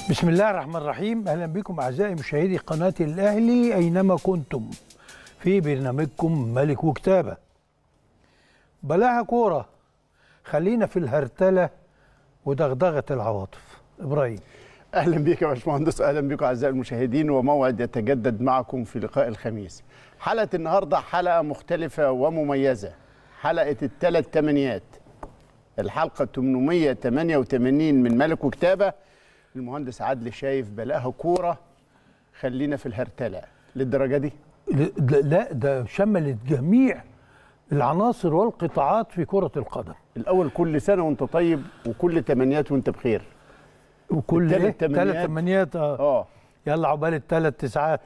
بسم الله الرحمن الرحيم اهلا بكم اعزائي مشاهدي قناه الاهلي اينما كنتم في برنامجكم ملك وكتابه بلاها كوره خلينا في الهرتله ودغدغه العواطف ابراهيم اهلا بك يا باشمهندس اهلا بكم اعزائي المشاهدين وموعد يتجدد معكم في لقاء الخميس حلقه النهارده حلقه مختلفه ومميزه حلقه الثلاث تمانيات الحلقه 888 من ملك وكتابه المهندس عادل شايف بلاها كوره خلينا في الهرتله للدرجه دي لا- لا ده شملت جميع العناصر والقطاعات في كره القدم الاول كل سنه وانت طيب وكل تمانيات وانت بخير وكل التلات ايه تمانيات. ثلاث تمانيات اه اه يلا عقبال الثلاث تسعات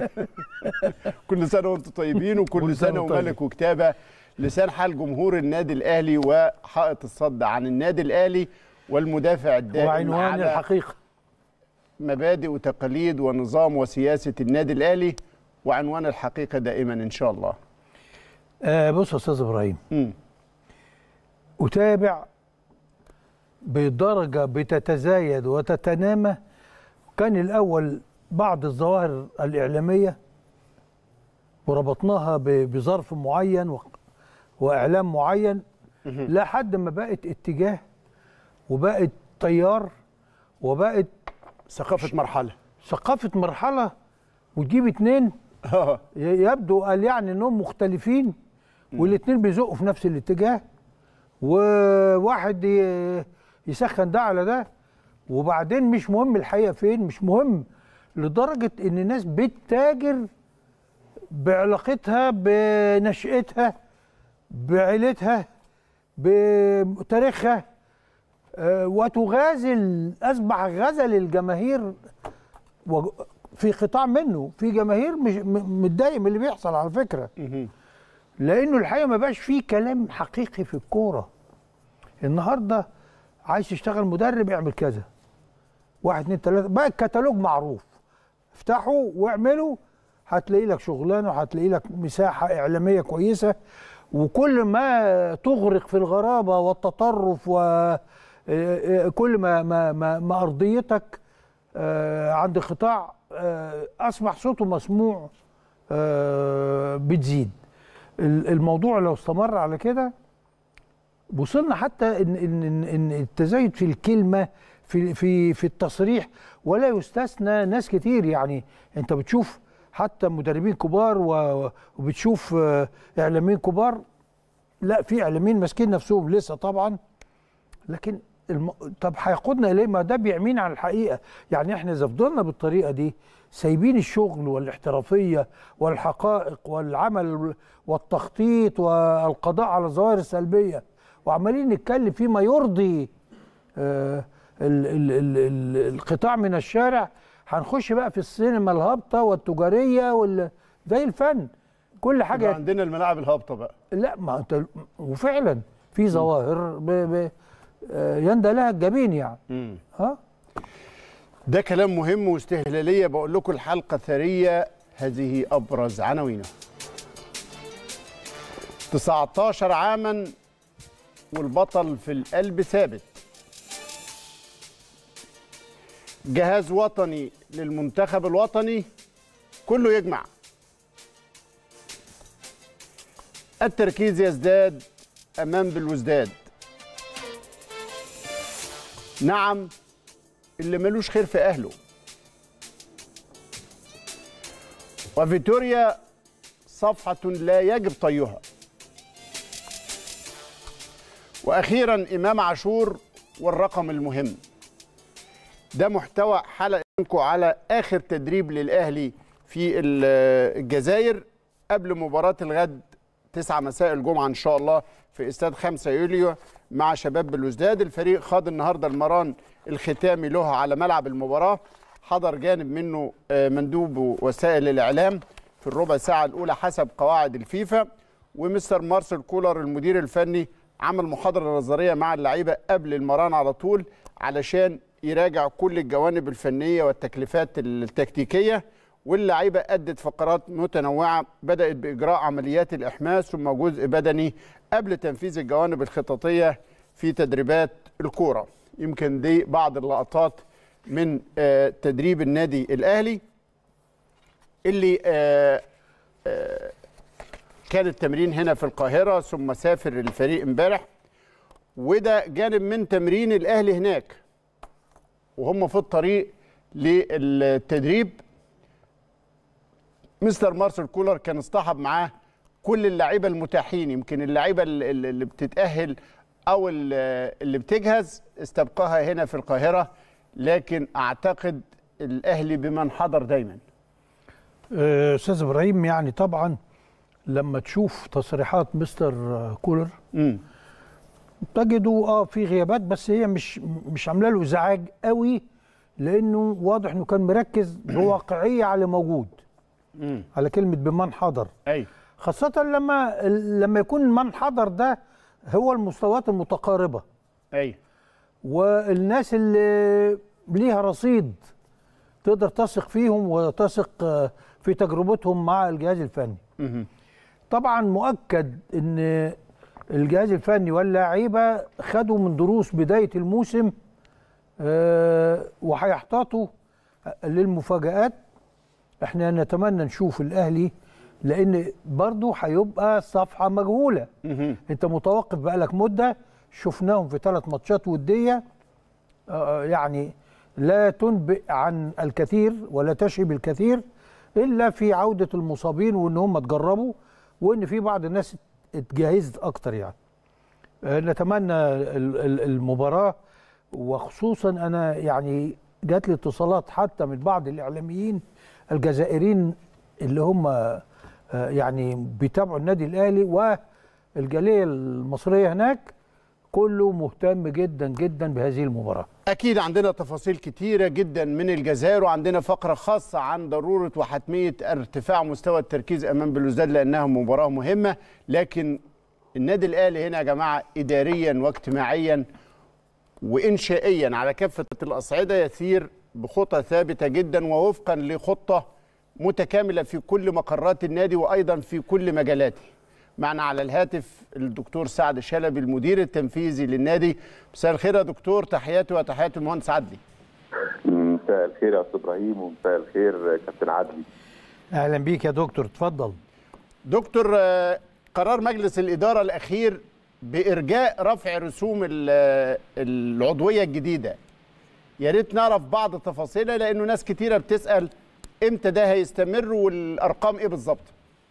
كل سنه وانتم طيبين وكل كل سنة سنه وأنت وملك وكتابه لسان حال جمهور النادي الاهلي وحائط الصد عن النادي الاهلي والمدافع الدائم وعنوان على الحقيقه مبادئ وتقاليد ونظام وسياسه النادي الاهلي وعنوان الحقيقه دائما ان شاء الله. آه بص يا استاذ ابراهيم مم. أتابع بدرجة بتتزايد وتتنامى كان الأول بعض الظواهر الإعلامية وربطناها ب- بظرف معين و- وإعلام معين لحد ما بقت اتجاه وبقت تيار وبقت ثقافه مرحله. ثقافة مرحلة وتجيب اتنين اه ي- يبدو قال يعني انهم مختلفين والاثنين بيزقوا في نفس الاتجاه وواحد ي- يسخن ده على ده وبعدين مش مهم الحقيقه فين مش مهم لدرجه ان الناس بتتاجر بعلاقتها بنشأتها بعيلتها بتاريخها آه، وتغازل اصبح غزل الجماهير و- في قطاع منه في جماهير مش م- متضايق من اللي بيحصل على فكره مهم. لانه الحقيقه ما بقاش فيه كلام حقيقي في الكوره النهارده عايز تشتغل مدرب اعمل كذا واحد اتنين تلاته بقى الكتالوج معروف افتحه واعمله هتلاقي لك شغلانه وهتلاقي لك مساحه اعلاميه كويسه وكل ما تغرق في الغرابه والتطرف وكل ما ما ما, ما ارضيتك آه، عند قطاع آه، اصبح صوته مسموع آه، بتزيد ال- الموضوع لو استمر على كده وصلنا حتى ان ان ان, إن التزايد في الكلمه في في في التصريح ولا يستثنى ناس كتير يعني انت بتشوف حتى مدربين كبار و- وبتشوف آه، اعلاميين كبار لا في اعلاميين ماسكين نفسهم لسه طبعا لكن الم... طب هيقودنا اليه ما ده بيعمين عن الحقيقه يعني احنا اذا فضلنا بالطريقه دي سايبين الشغل والاحترافيه والحقائق والعمل والتخطيط والقضاء على الظواهر السلبيه وعمالين نتكلم فيما يرضي آه ال... ال... ال... ال... القطاع من الشارع هنخش بقى في السينما الهابطه والتجاريه وال... زي الفن كل يبقى حاجه عندنا الملاعب الهابطه بقى. لا ما انت وفعلا في ظواهر ب... ب... آه، يندى لها الجبين يعني مم. ها ده كلام مهم واستهلاليه بقول لكم الحلقه ثريه هذه ابرز عناوينها 19 عاما والبطل في القلب ثابت جهاز وطني للمنتخب الوطني كله يجمع التركيز يزداد امام بالوزداد نعم اللي ملوش خير في اهله وفيتوريا صفحة لا يجب طيها وأخيرا إمام عاشور والرقم المهم ده محتوى حلقتكم على آخر تدريب للأهلي في ال- الجزائر قبل مباراة الغد 9 مساء الجمعة إن شاء الله في استاد 5 يوليو مع شباب بلوزداد الفريق خاض النهاردة المران الختامي له على ملعب المباراة حضر جانب منه آه، مندوب وسائل الإعلام في الربع ساعة الأولى حسب قواعد الفيفا ومستر مارسيل كولر المدير الفني عمل محاضرة نظرية مع اللعيبة قبل المران على طول علشان يراجع كل الجوانب الفنية والتكليفات التكتيكية واللعيبة أدت فقرات متنوعة بدأت بإجراء عمليات الإحماس ثم جزء بدني قبل تنفيذ الجوانب الخططية في تدريبات الكورة يمكن دي بعض اللقطات من آه، تدريب النادي الاهلي اللي آه، آه، كان التمرين هنا في القاهره ثم سافر الفريق امبارح وده جانب من تمرين الاهلي هناك وهم في الطريق للتدريب مستر مارسيل كولر كان اصطحب معاه كل اللعيبه المتاحين يمكن اللعيبه اللي اللي بتتاهل او اللي اللي بتجهز استبقاها هنا في القاهره لكن اعتقد الاهلي بمن حضر دايما آه، استاذ ابراهيم يعني طبعا لما تشوف تصريحات مستر آه، كولر امم تجدوا اه في غيابات بس هي مش مش عامله له ازعاج قوي لانه واضح انه كان مركز بواقعيه على اللي موجود امم على كلمه بمن حضر اي خاصه لما لما يكون من حضر ده هو المستويات المتقاربه اي والناس اللي ليها رصيد تقدر تثق فيهم وتثق آه، في تجربتهم مع الجهاز الفني مهم. طبعا مؤكد ان الجهاز الفني واللاعيبه خدوا من دروس بدايه الموسم آه، وهيحتاطوا للمفاجآت احنا نتمنى نشوف الاهلي لان برضه هيبقى صفحه مجهوله مهم. انت متوقف بقالك مده شفناهم في ثلاث ماتشات وديه آه، يعني لا تنبئ عن الكثير ولا تشي بالكثير الا في عوده المصابين وان هم اتجربوا وان في بعض الناس اتجهزت اكتر يعني آه، نتمنى ال- ال- المباراه وخصوصا انا يعني جات لي اتصالات حتى من بعض الاعلاميين الجزائريين اللي هم آه، يعني بيتابعوا النادي الاهلي والجاليه المصريه هناك كله مهتم جدا جدا بهذه المباراه اكيد عندنا تفاصيل كتيره جدا من الجزائر وعندنا فقره خاصه عن ضروره وحتميه ارتفاع مستوى التركيز امام بلوزداد لانها مباراه مهمه لكن النادي الاهلي هنا يا جماعه اداريا واجتماعيا وانشائيا على كافه الاصعده يسير بخطى ثابته جدا ووفقا لخطه متكامله في كل مقرات النادي وايضا في كل مجالاته معنا على الهاتف الدكتور سعد شلبي المدير التنفيذي للنادي مساء الخير يا دكتور تحياتي وتحيات المهندس عدلي مساء الخير يا استاذ ابراهيم ومساء الخير كابتن عدلي اهلا بيك يا دكتور اتفضل دكتور آه، قرار مجلس الإدارة الأخير بإرجاء رفع رسوم ال- العضوية الجديدة يا ريت نعرف بعض تفاصيلها لأنه ناس كتيرة بتسأل إمتى ده هيستمر والأرقام إيه بالظبط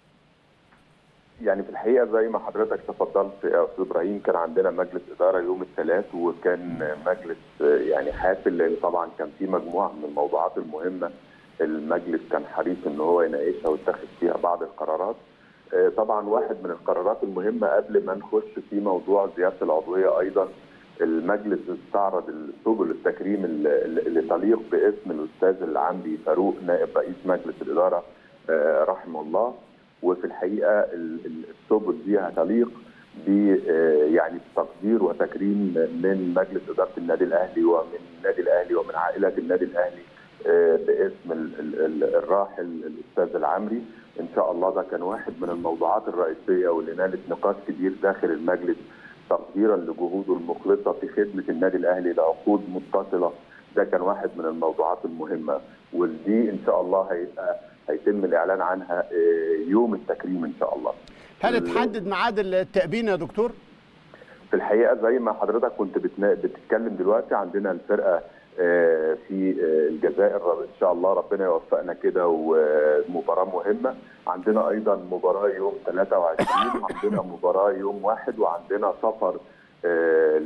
يعني في الحقيقه زي ما حضرتك تفضلت يا استاذ ابراهيم كان عندنا مجلس اداره يوم الثلاث وكان مجلس يعني حافل لان طبعا كان في مجموعه من الموضوعات المهمه المجلس كان حريص ان هو يناقشها ويتخذ فيها بعض القرارات آه، طبعا واحد من القرارات المهمه قبل ما نخش في موضوع زياده العضويه ايضا المجلس استعرض سبل التكريم اللي اللي تليق باسم الاستاذ العمري فاروق نائب رئيس مجلس الاداره آه، رحمه الله وفي الحقيقه ال- ال- السبل دي هتليق ب آه، يعني تقدير وتكريم من مجلس اداره النادي الاهلي ومن النادي الاهلي ومن عائله النادي الاهلي آه، باسم ال- ال- ال- الراحل الاستاذ العمري ان شاء الله ده كان واحد من الموضوعات الرئيسيه واللي نالت نقاش كبير داخل المجلس تقديرا لجهوده المخلصه في خدمه النادي الاهلي لعقود متصله ده كان واحد من الموضوعات المهمه ودي ان شاء الله هيبقى هيتم الاعلان عنها آه، يوم التكريم ان شاء الله. هل اتحدد ميعاد التأبين يا دكتور؟ في الحقيقه زي ما حضرتك كنت بتنا- بتتكلم دلوقتي عندنا الفرقه آه، في آه، الجزائر ان شاء الله ربنا يوفقنا كده ومباراه مهمه عندنا ايضا مباراه يوم 23 عندنا مباراه يوم واحد وعندنا سفر آه،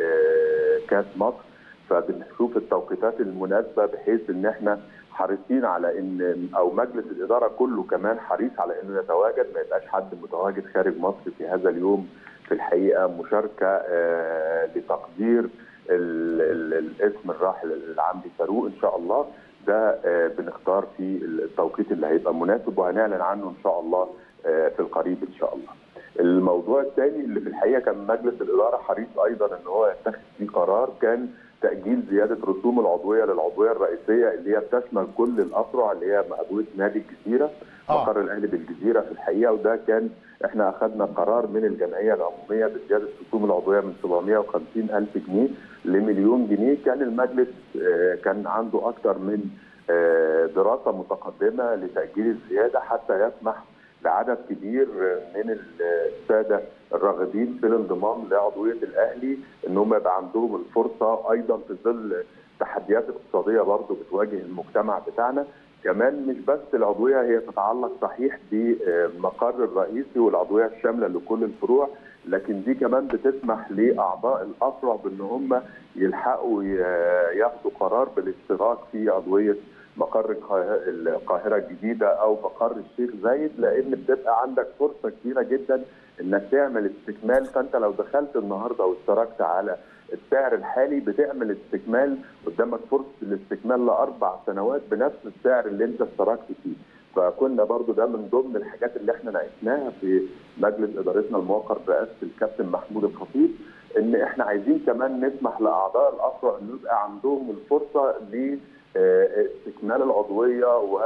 لكاس مصر فبنشوف التوقيتات المناسبه بحيث ان احنا حريصين على ان او مجلس الاداره كله كمان حريص على انه يتواجد ما يبقاش حد متواجد خارج مصر في هذا اليوم في الحقيقه مشاركه آه، لتقدير ال- ال- الاسم الراحل العمري فاروق ان شاء الله ده آه، بنختار في التوقيت اللي هيبقى مناسب وهنعلن عنه ان شاء الله آه، في القريب ان شاء الله. الموضوع الثاني اللي في الحقيقه كان مجلس الاداره حريص ايضا ان هو يتخذ فيه قرار كان تاجيل زياده رسوم العضويه للعضويه الرئيسيه اللي هي بتشمل كل الافرع اللي هي عضويه نادي الجزيره آه. مقر الاهلي بالجزيره في الحقيقه وده كان احنا اخذنا قرار من الجمعيه العموميه بزياده الرسوم العضويه من 750 الف جنيه لمليون جنيه كان المجلس آه، كان عنده اكثر من آه، دراسه متقدمه لتاجيل الزياده حتى يسمح لعدد كبير من الساده الراغبين في الانضمام لعضويه الاهلي ان هم يبقى عندهم الفرصه ايضا في ظل تحديات اقتصاديه برضه بتواجه المجتمع بتاعنا كمان مش بس العضويه هي تتعلق صحيح بالمقر الرئيسي والعضويه الشامله لكل الفروع لكن دي كمان بتسمح لاعضاء الافرع بان هم يلحقوا ي- ياخدوا قرار بالاشتراك في عضويه مقر القاه- القاهره الجديده او مقر الشيخ زايد لان بتبقى عندك فرصه كبيره جدا انك تعمل استكمال فانت لو دخلت النهارده واشتركت على السعر الحالي بتعمل استكمال قدامك فرصه الاستكمال لاربع سنوات بنفس السعر اللي انت اشتركت فيه فكنا برضو ده من ضمن الحاجات اللي احنا ناقشناها في مجلس ادارتنا الموقر برئاسه الكابتن محمود الخطيب ان احنا عايزين كمان نسمح لاعضاء الافرع انه يبقى عندهم الفرصه ل آه، استكمال العضويه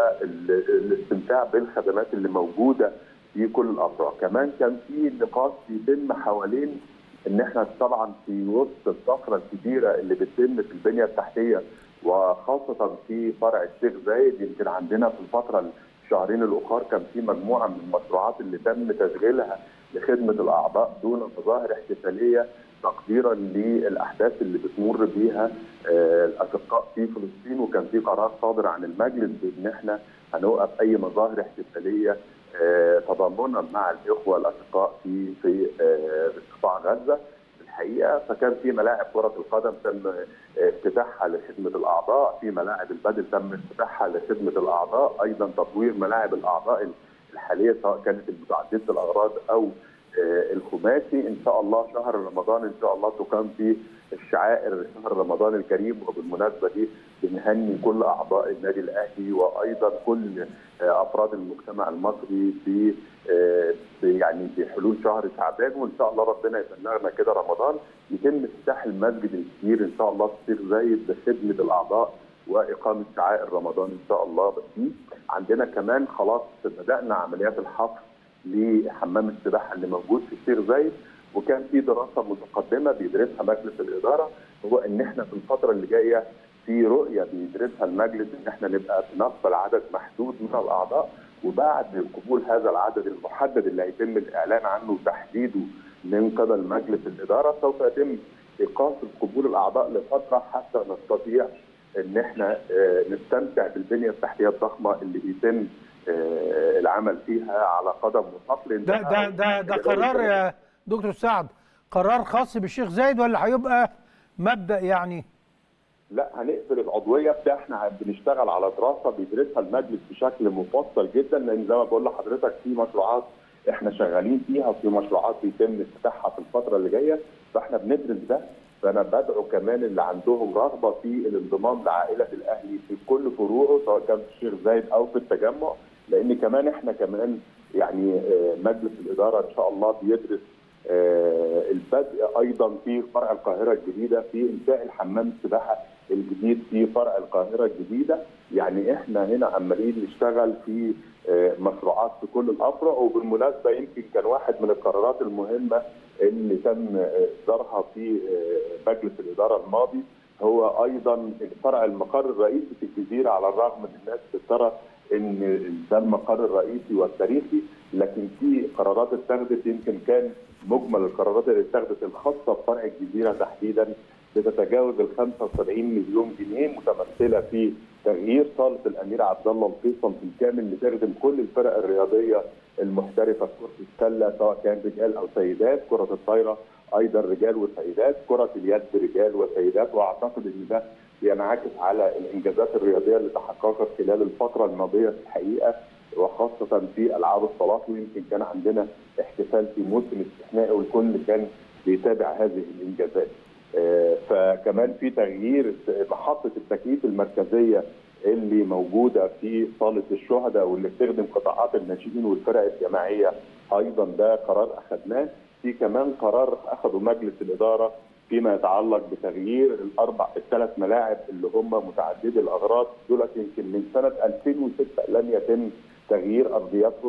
والاستمتاع بالخدمات اللي موجوده في كل الافرع، كمان كان في نقاش بيتم حوالين ان احنا طبعا في وسط الصخره الكبيره اللي بتتم في البنيه التحتيه وخاصه في فرع الشيخ زايد يمكن عندنا في الفتره الشهرين الاخر كان في مجموعه من المشروعات اللي تم تشغيلها لخدمه الاعضاء دون مظاهر احتفاليه تقديرا للاحداث اللي بتمر بيها آه، الاشقاء في فلسطين وكان في قرار صادر عن المجلس بان احنا هنوقف اي مظاهر احتفاليه آه، تضامنا مع الاخوه الاشقاء في في آه، قطاع غزه الحقيقه فكان في ملاعب كره القدم تم آه، افتتاحها لخدمه الاعضاء، في ملاعب البدل تم افتتاحها لخدمه الاعضاء، ايضا تطوير ملاعب الاعضاء الحاليه سواء كانت المتعدده الاغراض او آه، الخماسي ان شاء الله شهر رمضان ان شاء الله تقام فيه الشعائر شهر رمضان الكريم وبالمناسبه دي بنهني كل اعضاء النادي الاهلي وايضا كل آه، افراد المجتمع المصري في آه، في- يعني بحلول شهر شعبان وان شاء الله ربنا يبلغنا كده رمضان يتم افتتاح المسجد الكبير ان شاء الله في الشيخ زايد بخدمه الاعضاء واقامه شعائر رمضان ان شاء الله فيه عندنا كمان خلاص بدانا عمليات الحفر لحمام السباحه اللي موجود في الشيخ زايد وكان في دراسه متقدمه بيدرسها مجلس الاداره هو ان احنا في الفتره اللي جايه في رؤيه بيدرسها المجلس ان احنا نبقى بنقبل عدد محدود من الاعضاء وبعد قبول هذا العدد المحدد اللي هيتم الاعلان عنه وتحديده من قبل مجلس الاداره سوف يتم ايقاف قبول الاعضاء لفتره حتى نستطيع ان احنا آه، نستمتع بالبنيه التحتيه الضخمه اللي بيتم آه، العمل فيها على قدم وساق لأن ده ده ده ده قرار يا دكتور سعد قرار خاص بالشيخ زايد ولا هيبقى مبدا يعني لا هنقفل العضويه ده احنا بنشتغل على دراسه بيدرسها المجلس بشكل مفصل جدا لان زي ما بقول لحضرتك في مشروعات احنا شغالين فيها وفي مشروعات بيتم افتتاحها في الفتره اللي جايه فاحنا بندرس ده فانا بدعو كمان اللي عندهم رغبه في الانضمام لعائله الاهلي في كل فروعه سواء كان في الشيخ زايد او في التجمع لان كمان احنا كمان يعني آه، مجلس الاداره ان شاء الله بيدرس آه، البدء ايضا في فرع القاهره الجديده في انشاء الحمام السباحه الجديد في فرع القاهره الجديده يعني احنا هنا عمالين نشتغل في آه، مشروعات في كل الافرع وبالمناسبه يمكن كان واحد من القرارات المهمه اللي تم آه، اصدارها في آه، مجلس الاداره الماضي هو ايضا فرع المقر الرئيسي في الجزيره على الرغم ان الناس بترى ان ده المقر الرئيسي والتاريخي لكن في قرارات اتخذت يمكن كان مجمل القرارات اللي اتخذت الخاصه بفرع الجزيره تحديدا بتتجاوز ال 75 مليون جنيه متمثله في تغيير صاله الامير عبد الله الفيصل بالكامل لتخدم كل الفرق الرياضيه المحترفه في كره السله سواء كان رجال او سيدات، كره الطايره ايضا رجال وسيدات، كره اليد رجال وسيدات واعتقد ان ده بينعكس على الانجازات الرياضيه اللي تحققت خلال الفتره الماضيه في الحقيقه وخاصه في العاب الصالات ويمكن كان عندنا احتفال في موسم استثنائي والكل كان بيتابع هذه الانجازات. آه، فكمان في تغيير محطه التكييف المركزيه اللي موجوده في صاله الشهداء واللي بتخدم قطاعات الناشئين والفرق الجماعيه ايضا ده قرار اخذناه في كمان قرار اخذه مجلس الاداره فيما يتعلق بتغيير الاربع الثلاث ملاعب اللي هم متعددي الاغراض دولت يمكن من سنه 2006 لم يتم تغيير ارضياتهم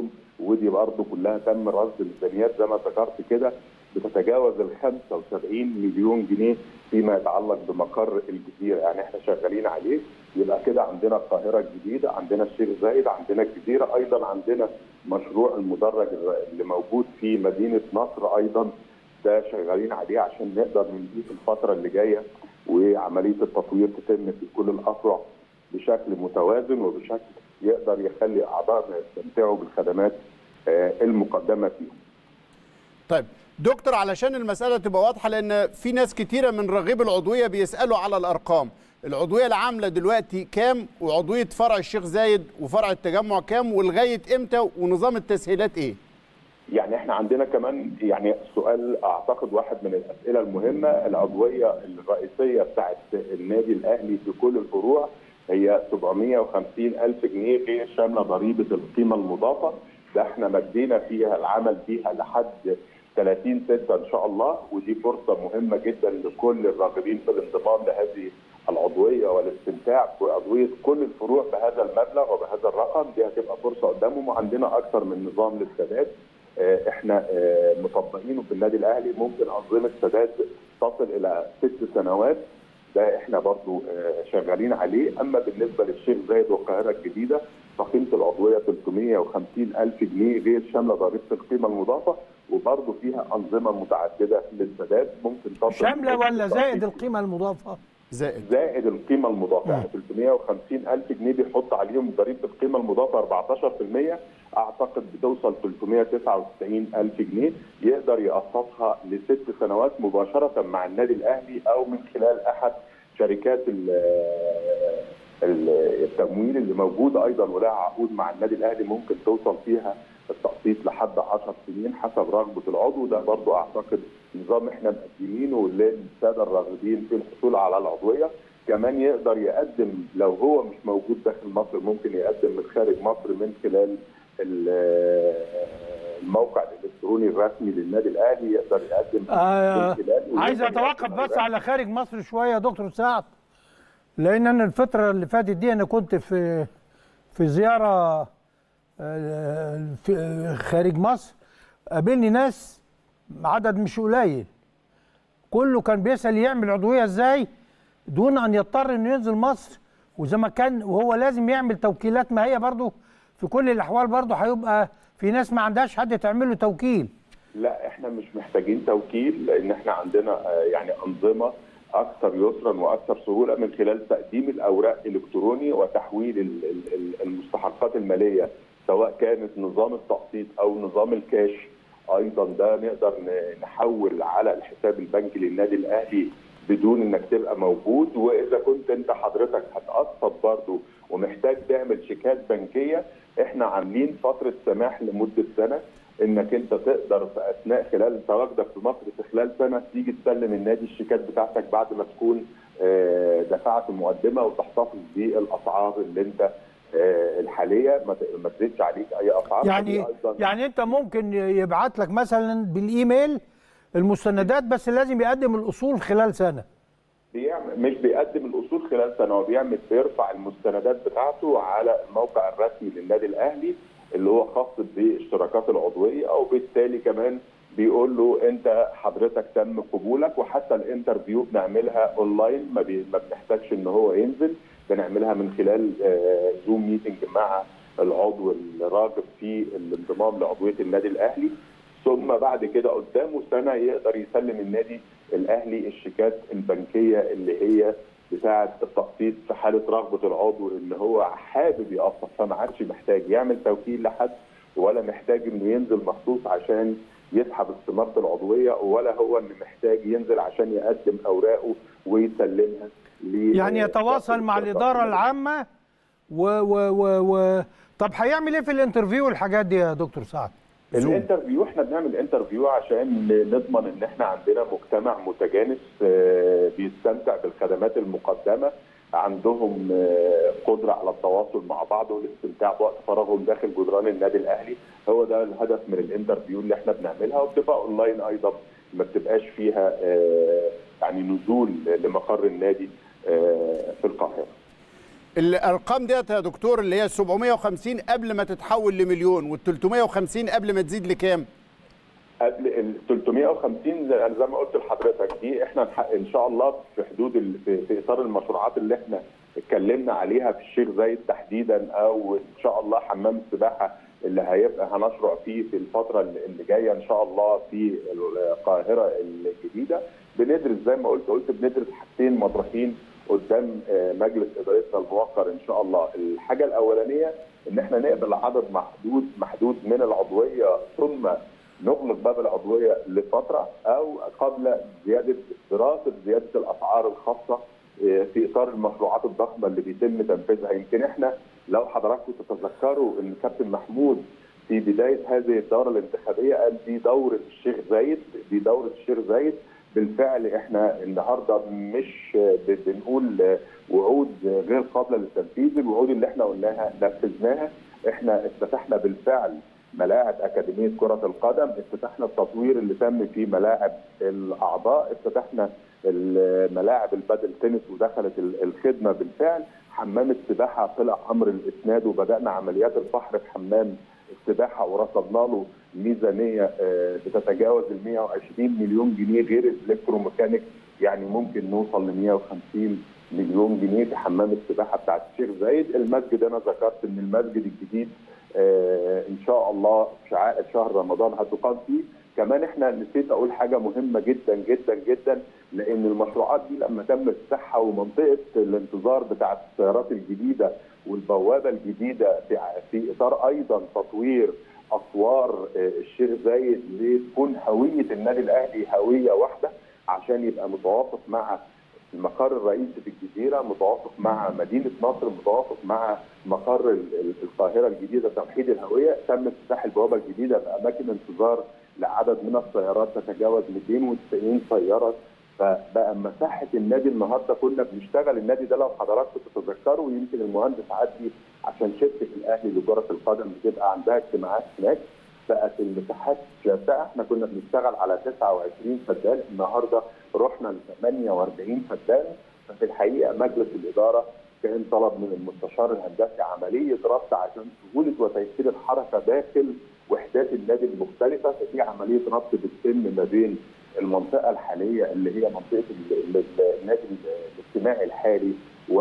ودي برضه كلها تم رصد الميزانيات زي ما ذكرت كده بتتجاوز ال 75 مليون جنيه فيما يتعلق بمقر الجزيره يعني احنا شغالين عليه يبقى كده عندنا القاهره الجديده عندنا الشيخ زايد عندنا الجزيره ايضا عندنا مشروع المدرج اللي موجود في مدينه نصر ايضا ده شغالين عليه عشان نقدر ننهيه في الفتره اللي جايه وعمليه التطوير تتم في كل الافرع بشكل متوازن وبشكل يقدر يخلي اعضائنا يستمتعوا بالخدمات آه، المقدمه فيهم. طيب دكتور علشان المسألة تبقى واضحة لأن في ناس كتيرة من راغب العضوية بيسألوا على الأرقام العضوية العاملة دلوقتي كام وعضوية فرع الشيخ زايد وفرع التجمع كام ولغاية إمتى ونظام التسهيلات إيه؟ يعني احنا عندنا كمان يعني سؤال اعتقد واحد من الاسئله المهمه العضويه الرئيسيه بتاعت النادي الاهلي في كل الفروع هي 750 الف جنيه غير شامله ضريبه القيمه المضافه ده احنا مدينا فيها العمل فيها لحد 30 6 ان شاء الله ودي فرصه مهمه جدا لكل الراغبين في الانضمام لهذه العضويه والاستمتاع بعضويه كل الفروع بهذا المبلغ وبهذا الرقم دي هتبقى فرصه قدامهم وعندنا اكثر من نظام للسداد آه، احنا آه، مطبقينه في النادي الاهلي ممكن انظمه سداد تصل الى ست سنوات ده احنا برضو آه، شغالين عليه اما بالنسبه للشيخ زايد والقاهره الجديده فقيمه العضويه 350 الف جنيه غير شامله ضريبه القيمه المضافه وبرضو فيها انظمه متعدده للسداد ممكن تصل شامله ولا زائد القيمه المضافه؟ زائد زائد القيمه المضافه يعني 350 الف جنيه بيحط عليهم ضريبه القيمه المضافه 14% اعتقد بتوصل 399 الف جنيه يقدر يقسطها لست سنوات مباشره مع النادي الاهلي او من خلال احد شركات ال- ال- التمويل اللي موجوده ايضا ولها عقود مع النادي الاهلي ممكن توصل فيها التقسيط لحد 10 سنين حسب رغبه العضو ده برضو اعتقد نظام احنا مقدمينه للساده الراغبين في الحصول على العضويه كمان يقدر يقدم لو هو مش موجود داخل مصر ممكن يقدم من خارج مصر من خلال ال- الموقع الالكتروني الرسمي للنادي الاهلي يقدر يقدم آه من خلاله عايز ويقدر اتوقف يقدم بس على خارج مصر شويه يا دكتور سعد لان انا الفتره اللي فاتت دي انا كنت في في زياره آه، في خارج مصر قابلني ناس عدد مش قليل كله كان بيسال يعمل عضويه ازاي دون ان يضطر انه ينزل مصر وزي ما كان وهو لازم يعمل توكيلات ما هي برضه في كل الاحوال برضه هيبقى في ناس ما عندهاش حد تعمل له توكيل لا احنا مش محتاجين توكيل لان احنا عندنا آه، يعني انظمه اكثر يسرا واكثر سهوله من خلال تقديم الاوراق الكتروني وتحويل ال- ال- ال- المستحقات الماليه سواء كانت نظام التقسيط او نظام الكاش ايضا ده نقدر ن- نحول على الحساب البنكي للنادي الاهلي بدون انك تبقى موجود واذا كنت انت حضرتك هتقسط برضه ومحتاج تعمل شيكات بنكيه احنا عاملين فتره سماح لمده سنه انك انت تقدر في اثناء خلال تواجدك في مصر في خلال سنه تيجي تسلم النادي الشيكات بتاعتك بعد ما تكون آه، دفعت المقدمه وتحتفظ بالاسعار اللي انت آه، الحاليه ما ت- ما تزيدش عليك اي اسعار يعني فدي أيضاً يعني انت ممكن يبعت لك مثلا بالايميل المستندات بس لازم يقدم الاصول خلال سنه بيعمل مش بيقدم الاصول خلال سنه هو بيعمل بيرفع المستندات بتاعته على الموقع الرسمي للنادي الاهلي اللي هو خاص باشتراكات العضويه وبالتالي كمان بيقول له انت حضرتك تم قبولك وحتى الانترفيو بنعملها اونلاين ما, بي ما بنحتاجش ان هو ينزل بنعملها من خلال آه، زوم ميتنج مع العضو الراغب في الانضمام لعضويه النادي الاهلي ثم بعد كده قدامه سنه يقدر يسلم النادي الاهلي الشيكات البنكيه اللي هي بتاعه التقسيط في حاله رغبه العضو ان هو حابب يقسط فما عادش محتاج يعمل توكيل لحد ولا محتاج انه ينزل مخصوص عشان يسحب استماره العضويه ولا هو انه محتاج ينزل عشان يقدم اوراقه ويسلمها ل- يعني يتواصل مع الاداره العامه و و و, و طب هيعمل ايه في الانترفيو والحاجات دي يا دكتور سعد؟ الانترفيو احنا بنعمل انترفيو عشان نضمن ان احنا عندنا مجتمع متجانس آه، بيستمتع بالخدمات المقدمه عندهم آه، قدره على التواصل مع بعض والاستمتاع بوقت فراغهم داخل جدران النادي الاهلي هو ده الهدف من الانترفيو اللي احنا بنعملها وبتبقى اونلاين ايضا ما بتبقاش فيها آه، يعني نزول لمقر النادي آه، في القاهره الارقام ديت يا دكتور اللي هي 750 قبل ما تتحول لمليون وال 350 قبل ما تزيد لكام؟ قبل ال 350 زي انا زي ما قلت لحضرتك دي احنا نحقق ان شاء الله في حدود ال- في, في اطار المشروعات اللي احنا اتكلمنا عليها في الشيخ زايد تحديدا او ان شاء الله حمام السباحه اللي هيبقى هنشرع فيه في الفتره اللي اللي جايه ان شاء الله في القاهره الجديده بندرس زي ما قلت قلت بندرس حاجتين مطروحين قدام آه، مجلس ادارتنا الموقر ان شاء الله الحاجه الاولانيه ان احنا نقبل عدد محدود محدود من العضويه ثم نغلق باب العضويه لفتره او قبل زياده دراسه زياده الاسعار الخاصه آه، في اطار المشروعات الضخمه اللي بيتم تنفيذها يمكن احنا لو حضراتكم تتذكروا ان كابتن محمود في بدايه هذه الدوره الانتخابيه قال دي دوره الشيخ زايد دي دوره الشيخ زايد بالفعل احنا النهارده مش ب- بنقول وعود غير قابله للتنفيذ الوعود اللي احنا قلناها نفذناها احنا افتتحنا بالفعل ملاعب اكاديميه كره القدم افتتحنا التطوير اللي تم في ملاعب الاعضاء افتتحنا الملاعب البادل تنس ودخلت ال- الخدمه بالفعل حمام السباحه طلع امر الاسناد وبدانا عمليات البحر في حمام السباحه ورصدنا له ميزانيه آه، بتتجاوز ال 120 مليون جنيه غير الالكتروميكانيك يعني ممكن نوصل ل 150 مليون جنيه في حمام السباحه بتاع الشيخ زايد المسجد انا ذكرت ان المسجد الجديد آه، ان شاء الله في ع- شهر رمضان هتقام فيه كمان احنا نسيت اقول حاجه مهمه جدا جدا جدا لان المشروعات دي لما تم افتتاحها ومنطقه الانتظار بتاعه السيارات الجديده والبوابه الجديده في ع- في اطار ايضا تطوير اسوار آه، الشيخ زايد لتكون هويه النادي الاهلي هويه واحده عشان يبقى متوافق مع المقر الرئيسي في الجزيره متوافق مع مدينه نصر متوافق مع مقر ال- ال- القاهره الجديده توحيد الهويه تم افتتاح البوابه الجديده باماكن انتظار لعدد من السيارات تتجاوز 290 سياره فبقى مساحه النادي النهارده كنا بنشتغل النادي ده لو حضراتكم تتذكروا يمكن المهندس عدي عشان شركه الاهلي لكره القدم بتبقى عندها اجتماعات هناك بقت المساحات شاسعه احنا كنا بنشتغل على 29 فدان النهارده رحنا ل 48 فدان ففي الحقيقه مجلس الاداره كان طلب من المستشار الهندسي عمليه ربط عشان سهوله وتيسير الحركه داخل وحدات النادي المختلفه ففي عمليه ربط بتتم ما بين المنطقه الحاليه اللي هي منطقه ال- ال- النادي الاجتماعي الحالي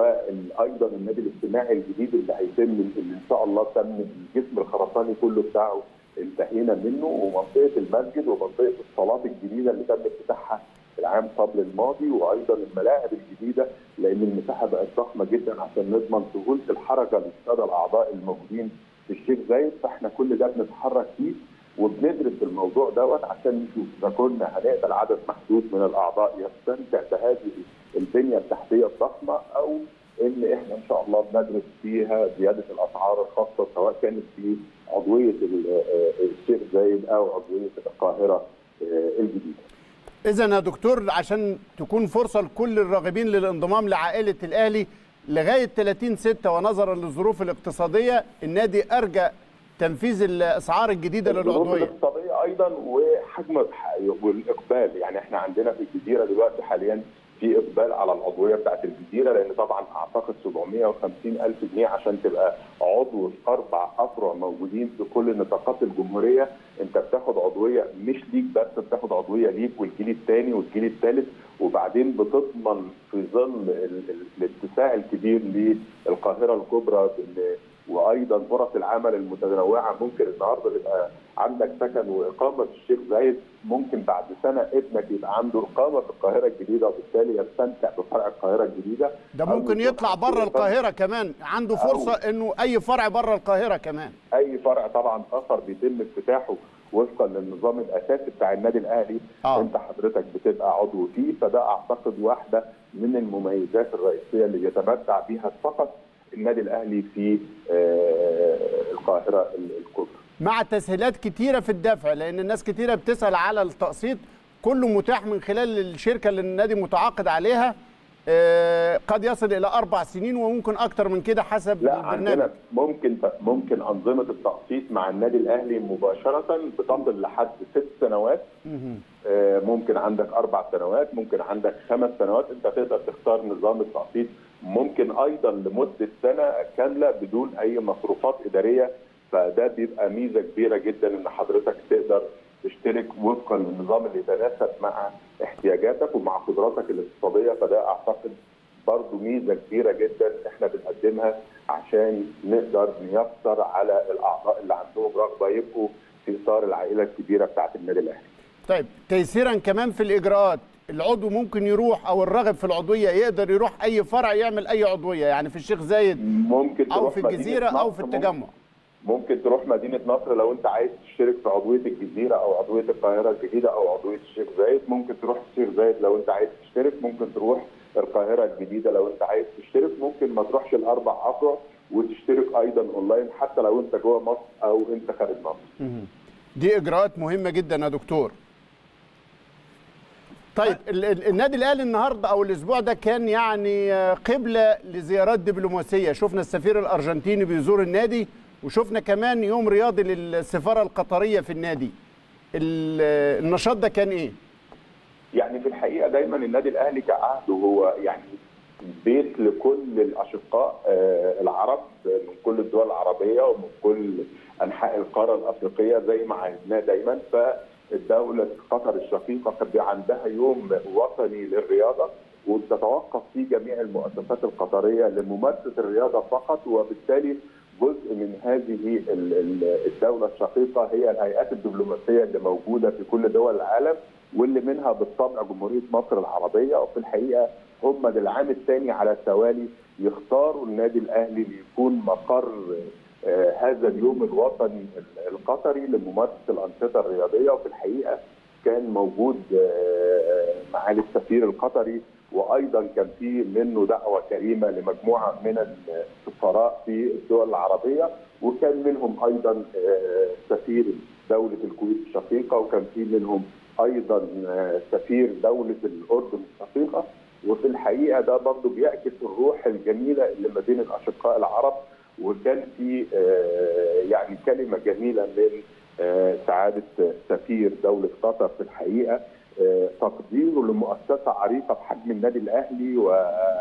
وايضا النادي الاجتماعي الجديد اللي هيتم اللي ان شاء الله تم الجسم الخرساني كله بتاعه انتهينا منه ومنطقه المسجد ومنطقه الصالات الجديده اللي تم افتتاحها العام قبل الماضي وايضا الملاعب الجديده لان المساحه بقت ضخمه جدا عشان نضمن سهوله الحركه للساده الاعضاء الموجودين في الشيخ زايد فاحنا كل ده بنتحرك فيه وبندرس الموضوع دوت عشان نشوف اذا كنا هنقبل عدد محدود من الاعضاء يستمتع بهذه البنيه التحتيه الضخمه او ان احنا ان شاء الله بندرس فيها زياده الاسعار الخاصه سواء كانت في عضويه ال- آه، الشيخ زايد او عضويه القاهره آه، الجديده. اذا يا دكتور عشان تكون فرصه لكل الراغبين للانضمام لعائله الاهلي لغايه 30 6 ونظرا للظروف الاقتصاديه النادي ارجى تنفيذ الاسعار الجديده الظروف للعضويه الاقتصاديه ايضا وحجم والاقبال يعني احنا عندنا في الجزيره دلوقتي حاليا في اقبال على العضويه بتاعت الجزيره لان طبعا اعتقد 750 الف جنيه عشان تبقى عضو في اربع افرع موجودين في كل نطاقات الجمهوريه انت بتاخد عضويه مش ليك بس بتاخد عضويه ليك والجيل الثاني والجيل الثالث وبعدين بتضمن في ظل ال- ال- الاتساع الكبير للقاهره الكبرى بال- وايضا فرص العمل المتنوعه ممكن النهارده تبقى عندك سكن واقامه في الشيخ زايد ممكن بعد سنه ابنك يبقى عنده اقامه في القاهره الجديده وبالتالي يستمتع بفرع القاهره الجديده ده أو ممكن يروح يطلع بره يقام القاهره كمان عنده فرصه انه اي فرع بره القاهره كمان اي فرع طبعا اخر بيتم افتتاحه وفقا للنظام الاساسي بتاع النادي الاهلي آه. انت حضرتك بتبقى عضو فيه فده اعتقد واحده من المميزات الرئيسيه اللي بيتمتع بيها فقط النادي الاهلي في آه، القاهره الكبرى مع تسهيلات كتيره في الدفع لان الناس كتيره بتسال على التقسيط كله متاح من خلال الشركه اللي النادي متعاقد عليها آه، قد يصل الى اربع سنين وممكن اكتر من كده حسب لا البرنامج عندنا ممكن ممكن انظمه التقسيط مع النادي الاهلي مباشره بتصل لحد ست سنوات آه، ممكن عندك اربع سنوات ممكن عندك خمس سنوات انت تقدر تختار نظام التقسيط ممكن ايضا لمده سنه كامله بدون اي مصروفات اداريه فده بيبقى ميزه كبيره جدا ان حضرتك تقدر تشترك وفقا للنظام اللي يتناسب مع احتياجاتك ومع قدراتك الاقتصاديه فده اعتقد برضه ميزه كبيره جدا احنا بنقدمها عشان نقدر نيسر على الاعضاء اللي عندهم رغبه يبقوا في اطار العائله الكبيره بتاعه النادي الاهلي. طيب تيسيرا كمان في الاجراءات العضو ممكن يروح او الراغب في العضويه يقدر يروح اي فرع يعمل اي عضويه يعني في الشيخ زايد ممكن او تروح في مدينة الجزيره او في نصر، التجمع ممكن تروح مدينه نصر لو انت عايز تشترك في عضويه الجزيره او عضويه القاهره الجديده او عضويه الشيخ زايد ممكن تروح الشيخ زايد لو انت عايز تشترك ممكن تروح القاهره الجديده لو انت عايز تشترك ممكن ما تروحش الاربع افرع وتشترك ايضا اونلاين حتى لو انت جوه مصر او انت خارج مصر. دي اجراءات مهمه جدا يا دكتور طيب ال- ال- النادي الاهلي النهارده او الاسبوع ده كان يعني آه، قبله لزيارات دبلوماسيه شفنا السفير الارجنتيني بيزور النادي وشفنا كمان يوم رياضي للسفاره القطريه في النادي ال- آه، النشاط ده كان ايه يعني في الحقيقه دايما النادي الاهلي كعهده هو يعني بيت لكل الاشقاء آه، العرب من كل الدول العربيه ومن كل انحاء القاره الافريقيه زي ما عهدناه دايما فالدوله قطر الشقيقه كان بيبقى عندها يوم وطني للرياضه وتتوقف فيه جميع المؤسسات القطريه لممارسه الرياضه فقط وبالتالي جزء من هذه ال- ال- الدوله الشقيقه هي الهيئات الدبلوماسيه اللي موجوده في كل دول العالم واللي منها بالطبع جمهوريه مصر العربيه وفي الحقيقه هم للعام الثاني على التوالي يختاروا النادي الاهلي ليكون مقر آه، هذا اليوم الوطني القطري لممارسه الانشطه الرياضيه وفي الحقيقه كان موجود آه، معالي السفير القطري وايضا كان في منه دعوه كريمه لمجموعه من السفراء في الدول العربيه وكان منهم ايضا آه، سفير دوله الكويت الشقيقه وكان في منهم ايضا آه، سفير دوله الاردن الشقيقه وفي الحقيقه ده برضه بيعكس الروح الجميله اللي ما بين الاشقاء العرب وكان في آه، يعني كلمه جميله من آه، سعاده سفير دوله قطر في الحقيقه آه، تقديره لمؤسسه عريقه بحجم النادي الاهلي و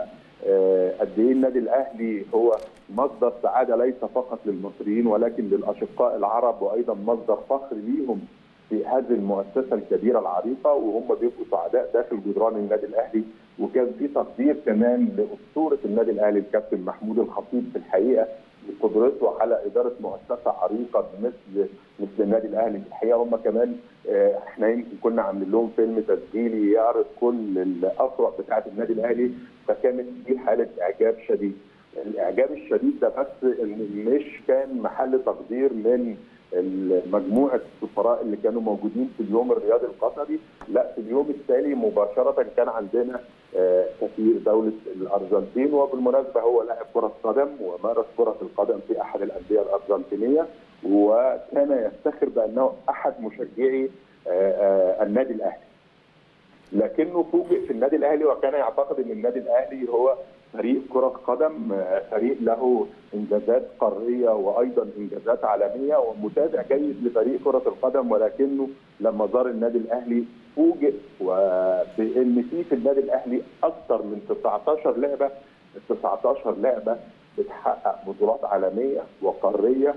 آه، قد ايه النادي الاهلي هو مصدر سعاده ليس فقط للمصريين ولكن للاشقاء العرب وايضا مصدر فخر ليهم في هذه المؤسسه الكبيره العريقه وهم بيبقوا سعداء داخل جدران النادي الاهلي وكان في تقدير كمان لاسطوره النادي الاهلي الكابتن محمود الخطيب في الحقيقه بقدرته على اداره مؤسسه عريقه مثل مثل النادي الاهلي في الحقيقه هم كمان آه، احنا يمكن كنا عاملين لهم فيلم تسجيلي يعرض كل الافرع بتاعه النادي الاهلي فكانت في حاله اعجاب شديد. الاعجاب الشديد ده بس إن مش كان محل تقدير من مجموعه السفراء اللي كانوا موجودين في اليوم الرياضي القطري لا في اليوم التالي مباشره كان عندنا آه، سفير دوله الارجنتين وبالمناسبه هو لاعب كره قدم ومارس كره القدم في احد الانديه الارجنتينيه وكان يفتخر بانه احد مشجعي آه، آه، النادي الاهلي لكنه فوجئ في النادي الاهلي وكان يعتقد ان النادي الاهلي هو فريق كرة قدم آه، فريق له انجازات قارية وايضا انجازات عالمية ومتابع جيد لفريق كرة القدم ولكنه لما زار النادي الاهلي فوجئ وبان في في النادي الاهلي اكثر من 19 لعبة ال 19 لعبة بتحقق بطولات عالمية وقارية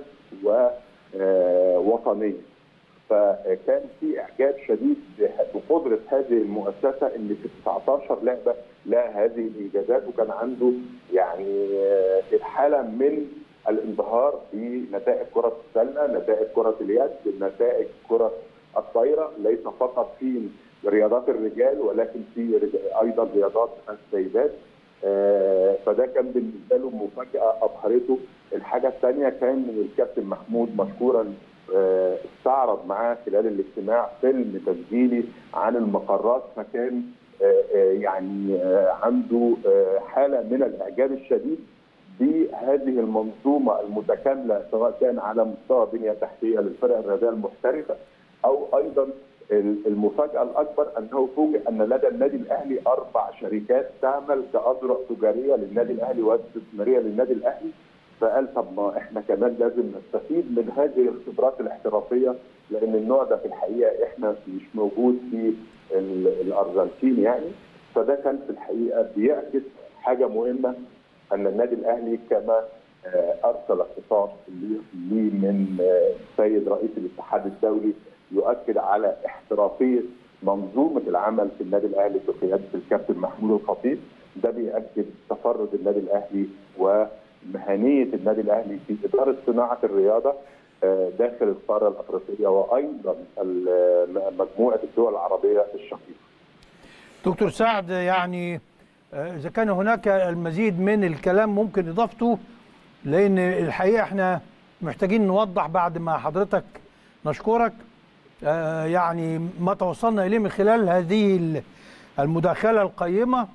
ووطنية فكان في اعجاب شديد بقدره هذه المؤسسه اللي في 19 لعبه لها هذه الانجازات وكان عنده يعني الحاله من الانبهار بنتائج كره السله، نتائج كره اليد، نتائج كره الطايره ليس فقط في رياضات الرجال ولكن في رج- ايضا رياضات السيدات آه، فده كان بالنسبه له مفاجاه ابهرته الحاجه الثانيه كان الكابتن محمود مشكورا آه، استعرض معاه خلال الاجتماع فيلم تسجيلي عن المقرات فكان آه، آه، يعني آه، عنده آه، حاله من الاعجاب الشديد بهذه المنظومه المتكامله سواء كان على مستوى بنيه تحتيه للفرق الرياضيه المحترفه او ايضا المفاجاه الاكبر انه فوجئ ان لدى النادي الاهلي اربع شركات تعمل كاذرع تجاريه للنادي الاهلي واستثماريه للنادي الاهلي فقال طب ما احنا كمان لازم نستفيد من هذه الخبرات الاحترافيه لان النوع ده في الحقيقه احنا مش موجود في ال- الارجنتين يعني فده كان في الحقيقه بيعكس حاجه مهمه ان النادي الاهلي كما آه، ارسل خطاب ليه ليه من آه، السيد رئيس الاتحاد الدولي يؤكد على احترافيه منظومه العمل في النادي الاهلي بقياده الكابتن محمود الخطيب ده بيأكد تفرد النادي الاهلي ومهنيه النادي الاهلي في اداره صناعه الرياضه آه، داخل القاره الافريقيه وايضا ال- مجموعه الدول العربيه الشقيقه. دكتور سعد يعني آه، اذا كان هناك المزيد من الكلام ممكن اضافته لان الحقيقه احنا محتاجين نوضح بعد ما حضرتك نشكرك آه، يعني ما توصلنا اليه من خلال هذه ال- المداخله القيمه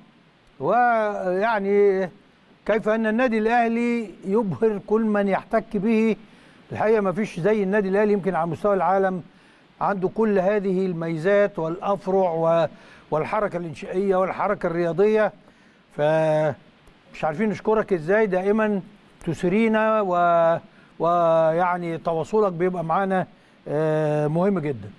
ويعني كيف ان النادي الاهلي يبهر كل من يحتك به الحقيقه ما فيش زي النادي الاهلي يمكن على مستوى العالم عنده كل هذه الميزات والافرع و- والحركه الانشائيه والحركه الرياضيه فمش عارفين نشكرك ازاي دائما تثرينا و ويعني تواصلك بيبقى معانا آه، مهم جدا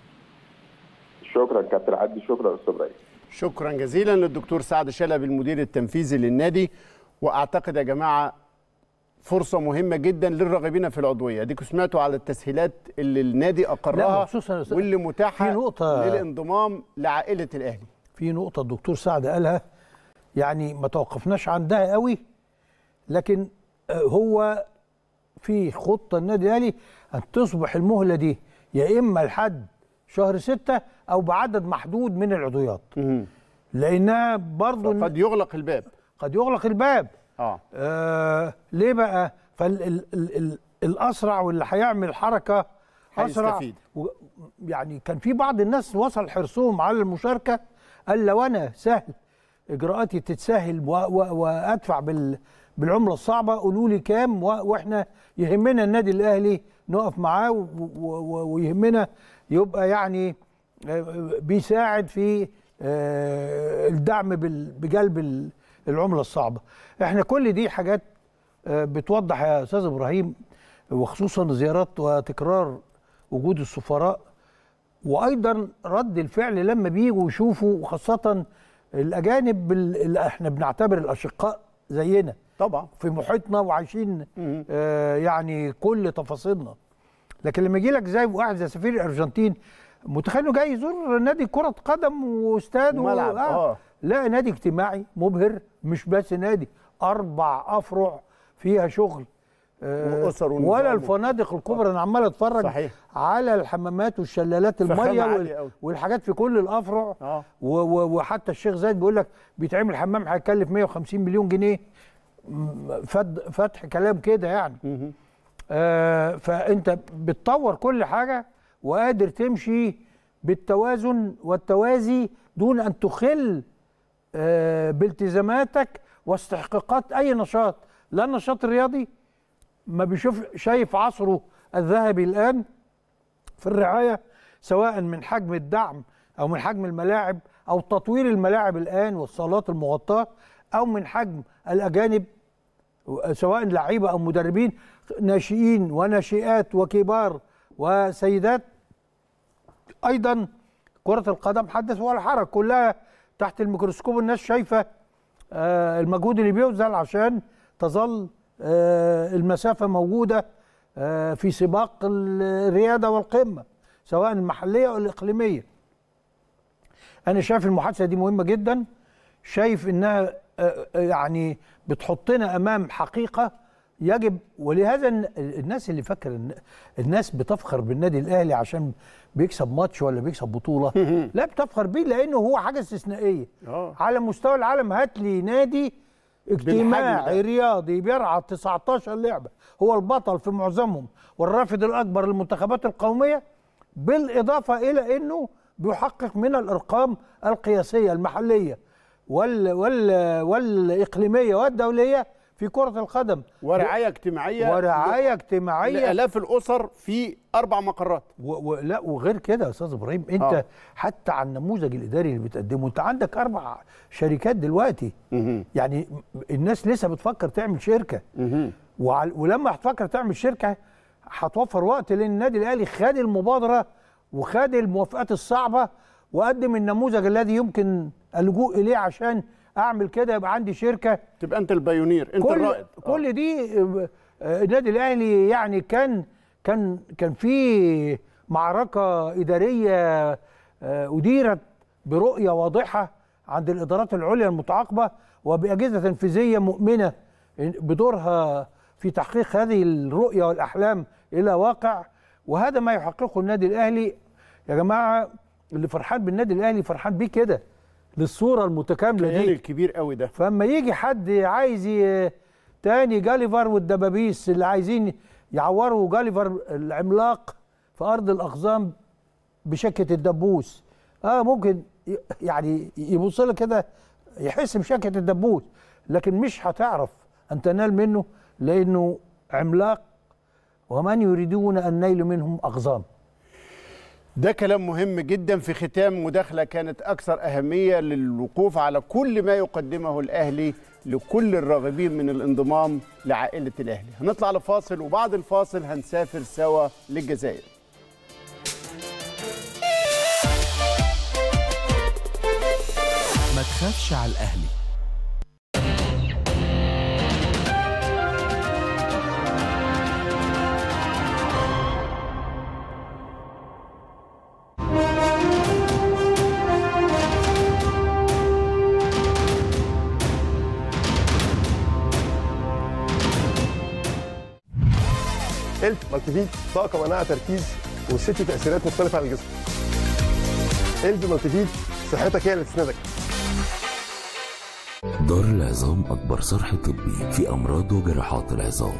شكرا كابتن عدلي شكرا استاذ ابراهيم. شكرا جزيلا للدكتور سعد شلبي المدير التنفيذي للنادي واعتقد يا جماعه فرصه مهمه جدا للراغبين في العضويه اديكم سمعتوا على التسهيلات اللي النادي لا، اقرها وخصوصاً يا أستاذ- واللي متاحه في نقطة- للانضمام لعائله الاهلي في نقطة الدكتور سعد قالها يعني ما توقفناش عندها قوي لكن آه، هو في خطة النادي الأهلي أن تصبح المهلة دي يا إما لحد شهر ستة أو بعدد محدود من العضويات لأنها برضو قد يغلق الباب قد يغلق الباب اه آه ليه بقى فالاسرع واللي هيعمل حركه اسرع هيستفيد. و- يعني كان في بعض الناس وصل حرصهم على المشاركه قال لو انا سهل اجراءاتي تتسهل و- و- وادفع بال بالعمله الصعبه قولوا لي كام و- واحنا يهمنا النادي الاهلي نقف معاه و- و- و- ويهمنا يبقى يعني آه، بيساعد في آه، الدعم بال- بجلب ال- العمله الصعبه احنا كل دي حاجات آه، بتوضح يا استاذ ابراهيم وخصوصا زيارات وتكرار وجود السفراء وايضا رد الفعل لما بيجوا يشوفوا وخاصه الاجانب اللي احنا بنعتبر الاشقاء زينا طبعا في محيطنا وعايشين آه يعني كل تفاصيلنا لكن لما يجي لك زي واحد زي سفير الارجنتين متخيل انه جاي يزور نادي كره قدم واستاد و- وملعب، آه. لا نادي اجتماعي مبهر مش بس نادي اربع افرع فيها شغل آه، وأسر ونظام ولا و- الفنادق الكبرى انا عمال اتفرج صحيح. على الحمامات والشلالات فخامة الميه عالية وال- أوي. والحاجات في كل الافرع آه. و- و- وحتى الشيخ زايد بيقول لك بيتعمل حمام هيكلف 150 مليون جنيه م- فد فتح كلام كده يعني آه فانت بتطور كل حاجه وقادر تمشي بالتوازن والتوازي دون ان تخل آه بالتزاماتك واستحقاقات اي نشاط لا النشاط الرياضي ما بيشوف شايف عصره الذهبي الان في الرعايه سواء من حجم الدعم او من حجم الملاعب او تطوير الملاعب الان والصالات المغطاه او من حجم الاجانب سواء لعيبه او مدربين ناشئين وناشئات وكبار وسيدات ايضا كره القدم حدث ولا حرج كلها تحت الميكروسكوب الناس شايفه آه، المجهود اللي بيبذل عشان تظل آه، المسافه موجوده آه، في سباق الرياده والقمه سواء المحليه او الاقليميه انا شايف المحادثه دي مهمه جدا شايف انها آه، آه، يعني بتحطنا امام حقيقه يجب ولهذا الن- الناس اللي فاكر ان الناس بتفخر بالنادي الاهلي عشان بيكسب ماتش ولا بيكسب بطوله لا بتفخر بيه لانه هو حاجه استثنائيه آه. على مستوى العالم هات لي نادي بالحجم اجتماعي ده. رياضي بيرعى 19 لعبه هو البطل في معظمهم والرافد الاكبر للمنتخبات القوميه بالاضافه الى انه بيحقق من الارقام القياسيه المحليه وال وال والاقليميه والدوليه في كره القدم ورعايه اجتماعيه ورعايه اجتماعيه لالاف الاسر في اربع مقرات و... و... لا وغير كده يا استاذ ابراهيم انت آه. آه. حتى على النموذج الاداري اللي بتقدمه انت عندك اربع شركات دلوقتي يعني الناس لسه بتفكر تعمل شركه وعل... ولما هتفكر تعمل شركه هتوفر وقت لان النادي الاهلي خد المبادره وخد الموافقات الصعبه وقدم النموذج الذي يمكن اللجوء اليه عشان اعمل كده يبقى عندي شركه تبقى انت البايونير انت كل الرائد آه. كل دي آه، آه، النادي الاهلي يعني كان كان كان في معركه اداريه آه، اديرت برؤيه واضحه عند الادارات العليا المتعاقبه وباجهزه تنفيذيه مؤمنه بدورها في تحقيق هذه الرؤيه والاحلام الى واقع وهذا ما يحققه النادي الاهلي يا جماعه اللي فرحان بالنادي الاهلي فرحان بيه كده للصوره المتكامله الخيال دي الكبير قوي ده فاما يجي حد عايز ي- تاني جاليفر والدبابيس اللي عايزين يعوروا جاليفر العملاق في ارض الاقزام بشكه الدبوس اه ممكن ي- يعني يبص لك كده يحس بشكه الدبوس لكن مش هتعرف ان تنال منه لانه عملاق ومن يريدون النيل منهم اقزام ده كلام مهم جدا في ختام مداخلة كانت أكثر أهمية للوقوف على كل ما يقدمه الأهلي لكل الراغبين من الانضمام لعائلة الأهلي هنطلع لفاصل وبعد الفاصل هنسافر سوا للجزائر ما تخافش على الأهلي قلت مالتيفيت طاقه مناعه تركيز وست تاثيرات مختلفه على الجسم قلب مالتيفيت صحتك هي اللي تسندك دار العظام أكبر صرح طبي في أمراض وجراحات العظام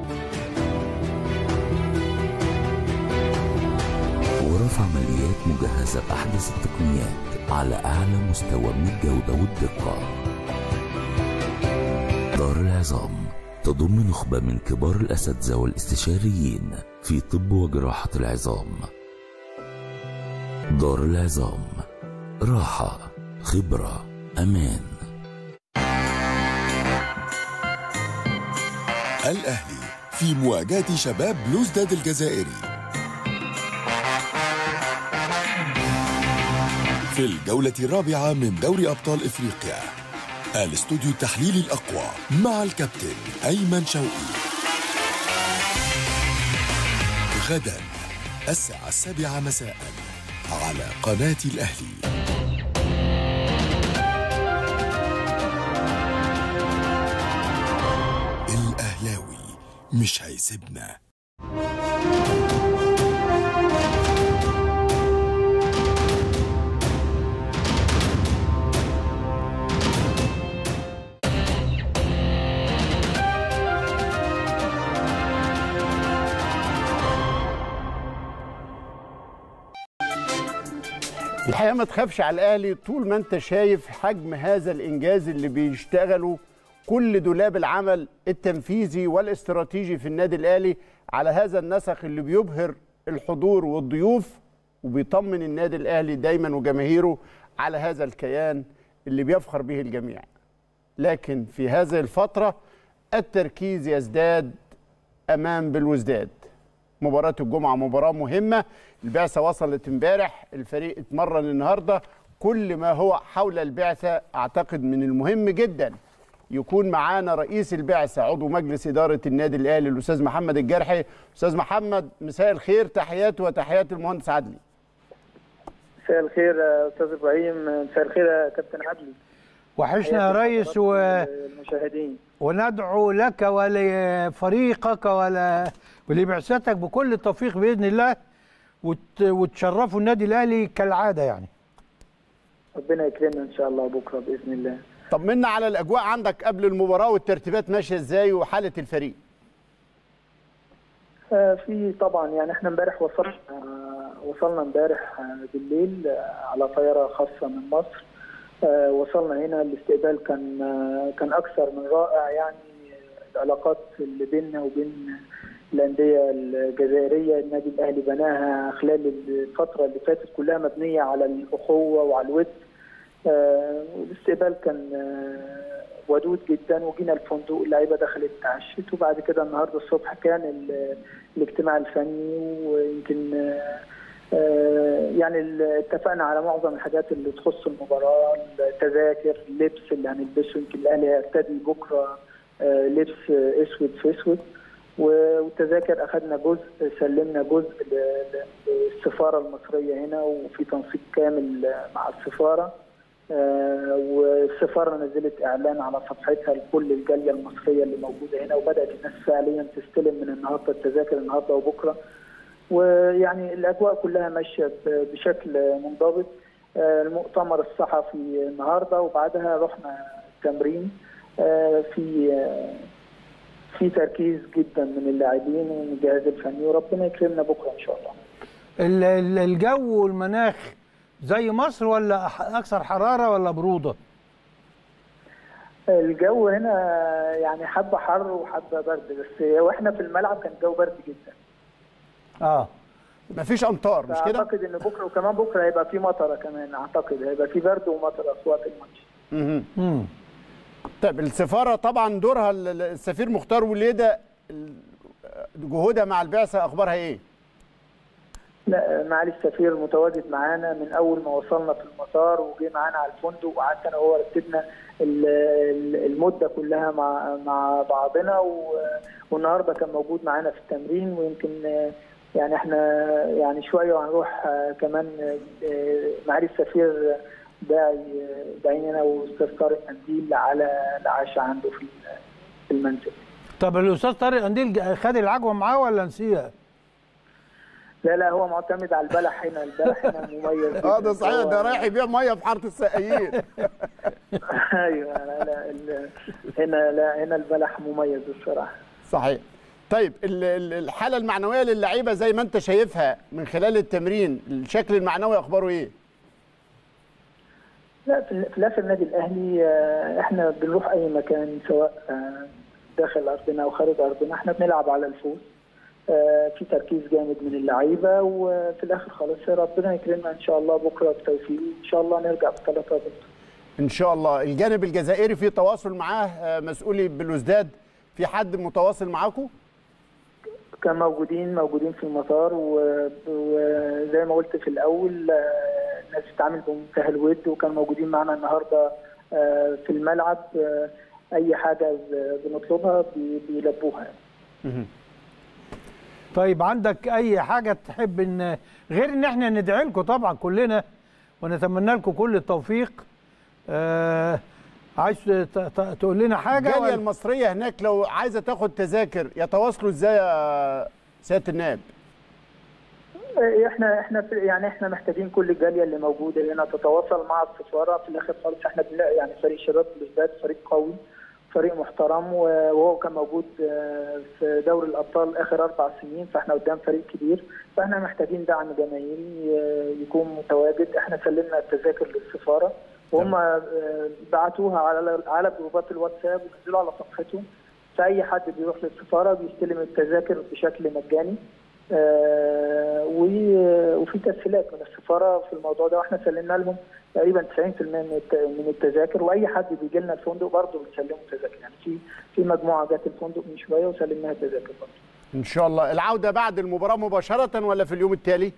غرف عمليات مجهزة بأحدث التقنيات على أعلى مستوى من الجودة والدقة دار العظام تضم نخبة من كبار الأساتذة والاستشاريين في طب وجراحة العظام دار العظام راحة خبرة أمان الأهلي في مواجهة شباب بلوزداد الجزائري في الجولة الرابعة من دوري أبطال إفريقيا الاستوديو التحليلي الأقوى مع الكابتن أيمن شوقي غدا الساعة السابعة مساء على قناة الأهلي الأهلاوي مش هيسيبنا الحقيقة ما تخافش على الأهلي طول ما أنت شايف حجم هذا الإنجاز اللي بيشتغله كل دولاب العمل التنفيذي والاستراتيجي في النادي الأهلي على هذا النسق اللي بيبهر الحضور والضيوف وبيطمن النادي الأهلي دايما وجماهيره على هذا الكيان اللي بيفخر به الجميع لكن في هذه الفترة التركيز يزداد أمام بالوزداد مباراة الجمعة مباراة مهمة البعثة وصلت امبارح الفريق اتمرن النهاردة كل ما هو حول البعثة أعتقد من المهم جدا يكون معانا رئيس البعثة عضو مجلس إدارة النادي الأهلي الأستاذ محمد الجرحي أستاذ محمد مساء الخير تحياتي وتحيات المهندس عدلي مساء الخير يا استاذ ابراهيم مساء الخير يا كابتن عدلي وحشنا يا ريس و... المشاهدين وندعو لك ولفريقك ولا ولبعثتك بكل التوفيق باذن الله وت... وتشرفوا النادي الاهلي كالعاده يعني ربنا يكرمنا ان شاء الله بكره باذن الله طمنا على الأجواء عندك قبل المباراة والترتيبات ماشية إزاي وحالة الفريق آه، في طبعا يعني احنا امبارح وصلنا آه، وصلنا امبارح آه، بالليل آه، على طياره خاصه من مصر آه، وصلنا هنا الاستقبال كان آه، كان اكثر من رائع يعني العلاقات اللي بيننا وبين الانديه الجزائريه النادي الاهلي بناها خلال الفتره اللي فاتت كلها مبنيه على الاخوه وعلى الود آه، والاستقبال كان آه، ودود جدا وجينا الفندق اللعيبه دخلت اتعشت وبعد كده النهارده الصبح كان ال- الاجتماع الفني ويمكن آه، آه، يعني ال- اتفقنا على معظم الحاجات اللي تخص المباراه التذاكر اللبس اللي هنلبسه يمكن الاهلي هيرتدي بكره آه، لبس آه، اسود في اسود و- والتذاكر اخذنا جزء سلمنا جزء ل- ل- للسفاره المصريه هنا وفي تنسيق كامل آه، مع السفاره آه، والسفاره نزلت اعلان على صفحتها لكل الجاليه المصريه اللي موجوده هنا وبدات الناس فعليا تستلم من النهارده التذاكر النهارده وبكره ويعني الاجواء كلها ماشيه ب- بشكل منضبط آه، المؤتمر الصحفي النهارده وبعدها رحنا تمرين آه، في آه، في تركيز جدا من اللاعبين ومن الجهاز الفني وربنا يكرمنا بكره ان شاء الله ال- ال- الجو والمناخ زي مصر ولا أح- اكثر حراره ولا بروده الجو هنا يعني حبه حر وحبه برد بس واحنا في الملعب كان الجو برد جدا اه مفيش امطار مش كده؟ اعتقد ان بكره وكمان بكره هيبقى في مطره كمان اعتقد هيبقى في برد ومطره في وقت الماتش مهم. امم طيب السفاره طبعا دورها ال- ال- السفير مختار وليده ال- جهودها مع البعثه اخبارها ايه؟ لا معالي السفير متواجد معانا من اول ما وصلنا في المطار وجي معانا على الفندق وقعدت انا وهو رتبنا ال- ال- المده كلها مع مع بعضنا و- والنهارده كان موجود معانا في التمرين ويمكن آه، يعني احنا يعني شويه وهنروح آه، كمان آه، معالي السفير داعي داعيني انا واستاذ طارق قنديل على العشاء عنده في في المنزل طب الاستاذ طارق قنديل ج- خد العجوه معاه ولا نسيها؟ لا لا هو معتمد على البلح هنا البلح هنا مميز اه جداً. ده صحيح هو- ده رايح يبيع ميه في حاره السقايين ايوه لا لا ال- هنا لا هنا البلح مميز الصراحه صحيح طيب ال- ال- الحاله المعنويه للعيبه زي ما انت شايفها من خلال التمرين الشكل المعنوي اخباره ايه؟ لا في في الاخر النادي الاهلي آه، احنا بنروح اي مكان سواء آه، داخل ارضنا او خارج ارضنا احنا بنلعب على الفوز آه، في تركيز جامد من اللعيبه وفي الاخر خلاص ربنا يكرمنا ان شاء الله بكره بتوفيق ان شاء الله نرجع بثلاثه بكره ان شاء الله الجانب الجزائري في تواصل معاه آه، مسؤولي بلوزداد في حد متواصل معاكم؟ كان موجودين موجودين في المطار و- وزي ما قلت في الاول آه، الناس بتتعامل بمنتهى الود وكانوا موجودين معنا النهارده آه، في الملعب آه، اي حاجه ب- بنطلبها بي- بيلبوها يعني. طيب عندك اي حاجه تحب ان غير ان احنا ندعي لكم طبعا كلنا ونتمنى لكم كل التوفيق آه عايز ت- ت- تقول لنا حاجه الجاليه ولا؟ المصريه هناك لو عايزه تاخد تذاكر يتواصلوا ازاي يا سياده النائب؟ آه، احنا احنا في- يعني احنا محتاجين كل الجاليه اللي موجوده هنا تتواصل مع السفاره في الاخر خالص احنا بنلاقي يعني فريق شباب بلوزداد فريق قوي فريق محترم و- وهو كان موجود آه، في دوري الابطال اخر اربع سنين فاحنا قدام فريق كبير فاحنا محتاجين دعم جماهيري آه، يكون متواجد احنا سلمنا التذاكر للسفاره وهم آه، بعتوها على على جروبات الواتساب ونزلوا على صفحتهم فاي حد بيروح للسفاره بيستلم التذاكر بشكل مجاني آه، و- وفي تسهيلات من السفاره في الموضوع ده واحنا سلمنا لهم تقريبا 90% من الت- من التذاكر واي حد بيجي لنا الفندق برضه بنسلمه تذاكر يعني في في مجموعه جت الفندق من شويه وسلمناها تذاكر برضه ان شاء الله العوده بعد المباراه مباشره ولا في اليوم التالي؟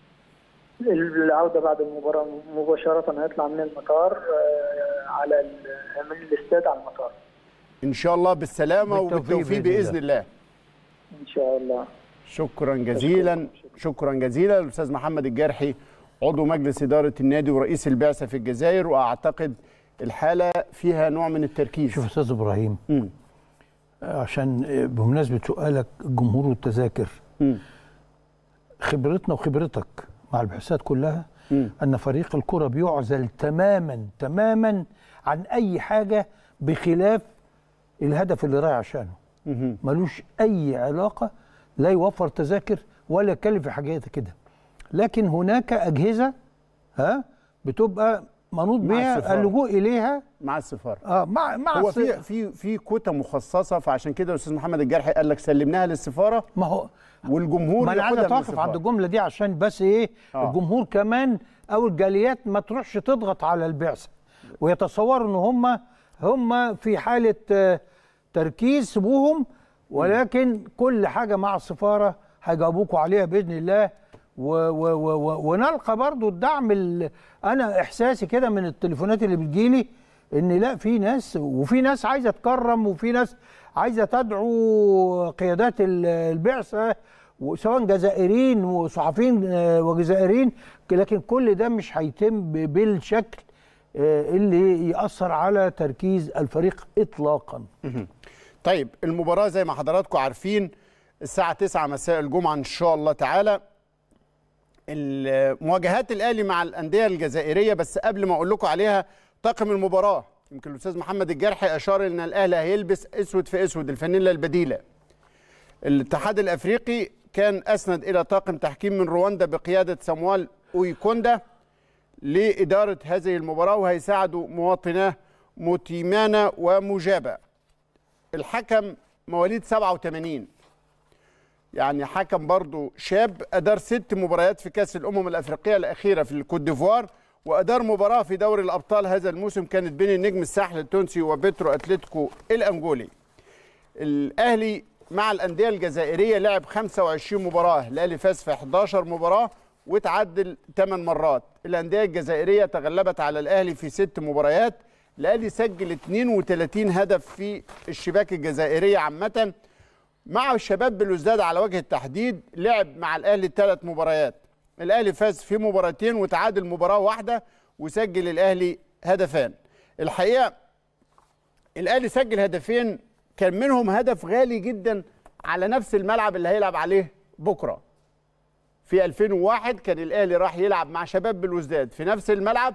العوده بعد المباراه مباشره هيطلع من المطار آه، على ال- من الاستاد على المطار ان شاء الله بالسلامه بالتوفيق وبالتوفيق بإذن باذن الله ان شاء الله شكرا جزيلا شكرا جزيلا الاستاذ محمد الجرحي عضو مجلس اداره النادي ورئيس البعثه في الجزائر واعتقد الحاله فيها نوع من التركيز شوف استاذ ابراهيم مم. عشان بمناسبه سؤالك الجمهور والتذاكر مم. خبرتنا وخبرتك مع البعثات كلها مم. ان فريق الكره بيعزل تماما تماما عن اي حاجه بخلاف الهدف اللي رايح عشانه مهم. ملوش اي علاقه لا يوفر تذاكر ولا يكلف في حاجات كده لكن هناك اجهزه ها بتبقى منوط مع بها السفارة. اللجوء اليها مع السفاره اه مع مع هو الص- في في في كوتا مخصصه فعشان كده الاستاذ محمد الجرحي قال لك سلمناها للسفاره ما هو والجمهور ما انا عايز ياخدها من اتوقف السفارة. عند الجمله دي عشان بس ايه آه. الجمهور كمان او الجاليات ما تروحش تضغط على البعثه ويتصوروا ان هم هم في حاله آه، تركيز سيبوهم ولكن كل حاجه مع السفاره هيجاوبوكوا عليها باذن الله و و و و ونلقى برضو الدعم ال- انا احساسي كده من التليفونات اللي بتجيلي ان لا في ناس وفي ناس عايزه تكرم وفي ناس عايزه تدعو قيادات ال- البعثه سواء جزائريين وصحفيين آه، وجزائريين لكن كل ده مش هيتم ب- بالشكل آه، اللي ياثر على تركيز الفريق اطلاقا طيب المباراة زي ما حضراتكم عارفين الساعة 9 مساء الجمعة إن شاء الله تعالى مواجهات الأهلي مع الأندية الجزائرية بس قبل ما أقول لكم عليها طاقم المباراة يمكن الأستاذ محمد الجرحي أشار إن الأهلي هيلبس أسود في أسود الفانيلا البديلة الاتحاد الأفريقي كان أسند إلى طاقم تحكيم من رواندا بقيادة ساموال أويكوندا لإدارة هذه المباراة وهيساعدوا مواطناه موتيمانا ومجابة الحكم مواليد 87 يعني حكم برضو شاب أدار ست مباريات في كأس الأمم الأفريقية الأخيرة في الكوت ديفوار وأدار مباراة في دوري الأبطال هذا الموسم كانت بين النجم الساحل التونسي وبيترو أتلتيكو الأنجولي الأهلي مع الأندية الجزائرية لعب 25 مباراة الأهلي فاز في 11 مباراة وتعادل 8 مرات الأندية الجزائرية تغلبت على الأهلي في ست مباريات الأهلي سجل 32 هدف في الشباك الجزائرية عامةً مع الشباب بلوزداد على وجه التحديد لعب مع الاهلي ثلاث مباريات الاهلي فاز في مباراتين وتعادل مباراه واحده وسجل الاهلي هدفان الحقيقه الاهلي سجل هدفين كان منهم هدف غالي جدا على نفس الملعب اللي هيلعب عليه بكره في 2001 كان الاهلي راح يلعب مع شباب بلوزداد في نفس الملعب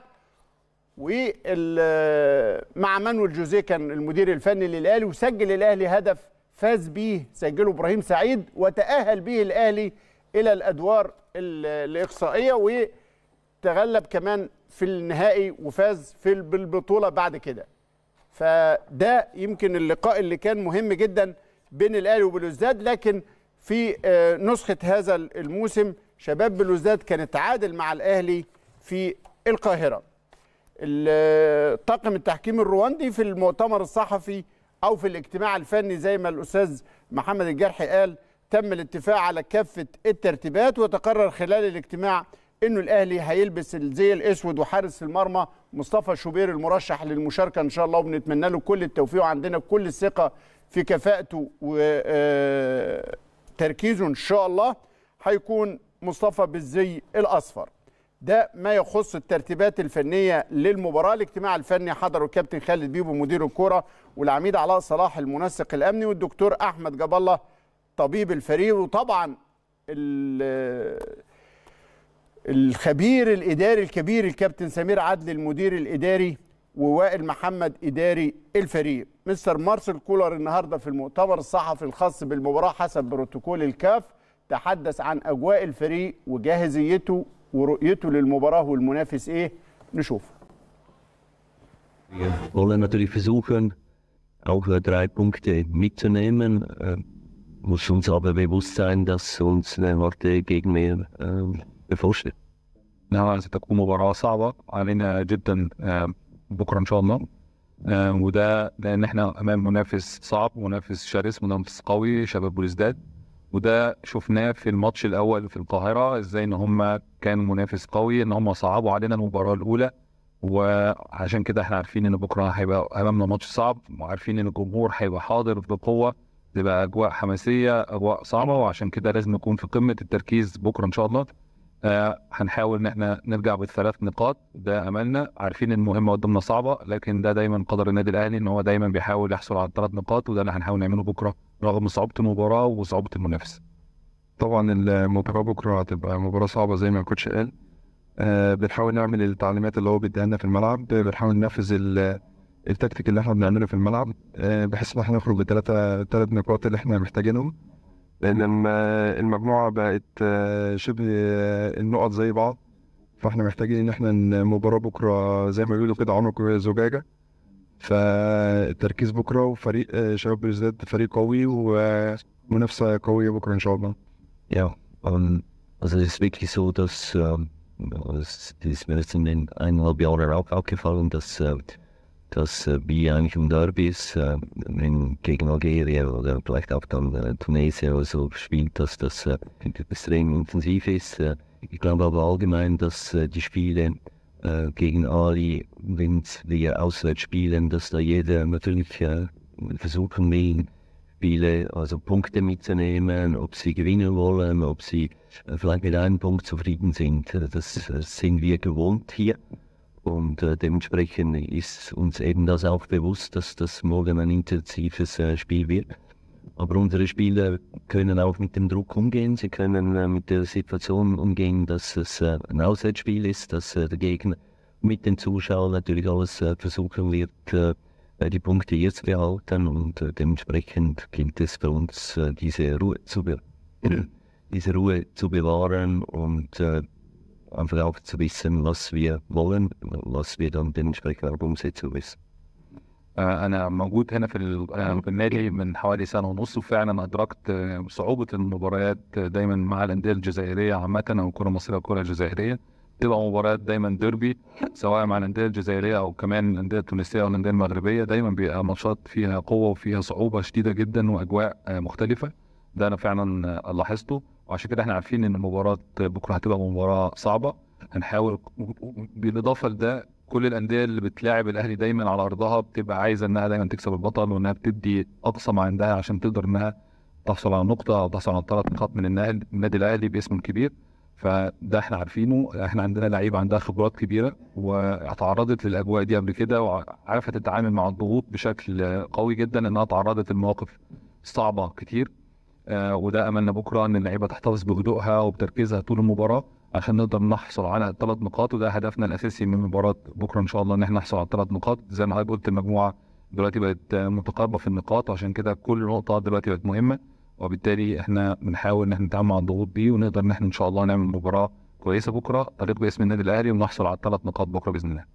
ومع مانويل جوزيه كان المدير الفني للاهلي وسجل الاهلي هدف فاز بيه سجله ابراهيم سعيد وتاهل به الاهلي الى الادوار ال- الاقصائيه وتغلب كمان في النهائي وفاز في ال- بالبطوله بعد كده فده يمكن اللقاء اللي كان مهم جدا بين الاهلي وبلوزداد لكن في آه، نسخه هذا الموسم شباب بلوزداد كان تعادل مع الاهلي في القاهره ال- طاقم التحكيم الرواندي في المؤتمر الصحفي او في الاجتماع الفني زي ما الاستاذ محمد الجرحي قال تم الاتفاق على كافه الترتيبات وتقرر خلال الاجتماع انه الاهلي هيلبس الزي الاسود وحارس المرمى مصطفى شوبير المرشح للمشاركه ان شاء الله وبنتمنى له كل التوفيق وعندنا كل الثقه في كفاءته وتركيزه ان شاء الله هيكون مصطفى بالزي الاصفر ده ما يخص الترتيبات الفنيه للمباراه الاجتماع الفني حضره الكابتن خالد بيبو مدير الكره والعميد علاء صلاح المنسق الامني والدكتور احمد جاب الله طبيب الفريق وطبعا ال- الخبير الاداري الكبير الكابتن سمير عدل المدير الاداري ووائل محمد اداري الفريق مستر مارسيل كولر النهارده في المؤتمر الصحفي الخاص بالمباراه حسب بروتوكول الكاف تحدث عن اجواء الفريق وجاهزيته ورؤيته للمباراه والمنافس ايه نشوف Wir wollen natürlich versuchen, auch äh, drei Punkte mitzunehmen. Äh, muss uns aber bewusst sein, dass uns eine harte Gegner äh, bevorsteht. انها ستكون مباراه صعبه علينا جدا آه، بكره ان شاء الله آه، وده لان احنا امام منافس صعب منافس شرس منافس قوي شباب بوليسداد وده شفناه في الماتش الاول في القاهره ازاي ان هم كانوا منافس قوي ان هم صعبوا علينا المباراه الاولى وعشان كده احنا عارفين ان بكره هيبقى امامنا ماتش صعب وعارفين ان الجمهور هيبقى حاضر بقوه تبقى اجواء حماسيه اجواء صعبه وعشان كده لازم نكون في قمه التركيز بكره ان شاء الله آه هنحاول ان احنا نرجع بالثلاث نقاط ده املنا عارفين ان المهمه قدامنا صعبه لكن ده دايما قدر النادي الاهلي ان هو دايما بيحاول يحصل على الثلاث نقاط وده اللي هنحاول نعمله بكره رغم صعوبه المباراه وصعوبه المنافس طبعا المباراة بكرة هتبقى مباراة صعبة زي ما الكوتش قال آه بنحاول نعمل التعليمات اللي هو بيديها لنا في الملعب بنحاول ننفذ ال- التكتيك اللي احنا بنعمله في الملعب آه بحيث ان احنا نخرج بالثلاثة ثلاث نقاط اللي احنا محتاجينهم لأن الم- المجموعة بقت آه شبه آه النقط زي بعض فاحنا محتاجين ان احنا المباراة بكرة زي ما بيقولوا كده عنق زجاجة فالتركيز بكرة وفريق آه شباب بلوزداد فريق قوي ومنافسة قوية بكرة ان شاء الله Ja, ähm, also es ist wirklich so, dass ähm, es ist mir jetzt in den eineinhalb Jahren auch aufgefallen, dass, äh, dass äh, wie eigentlich im Derbys, äh, wenn gegen Algerien oder vielleicht auch dann äh, Tunesien oder so spielt, dass das äh, extrem intensiv ist. Äh, ich glaube aber allgemein, dass äh, die Spiele äh, gegen Ali, wenn wir auswärts spielen, dass da jeder natürlich äh, versuchen will, Spiele, also Punkte mitzunehmen, ob sie gewinnen wollen, ob sie äh, vielleicht mit einem Punkt zufrieden sind. Äh, Das äh, sind wir gewohnt hier. Und äh, dementsprechend ist uns eben das auch bewusst, dass das morgen ein intensives äh, Spiel wird. Aber unsere Spieler können auch mit dem Druck umgehen. Sie können äh, mit der Situation umgehen, dass es äh, ein Auswärtsspiel ist, dass äh, der Gegner mit den Zuschauern natürlich alles äh, versuchen wird, äh, die Punkte hier zu behalten. Und äh, dementsprechend gilt es für uns, äh, diese Ruhe zu, be diese Ruhe zu bewahren und äh, einfach auch zu wissen, was wir wollen, was wir dann dementsprechend auch umsetzen müssen. آه، أنا موجود هنا في ال- آه، في النادي من حوالي سنة ونص وفعلا أدركت آه، صعوبة المباريات آه، دايما مع الأندية الجزائرية عامة أو الكرة المصرية والكرة الجزائرية بتبقى مباريات دايما ديربي سواء مع الأندية الجزائرية أو كمان الأندية التونسية أو الأندية المغربية دايما بيبقى ماتشات فيها قوة وفيها صعوبة شديدة جدا وأجواء آه، مختلفة ده أنا فعلا آه، لاحظته وعشان كده احنا عارفين إن مباراة بكرة هتبقى مباراة صعبة هنحاول بالإضافة لده كل الانديه اللي بتلاعب الاهلي دايما على ارضها بتبقى عايزه انها دايما تكسب البطل وانها بتدي اقصى ما عندها عشان تقدر انها تحصل على نقطه او تحصل على ثلاث نقاط من النادي النادي الاهلي باسم كبير فده احنا عارفينه احنا عندنا لعيبه عندها خبرات كبيره وتعرضت للاجواء دي قبل كده وعرفت تتعامل مع الضغوط بشكل قوي جدا انها تعرضت لمواقف صعبه كتير آه، وده املنا بكره ان اللعيبه تحتفظ بهدوءها وبتركيزها طول المباراه عشان نقدر نحصل على الثلاث نقاط وده هدفنا الاساسي من مباراه بكره ان شاء الله ان احنا نحصل على الثلاث نقاط زي ما حضرتك قلت المجموعه دلوقتي بقت آه، متقاربه في النقاط وعشان كده كل نقطه دلوقتي بقت مهمه وبالتالي احنا بنحاول ان احنا نتعامل مع الضغوط دي ونقدر ان احنا ان شاء الله نعمل مباراه كويسه بكره تليق باسم النادي الاهلي ونحصل على الثلاث نقاط بكره باذن الله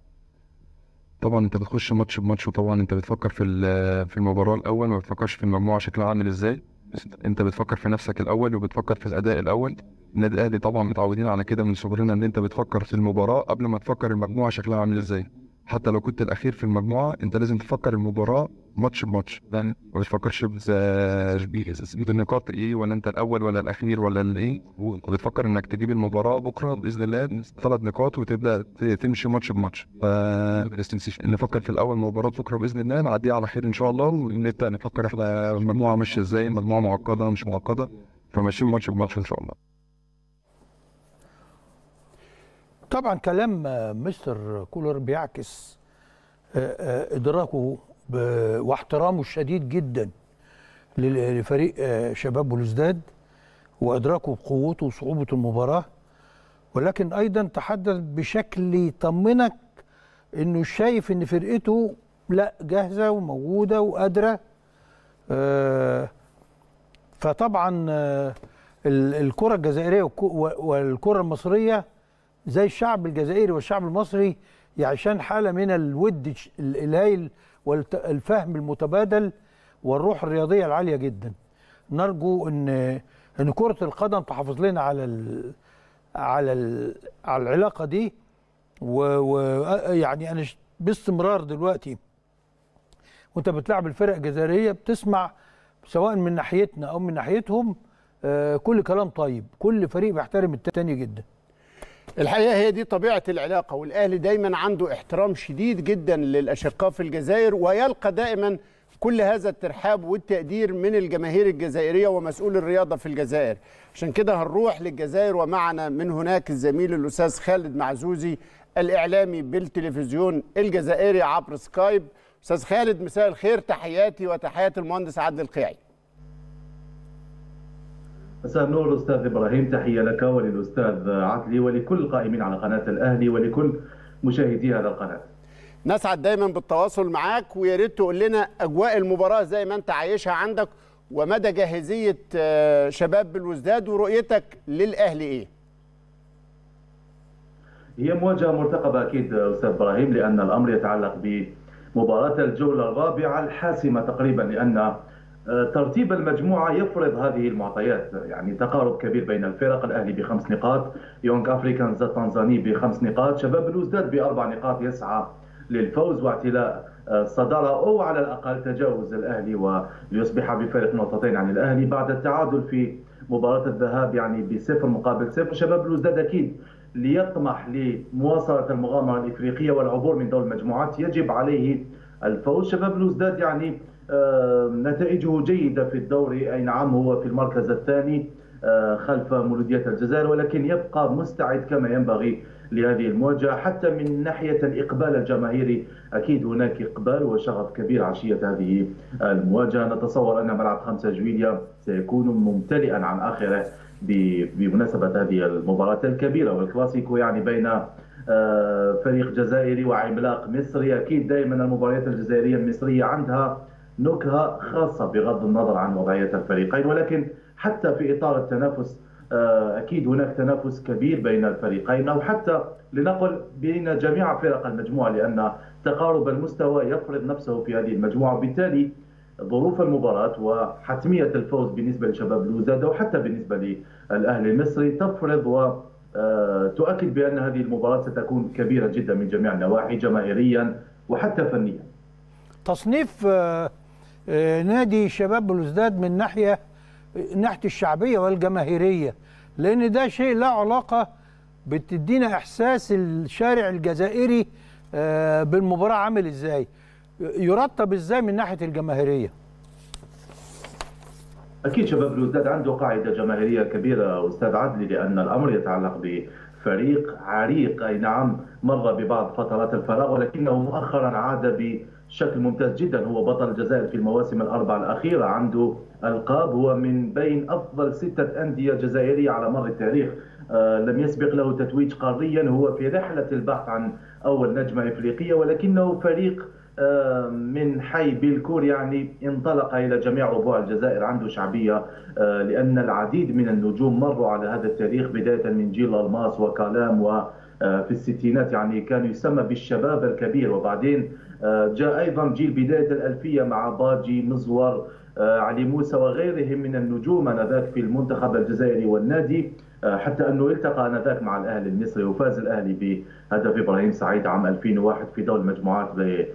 طبعا انت بتخش ماتش بماتش وطبعا انت بتفكر في ال- في المباراه الاول ما بتفكرش في المجموعه شكلها عامل ازاي بس انت بتفكر في نفسك الاول وبتفكر في الاداء الاول النادي الاهلي طبعا متعودين على كده من صغرنا ان انت بتفكر في المباراه قبل ما تفكر المجموعه شكلها عامل ازاي حتى لو كنت الاخير في المجموعه انت لازم تفكر المباراه ماتش بماتش ما بتفكرش بز- بالنقاط ايه ولا انت الاول ولا الاخير ولا الايه وبتفكر انك تجيب المباراه بكره باذن الله ثلاث نقاط وتبدا ت- تمشي ماتش بماتش ف نفكر في الاول مباراه بكره باذن الله نعديها على خير ان شاء الله ونبدا نفكر احنا المجموعه ماشيه ازاي المجموعه معقده مش معقده فماشيين ماتش بماتش ان شاء الله طبعا كلام آه، مستر كولر بيعكس آه، آه، ادراكه ب- واحترامه الشديد جدا لل- لفريق آه، شباب بلوزداد وادراكه بقوته وصعوبه المباراه ولكن ايضا تحدث بشكل يطمنك انه شايف ان فرقته لا جاهزه وموجوده وقادره آه، فطبعا آه، ال- الكره الجزائريه والك- والكره المصريه زي الشعب الجزائري والشعب المصري يعيشان حاله من الود الش- ال- الهائل والفهم المتبادل والروح الرياضيه العاليه جدا نرجو ان ان كره القدم تحافظ لنا على ال على ال على العلاقه دي ويعني انا ش- باستمرار دلوقتي وانت بتلعب الفرق الجزائريه بتسمع سواء من ناحيتنا او من ناحيتهم آه، كل كلام طيب كل فريق بيحترم التاني جدا الحقيقه هي دي طبيعه العلاقه والاهلي دايما عنده احترام شديد جدا للاشقاء في الجزائر ويلقى دائما كل هذا الترحاب والتقدير من الجماهير الجزائريه ومسؤول الرياضه في الجزائر عشان كده هنروح للجزائر ومعنا من هناك الزميل الاستاذ خالد معزوزي الاعلامي بالتلفزيون الجزائري عبر سكايب استاذ خالد مساء الخير تحياتي وتحيات المهندس عادل القيعي مساء النور استاذ ابراهيم تحيه لك وللاستاذ عدلي ولكل القائمين على قناه الاهلي ولكل مشاهدي هذا القناه. نسعد دايما بالتواصل معاك ويا ريت تقول لنا اجواء المباراه زي ما انت عايشها عندك ومدى جاهزيه آه، شباب بالوزداد ورؤيتك للاهلي ايه؟ هي مواجهه مرتقبه اكيد استاذ ابراهيم لان الامر يتعلق بمباراه الجوله الرابعه الحاسمه تقريبا لان آه، ترتيب المجموعه يفرض هذه المعطيات يعني تقارب كبير بين الفرق الاهلي بخمس نقاط يونغ افريكانز التنزاني بخمس نقاط شباب الوزداد باربع نقاط يسعى للفوز واعتلاء الصداره او على الاقل تجاوز الاهلي وليصبح بفارق نقطتين عن الاهلي بعد التعادل في مباراه الذهاب يعني بصفر مقابل صفر شباب بلوزداد اكيد ليطمح لمواصله المغامره الافريقيه والعبور من دور المجموعات يجب عليه الفوز شباب بلوزداد يعني آه، نتائجه جيده في الدوري اي نعم هو في المركز الثاني آه، خلف مولودية الجزائر ولكن يبقى مستعد كما ينبغي لهذه المواجهة حتى من ناحية الإقبال الجماهيري أكيد هناك إقبال وشغف كبير عشية هذه المواجهة نتصور أن ملعب 5 جويليا سيكون ممتلئا عن آخره بمناسبة هذه المباراة الكبيرة والكلاسيكو يعني بين آه، فريق جزائري وعملاق مصري أكيد دائما المباريات الجزائرية المصرية عندها نكهة خاصة بغض النظر عن وضعية الفريقين ولكن حتى في إطار التنافس آه، أكيد هناك تنافس كبير بين الفريقين أو حتى لنقل بين جميع فرق المجموعة لأن تقارب المستوى يفرض نفسه في هذه المجموعة وبالتالي ظروف المباراة وحتمية الفوز بالنسبة لشباب لوزاد وحتى بالنسبة للأهلي المصري تفرض و آه، تؤكد بأن هذه المباراة ستكون كبيرة جدا من جميع النواحي جماهيريا وحتى فنيا تصنيف آه، آه، نادي شباب بلوزداد من ناحيه ناحيه الشعبيه والجماهيريه لان ده شيء له علاقه بتدينا احساس الشارع الجزائري آه، بالمباراه عامل ازاي يرتب ازاي من ناحيه الجماهيريه اكيد شباب بلوزداد عنده قاعده جماهيريه كبيره استاذ عدلي لان الامر يتعلق بفريق عريق اي نعم مر ببعض فترات الفراغ ولكنه مؤخرا عاد بشكل ممتاز جدا هو بطل الجزائر في المواسم الاربعه الاخيره عنده القاب هو من بين افضل سته انديه جزائريه على مر التاريخ آه لم يسبق له تتويج قاريا هو في رحله البحث عن اول نجمه افريقيه ولكنه فريق آه، من حي بيلكور يعني انطلق الى جميع ربوع الجزائر عنده شعبيه آه، لان العديد من النجوم مروا على هذا التاريخ بدايه من جيل الماس وكالام و آه، في الستينات يعني كان يسمى بالشباب الكبير وبعدين جاء ايضا جيل بدايه الالفيه مع باجي مزور علي موسى وغيرهم من النجوم انذاك في المنتخب الجزائري والنادي حتى انه التقى انذاك مع الاهلي المصري وفاز الاهلي بهدف ابراهيم سعيد عام 2001 في دور المجموعات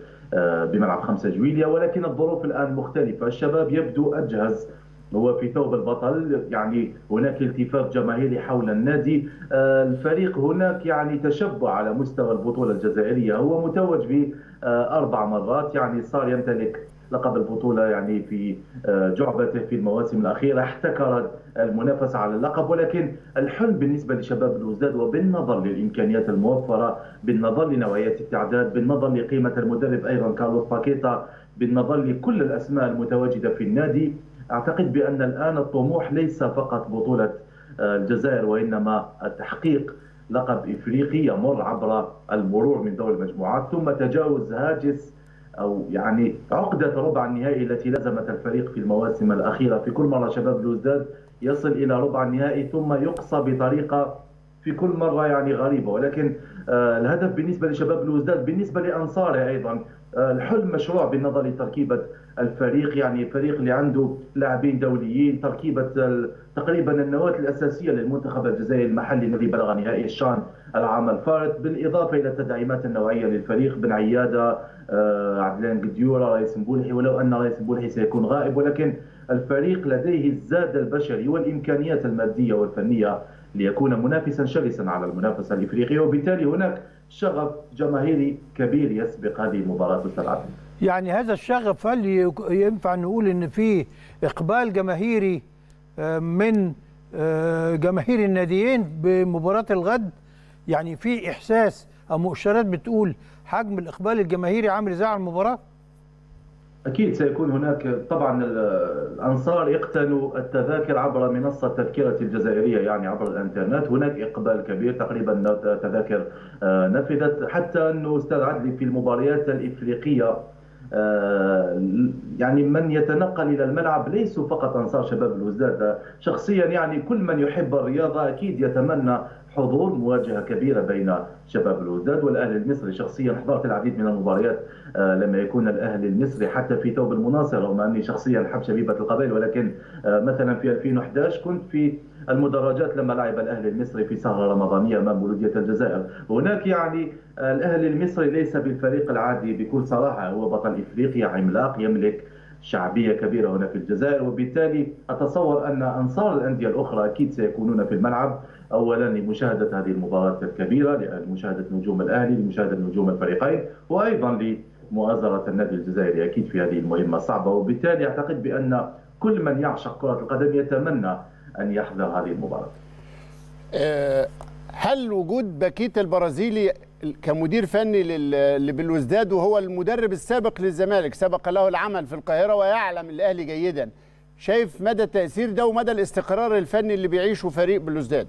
آه، بملعب خمسة جويليا ولكن الظروف الآن مختلفة الشباب يبدو أجهز هو في ثوب البطل يعني هناك التفاف جماهيري حول النادي آه، الفريق هناك يعني تشبع على مستوى البطولة الجزائرية هو متوج بأربع مرات يعني صار يمتلك لقب البطولة يعني في آه، جعبته في المواسم الأخيرة احتكر المنافسة على اللقب ولكن الحلم بالنسبة لشباب الوزداد وبالنظر للإمكانيات الموفرة بالنظر لنوعية التعداد بالنظر لقيمة المدرب أيضا كارلوس باكيتا بالنظر لكل الأسماء المتواجدة في النادي أعتقد بأن الآن الطموح ليس فقط بطولة آه، الجزائر وإنما التحقيق لقب إفريقي يمر عبر المرور من دور المجموعات ثم تجاوز هاجس او يعني عقده ربع النهائي التي لزمت الفريق في المواسم الاخيره في كل مره شباب لوزداد يصل الى ربع النهائي ثم يقصى بطريقه في كل مره يعني غريبه ولكن آه الهدف بالنسبه لشباب لوزداد بالنسبه لانصاره ايضا آه الحلم مشروع بالنظر لتركيبه الفريق يعني فريق اللي عنده لاعبين دوليين تركيبه تقريبا النواه الاساسيه للمنتخب الجزائري المحلي الذي بلغ نهائي الشان العام الفارط بالاضافه الى التدعيمات النوعيه للفريق بن عياده آه، عدلان قديوره رئيس مبولحي ولو ان رئيس مبولحي سيكون غائب ولكن الفريق لديه الزاد البشري والامكانيات الماديه والفنيه ليكون منافسا شرسا على المنافسه الافريقيه وبالتالي هناك شغف جماهيري كبير يسبق هذه المباراه الثلاثه. يعني هذا الشغف هل ينفع نقول ان في اقبال جماهيري آه، من آه، جماهير الناديين بمباراه الغد يعني في احساس او مؤشرات بتقول حجم الاقبال الجماهيري عامل ازاي على المباراه؟ اكيد سيكون هناك طبعا الانصار يقتنوا التذاكر عبر منصه تذكره الجزائريه يعني عبر الانترنت هناك اقبال كبير تقريبا تذاكر آه، نفذت حتى انه استاذ عدلي في المباريات الافريقيه آه، يعني من يتنقل الى الملعب ليسوا فقط انصار شباب الوزداد شخصيا يعني كل من يحب الرياضه اكيد يتمنى حضور مواجهه كبيره بين شباب الوداد والاهلي المصري شخصيا حضرت العديد من المباريات آه، لما يكون الاهلي المصري حتى في ثوب المناصر رغم اني شخصيا احب شبيبه القبائل ولكن آه، مثلا في 2011 كنت في المدرجات لما لعب الاهلي المصري في سهره رمضانيه امام بلوديه الجزائر هناك يعني الاهلي المصري ليس بالفريق العادي بكل صراحه هو بطل افريقيا عملاق يملك شعبية كبيرة هنا في الجزائر وبالتالي أتصور أن أنصار الأندية الأخرى أكيد سيكونون في الملعب أولا لمشاهدة هذه المباراة الكبيرة لمشاهدة نجوم الأهلي لمشاهدة نجوم الفريقين وأيضا لمؤازرة النادي الجزائري أكيد في هذه المهمة الصعبة وبالتالي أعتقد بأن كل من يعشق كرة القدم يتمنى أن يحضر هذه المباراة آه، هل وجود باكيت البرازيلي كمدير فني لل- بالوزداد وهو المدرب السابق للزمالك سبق له العمل في القاهرة ويعلم الأهلي جيدا شايف مدى التأثير ده ومدى الاستقرار الفني اللي بيعيشه فريق بالوزداد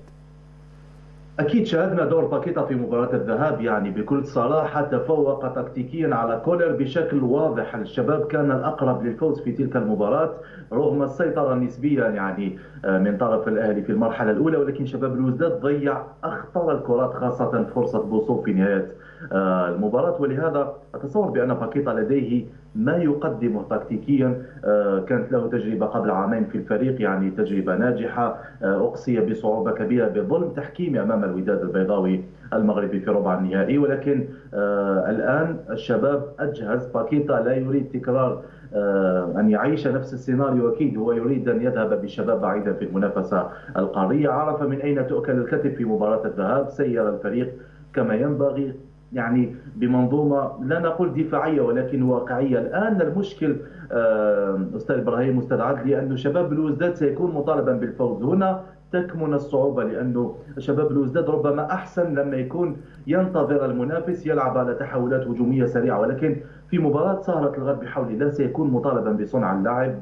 أكيد شاهدنا دور باكيتا في مباراة الذهاب يعني بكل صراحة تفوق تكتيكيا على كولر بشكل واضح الشباب كان الأقرب للفوز في تلك المباراة رغم السيطرة نسبيا يعني آه، من طرف الأهلي في المرحلة الأولى ولكن شباب الوزداد ضيع أخطر الكرات خاصة فرصة بوصوف في نهاية آه، المباراة ولهذا أتصور بأن باكيتا لديه ما يقدمه تكتيكيا آه، كانت له تجربة قبل عامين في الفريق يعني تجربة ناجحة آه، أقصي بصعوبة كبيرة بظلم تحكيمي أمام الوداد البيضاوي المغربي في ربع النهائي ولكن آه، الآن الشباب أجهز باكيتا لا يريد تكرار آه، أن يعيش نفس السيناريو أكيد هو يريد أن يذهب بالشباب بعيدا في المنافسة القارية عرف من أين تؤكل الكتف في مباراة الذهاب سير الفريق كما ينبغي يعني بمنظومة لا نقول دفاعية ولكن واقعية الآن المشكل آه، أستاذ إبراهيم أستاذ عدلي أن شباب الوزداد سيكون مطالبا بالفوز هنا تكمن الصعوبة لأنه شباب الوزداد ربما أحسن لما يكون ينتظر المنافس يلعب على تحولات هجومية سريعة ولكن في مباراة سهرة الغد بحول الله سيكون مطالبا بصنع اللعب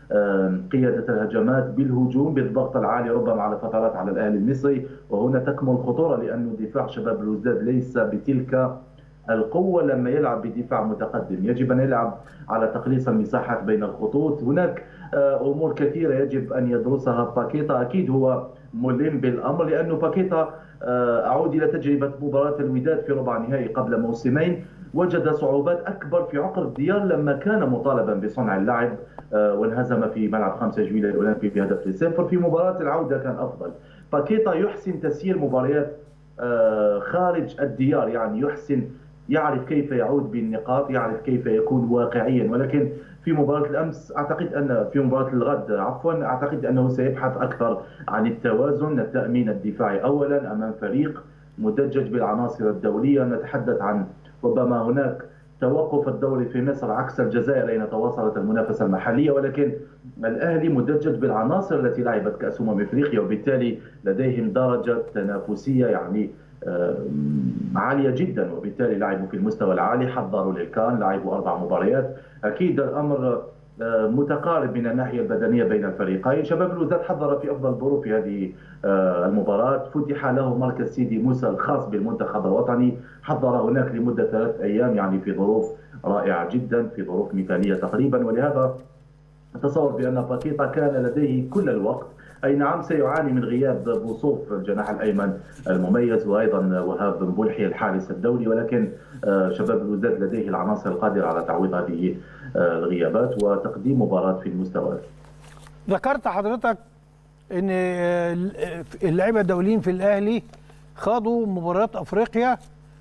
بقيادة الهجمات بالهجوم بالضغط العالي ربما على فترات على الأهلي المصري وهنا تكمن الخطورة لأن دفاع شباب الوزداد ليس بتلك القوة لما يلعب بدفاع متقدم يجب أن يلعب على تقليص المساحات بين الخطوط هناك آه، أمور كثيرة يجب أن يدرسها باكيتا أكيد هو ملم بالأمر لأنه باكيتا آه، أعود إلى تجربة مباراة الوداد في ربع نهائي قبل موسمين وجد صعوبات أكبر في عقر الديار لما كان مطالبا بصنع اللعب آه، وانهزم في ملعب 5 جويلية الأولمبي بهدف لصفر في مباراة العودة كان أفضل باكيتا يحسن تسيير مباريات آه، خارج الديار يعني يحسن يعرف كيف يعود بالنقاط يعرف كيف يكون واقعيا ولكن في مباراة الأمس أعتقد أن في مباراة الغد عفوا أعتقد أنه سيبحث أكثر عن التوازن التأمين الدفاعي أولا أمام فريق مدجج بالعناصر الدولية نتحدث عن ربما هناك توقف الدوري في مصر عكس الجزائر أين تواصلت المنافسة المحلية ولكن الأهلي مدجج بالعناصر التي لعبت كأس أمم إفريقيا وبالتالي لديهم درجة تنافسية يعني آه، عالية جدا وبالتالي لعبوا في المستوى العالي حضروا للكان لعبوا أربع مباريات أكيد الأمر آه، متقارب من الناحية البدنية بين الفريقين شباب الوزداد حضر في أفضل ظروف في هذه آه، المباراة فتح له مركز سيدي موسى الخاص بالمنتخب الوطني حضر هناك لمدة ثلاث أيام يعني في ظروف رائعة جدا في ظروف مثالية تقريبا ولهذا أتصور بأن باكيتا كان لديه كل الوقت اي نعم سيعاني من غياب بوصوف الجناح الايمن المميز وايضا وهاب مبولحي الحارس الدولي ولكن آه، شباب الوداد لديه العناصر القادره على تعويض هذه آه، الغيابات وتقديم مباراه في المستوى ذكرت حضرتك ان آه، اللعيبه الدوليين في الاهلي خاضوا مباريات افريقيا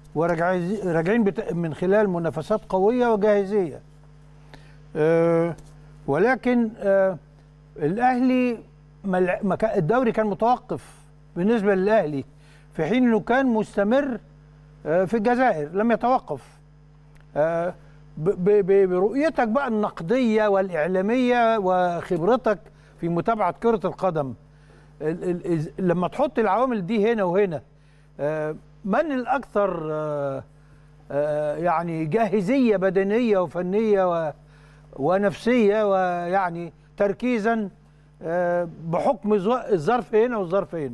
وراجعين بت- من خلال منافسات قويه وجاهزيه آه، ولكن آه، الاهلي مل- ما كان- الدوري كان متوقف بالنسبه للاهلي في حين انه كان مستمر آه، في الجزائر لم يتوقف آه، ب- ب- ب- برؤيتك بقى النقديه والاعلاميه وخبرتك في متابعه كره القدم ال- ال- إز- لما تحط العوامل دي هنا وهنا آه، من الاكثر آه، آه، يعني جاهزيه بدنيه وفنيه و- ونفسيه ويعني تركيزا آه، بحكم ظ- الظرف هنا والظرف هنا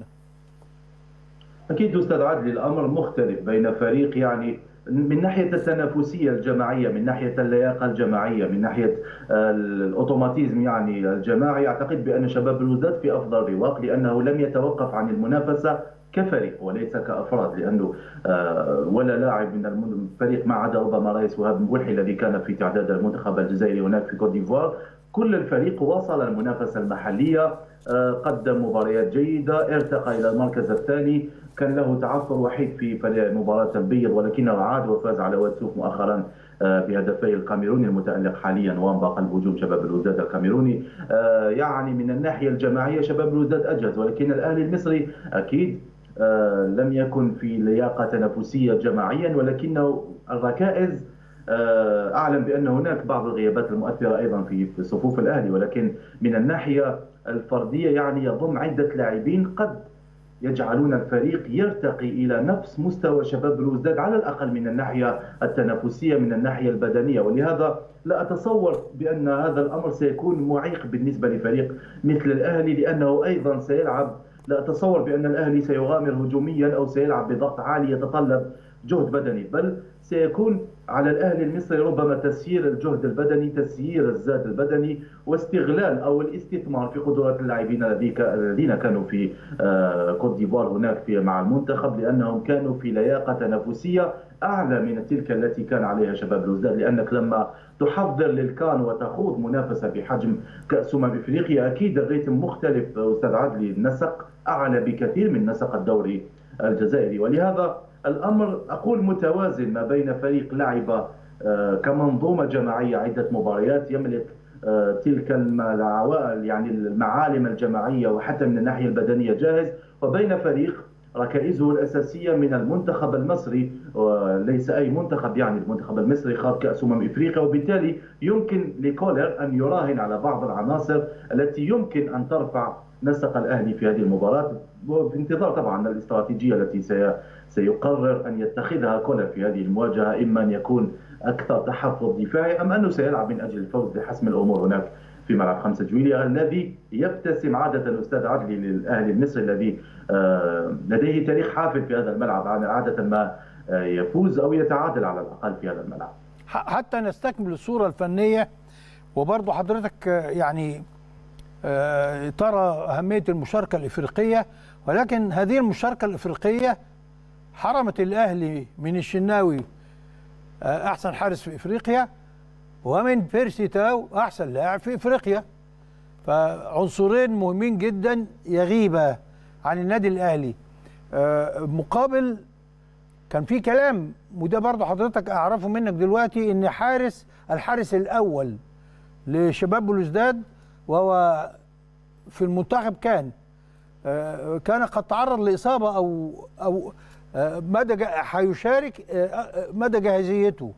اكيد استاذ عدلي الامر مختلف بين فريق يعني من ناحيه التنافسيه الجماعيه من ناحيه اللياقه الجماعيه من ناحيه آه، الاوتوماتيزم يعني الجماعي اعتقد بان شباب الوزداد في افضل رواق لانه لم يتوقف عن المنافسه كفريق وليس كافراد لانه آه، ولا لاعب من الفريق ما عدا ربما رئيس وهاب مبولحي الذي كان في تعداد المنتخب الجزائري هناك في كوت ديفوار كل الفريق واصل المنافسة المحلية آه، قدم مباريات جيدة ارتقى إلى المركز الثاني كان له تعثر وحيد في فريق مباراة البيض ولكنه عاد وفاز على واد سوف مؤخرا آه، بهدفي الكاميروني المتألق حاليا وانبا قلب هجوم شباب الوداد الكاميروني آه، يعني من الناحية الجماعية شباب الوداد أجهز ولكن الأهلي المصري أكيد آه، لم يكن في لياقة تنافسية جماعيا ولكنه الركائز آه، اعلم بان هناك بعض الغيابات المؤثره ايضا في في صفوف الاهلي ولكن من الناحيه الفرديه يعني يضم عده لاعبين قد يجعلون الفريق يرتقي الى نفس مستوى شباب الوزداد على الاقل من الناحيه التنافسيه من الناحيه البدنيه ولهذا لا اتصور بان هذا الامر سيكون معيق بالنسبه لفريق مثل الاهلي لانه ايضا سيلعب لا اتصور بان الاهلي سيغامر هجوميا او سيلعب بضغط عالي يتطلب جهد بدني بل سيكون على الاهلي المصري ربما تسيير الجهد البدني تسيير الزاد البدني واستغلال او الاستثمار في قدرات اللاعبين الذين كانوا في آه، كوت ديفوار هناك في مع المنتخب لانهم كانوا في لياقه تنافسيه اعلى من تلك التي كان عليها شباب الوزداد لانك لما تحضر للكان وتخوض منافسه بحجم كاس امم افريقيا اكيد الريتم مختلف استاذ عدلي النسق اعلى بكثير من نسق الدوري الجزائري ولهذا الامر اقول متوازن ما بين فريق لعب آه، كمنظومه جماعيه عده مباريات يملك آه، تلك العوائل يعني المعالم الجماعيه وحتى من الناحيه البدنيه جاهز وبين فريق ركائزه الاساسيه من المنتخب المصري وليس اي منتخب يعني المنتخب المصري خاض كاس امم افريقيا وبالتالي يمكن لكولر ان يراهن على بعض العناصر التي يمكن ان ترفع نسق الاهلي في هذه المباراه بانتظار طبعا الاستراتيجيه التي سي سيقرر ان يتخذها كولر في هذه المواجهه اما ان يكون اكثر تحفظ دفاعي ام انه سيلعب من اجل الفوز لحسم الامور هناك في ملعب 5 جويليا الذي يبتسم عادة الأستاذ عدلي للأهلي المصري الذي آه، لديه تاريخ حافل في هذا الملعب عادة ما آه، يفوز أو يتعادل على الأقل في هذا الملعب حتى نستكمل الصورة الفنية وبرضه حضرتك آه، يعني ترى أهمية المشاركة الإفريقية ولكن هذه المشاركة الإفريقية حرمت الأهلي من الشناوي أحسن حارس في إفريقيا ومن بيرسي تاو احسن لاعب في افريقيا فعنصرين مهمين جدا يغيبا عن النادي الاهلي آه، مقابل كان في كلام وده برضه حضرتك اعرفه منك دلوقتي ان حارس الحارس الاول لشباب بلوزداد وهو في المنتخب كان آه، كان قد تعرض لاصابه او او آه، مدى هيشارك مدى جاهزيته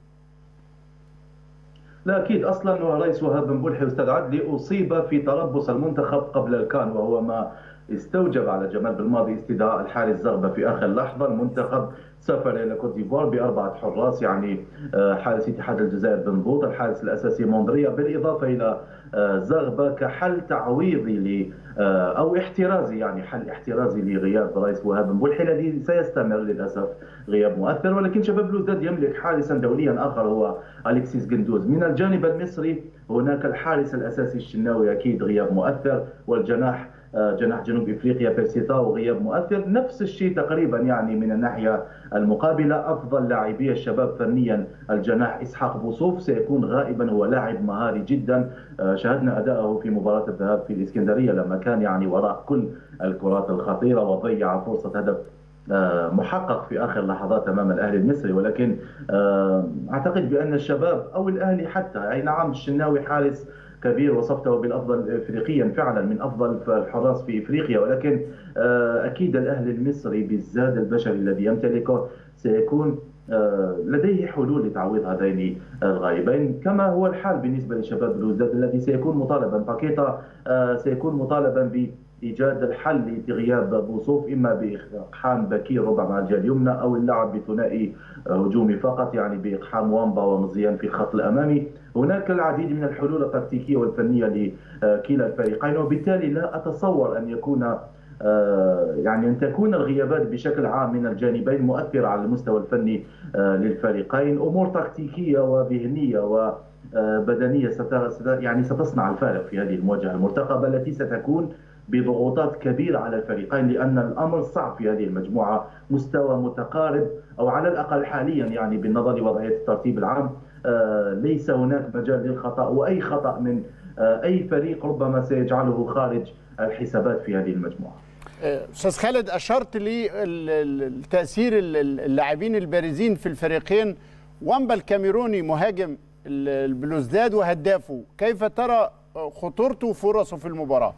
لا اكيد اصلا هو رئيس وهاب بن بلحي استاذ عدلي اصيب في تربص المنتخب قبل الكان وهو ما استوجب على جمال بالماضي استدعاء الحارس زغبه في اخر لحظه المنتخب سافر الى كوت ديفوار باربعه حراس يعني آه، حارس اتحاد الجزائر بن بوط الحارس الاساسي موندريا بالاضافه الى آه، زغبه كحل تعويضي ل آه، او احترازي يعني حل احترازي لغياب رئيس وهاب بن بلحي الذي سيستمر للاسف غياب مؤثر ولكن شباب لوزداد يملك حارسا دوليا اخر هو الكسيس جندوز من الجانب المصري هناك الحارس الاساسي الشناوي اكيد غياب مؤثر والجناح آه، جناح جنوب افريقيا بيرسيتا وغياب مؤثر نفس الشيء تقريبا يعني من الناحيه المقابله افضل لاعبي الشباب فنيا الجناح اسحاق بوصوف سيكون غائبا هو لاعب مهاري جدا آه، شاهدنا اداءه في مباراه الذهاب في الاسكندريه لما كان يعني وراء كل الكرات الخطيره وضيع فرصه هدف آه، محقق في اخر لحظات امام الاهلي المصري ولكن اعتقد بان الشباب او الاهلي حتى اي نعم الشناوي حارس كبير وصفته بالافضل افريقيا فعلا من افضل الحراس في افريقيا ولكن آه، اكيد الاهلي المصري بالزاد البشري الذي يمتلكه سيكون آه، لديه حلول لتعويض هذين الغائبين كما هو الحال بالنسبه لشباب بلوزداد الذي سيكون مطالبا باكيتا آه، سيكون مطالبا ب ايجاد الحل لغياب بوصوف اما باقحام بكير ربما الجهه اليمنى او اللعب بثنائي هجومي فقط يعني باقحام وامبا ومزيان في الخط الامامي هناك العديد من الحلول التكتيكيه والفنيه لكلا الفريقين وبالتالي لا اتصور ان يكون آه، يعني ان تكون الغيابات بشكل عام من الجانبين مؤثره على المستوى الفني آه، للفريقين امور تكتيكيه وذهنيه و بدنيه يعني ستصنع الفارق في هذه المواجهه المرتقبه التي ستكون بضغوطات كبيرة على الفريقين لأن الأمر صعب في هذه المجموعة مستوى متقارب أو على الأقل حاليا يعني بالنظر لوضعية الترتيب العام آه، ليس هناك مجال للخطأ وأي خطأ من آه، اي فريق ربما سيجعله خارج الحسابات في هذه المجموعه. استاذ خالد اشرت لتاثير اللاعبين البارزين في الفريقين وامبا الكاميروني مهاجم البلوزداد وهدافه كيف ترى خطورته وفرصه في المباراه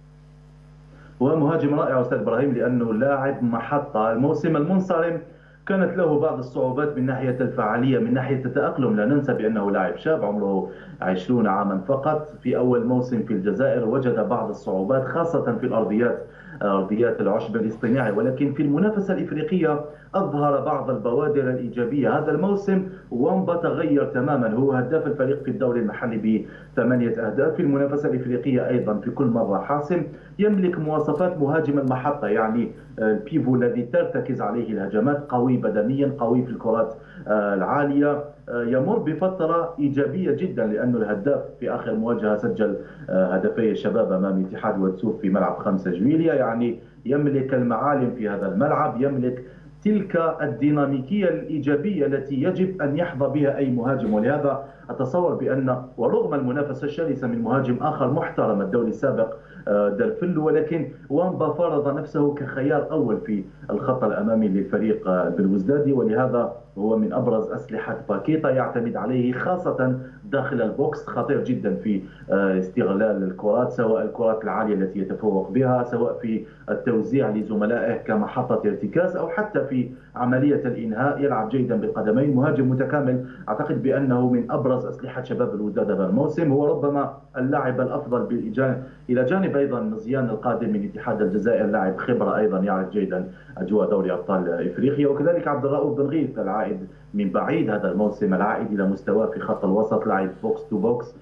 هو مهاجم رائع استاذ ابراهيم لانه لاعب محطه الموسم المنصرم كانت له بعض الصعوبات من ناحيه الفعاليه من ناحيه التاقلم لا ننسى بانه لاعب شاب عمره 20 عاما فقط في اول موسم في الجزائر وجد بعض الصعوبات خاصه في الارضيات ارضيات العشب الاصطناعي ولكن في المنافسه الافريقيه اظهر بعض البوادر الايجابيه هذا الموسم وامبا تغير تماما هو هداف الفريق في الدوري المحلي بثمانيه اهداف في المنافسه الافريقيه ايضا في كل مره حاسم يملك مواصفات مهاجم المحطه يعني البيفو الذي ترتكز عليه الهجمات قوي بدنيا قوي في الكرات العاليه يمر بفتره ايجابيه جدا لانه الهداف في اخر مواجهه سجل هدفي الشباب امام اتحاد واتسوف في ملعب خمسه جويليا يعني يملك المعالم في هذا الملعب يملك تلك الديناميكيه الايجابيه التي يجب ان يحظى بها اي مهاجم ولهذا اتصور بان ورغم المنافسه الشرسه من مهاجم اخر محترم الدوري السابق دلفلو ولكن وامبا فرض نفسه كخيار اول في الخط الامامي للفريق بالوزدادي ولهذا هو من ابرز اسلحه باكيتا يعتمد عليه خاصه داخل البوكس خطير جدا في استغلال الكرات سواء الكرات العاليه التي يتفوق بها سواء في التوزيع لزملائه كمحطه ارتكاز او حتى في عمليه الانهاء يلعب جيدا بالقدمين مهاجم متكامل اعتقد بانه من ابرز اسلحه شباب الوداد هذا الموسم هو ربما اللاعب الافضل الى جانب ايضا مزيان القادم من اتحاد الجزائر لاعب خبره ايضا يعرف جيدا اجواء دوري ابطال افريقيا وكذلك عبد الرؤوف بن غيث العائد من بعيد هذا الموسم العائد الى مستواه في خط الوسط لاعب بوكس تو بوكس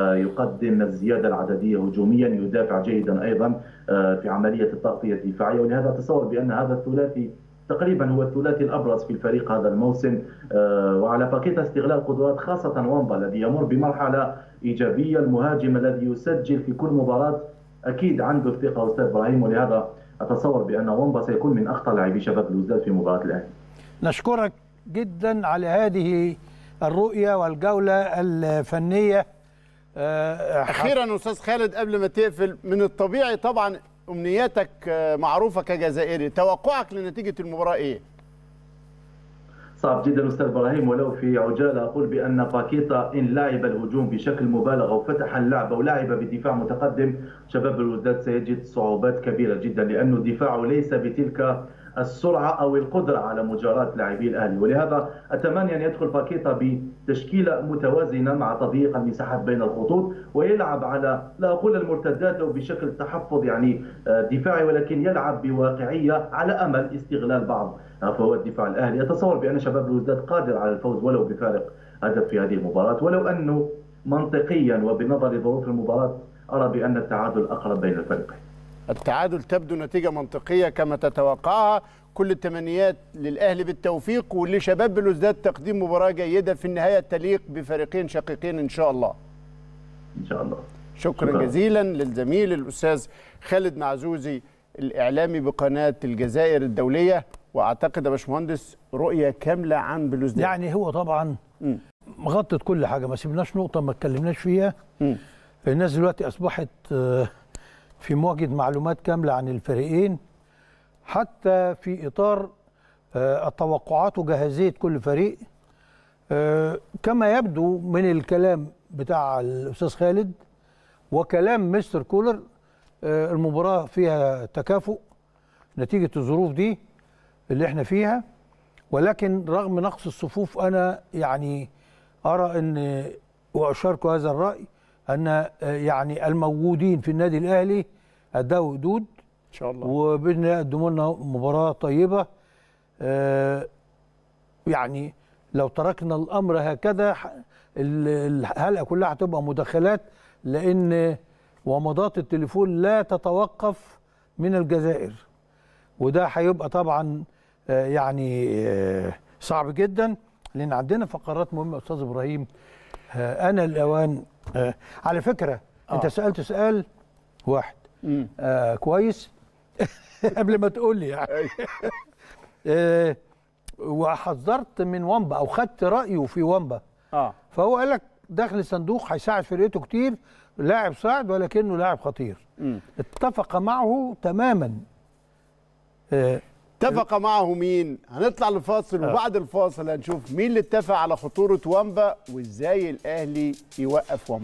يقدم الزياده العدديه هجوميا يدافع جيدا ايضا في عمليه التغطيه الدفاعيه ولهذا اتصور بان هذا الثلاثي تقريبا هو الثلاثي الابرز في الفريق هذا الموسم وعلى باكيتا استغلال قدرات خاصه وامبا الذي يمر بمرحله ايجابيه المهاجم الذي يسجل في كل مباراه اكيد عنده الثقه استاذ ابراهيم ولهذا اتصور بان وامبا سيكون من اخطر لاعبي شباب الوزداد في مباراه الاهلي. نشكرك جدا على هذه الرؤيه والجوله الفنيه اخيرا استاذ خالد قبل ما تقفل من الطبيعي طبعا امنياتك معروفه كجزائري توقعك لنتيجه المباراه ايه صعب جدا استاذ ابراهيم ولو في عجاله اقول بان باكيتا ان لعب الهجوم بشكل مبالغ وفتح اللعب ولعب بدفاع متقدم شباب الوداد سيجد صعوبات كبيره جدا لانه دفاعه ليس بتلك السرعه او القدره على مجاراه لاعبي الاهلي ولهذا اتمنى ان يدخل باكيتا بتشكيله متوازنه مع تضييق المساحات بين الخطوط ويلعب على لا اقول المرتدات او بشكل تحفظ يعني دفاعي ولكن يلعب بواقعيه على امل استغلال بعض فوات دفاع الاهلي اتصور بان شباب الوزداد قادر على الفوز ولو بفارق هدف في هذه المباراه ولو انه منطقيا وبنظر ظروف المباراه ارى بان التعادل اقرب بين الفريقين التعادل تبدو نتيجة منطقية كما تتوقعها كل التمنيات للأهلي بالتوفيق ولشباب بلوزداد تقديم مباراة جيدة في النهاية تليق بفريقين شقيقين إن شاء الله إن شاء الله شكرا, شكرا. جزيلا للزميل الأستاذ خالد معزوزي الإعلامي بقناة الجزائر الدولية وأعتقد يا باشمهندس رؤية كاملة عن بلوزداد يعني هو طبعا مغطت كل حاجة ما سيبناش نقطة ما اتكلمناش فيها م. الناس دلوقتي أصبحت في مواجهه معلومات كامله عن الفريقين حتى في اطار التوقعات وجاهزيه كل فريق كما يبدو من الكلام بتاع الاستاذ خالد وكلام مستر كولر المباراه فيها تكافؤ نتيجه الظروف دي اللي احنا فيها ولكن رغم نقص الصفوف انا يعني ارى ان واشارك هذا الراي ان يعني الموجودين في النادي الاهلي اداوا حدود ان شاء الله وباذن الله يقدموا لنا مباراه طيبه آه يعني لو تركنا الامر هكذا الحلقه كلها هتبقى مداخلات لان ومضات التليفون لا تتوقف من الجزائر وده هيبقى طبعا آه يعني آه صعب جدا لان عندنا فقرات مهمه استاذ ابراهيم انا الاوان آه على فكره آه. انت سالت سؤال واحد آه كويس قبل ما تقول لي يعني آه وحذرت من وامبا او خدت رايه في وامبا اه فهو قال لك داخل الصندوق هيساعد فرقته كتير لاعب صاعد ولكنه لاعب خطير مم. اتفق معه تماما آه، اتفق معه مين؟ هنطلع لفاصل وبعد الفاصل هنشوف مين اللي اتفق على خطورة وامبا وازاي الاهلي يوقف وامبا.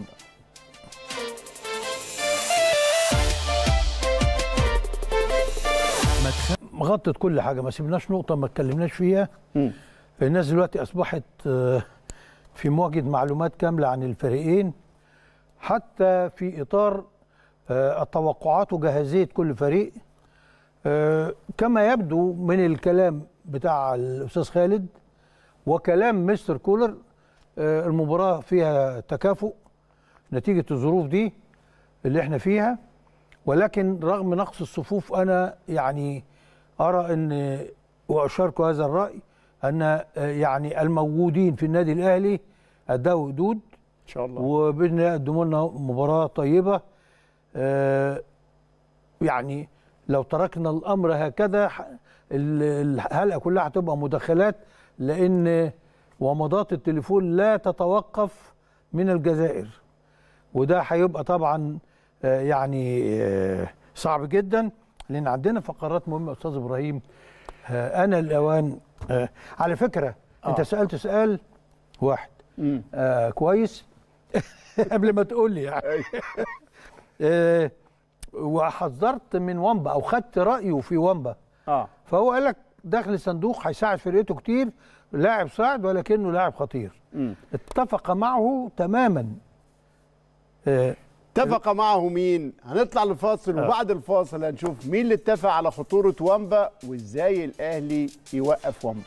غطت كل حاجه ما سيبناش نقطه ما اتكلمناش فيها مم. الناس دلوقتي اصبحت آه، في مواجهه معلومات كامله عن الفريقين حتى في اطار آه، التوقعات وجاهزيه كل فريق آه، كما يبدو من الكلام بتاع الاستاذ خالد وكلام مستر كولر آه، المباراه فيها تكافؤ نتيجه الظروف دي اللي احنا فيها ولكن رغم نقص الصفوف انا يعني ارى ان واشارك هذا الراي ان آه، يعني الموجودين في النادي الاهلي اداوا حدود ان شاء الله وباذن الله يقدموا لنا مباراه طيبه آه، يعني لو تركنا الامر هكذا ح- ال- الحلقه كلها هتبقى مداخلات لان ومضات التليفون لا تتوقف من الجزائر وده هيبقى طبعا آه، يعني آه، صعب جدا لان عندنا فقرات مهمه يا استاذ ابراهيم آه، انا الاوان آه، على فكره انت آه. سالت سؤال واحد مم. آه كويس قبل ما تقول لي يعني آه وحذرت من وامبا او خدت رايه في وامبا اه فهو قال لك داخل الصندوق هيساعد فرقته كتير لاعب صاعد ولكنه لاعب خطير مم. اتفق معه تماما آه اتفق معه مين؟ هنطلع لفاصل وبعد الفاصل هنشوف مين اللي اتفق على خطورة وامبا وازاي الاهلي يوقف وامبا.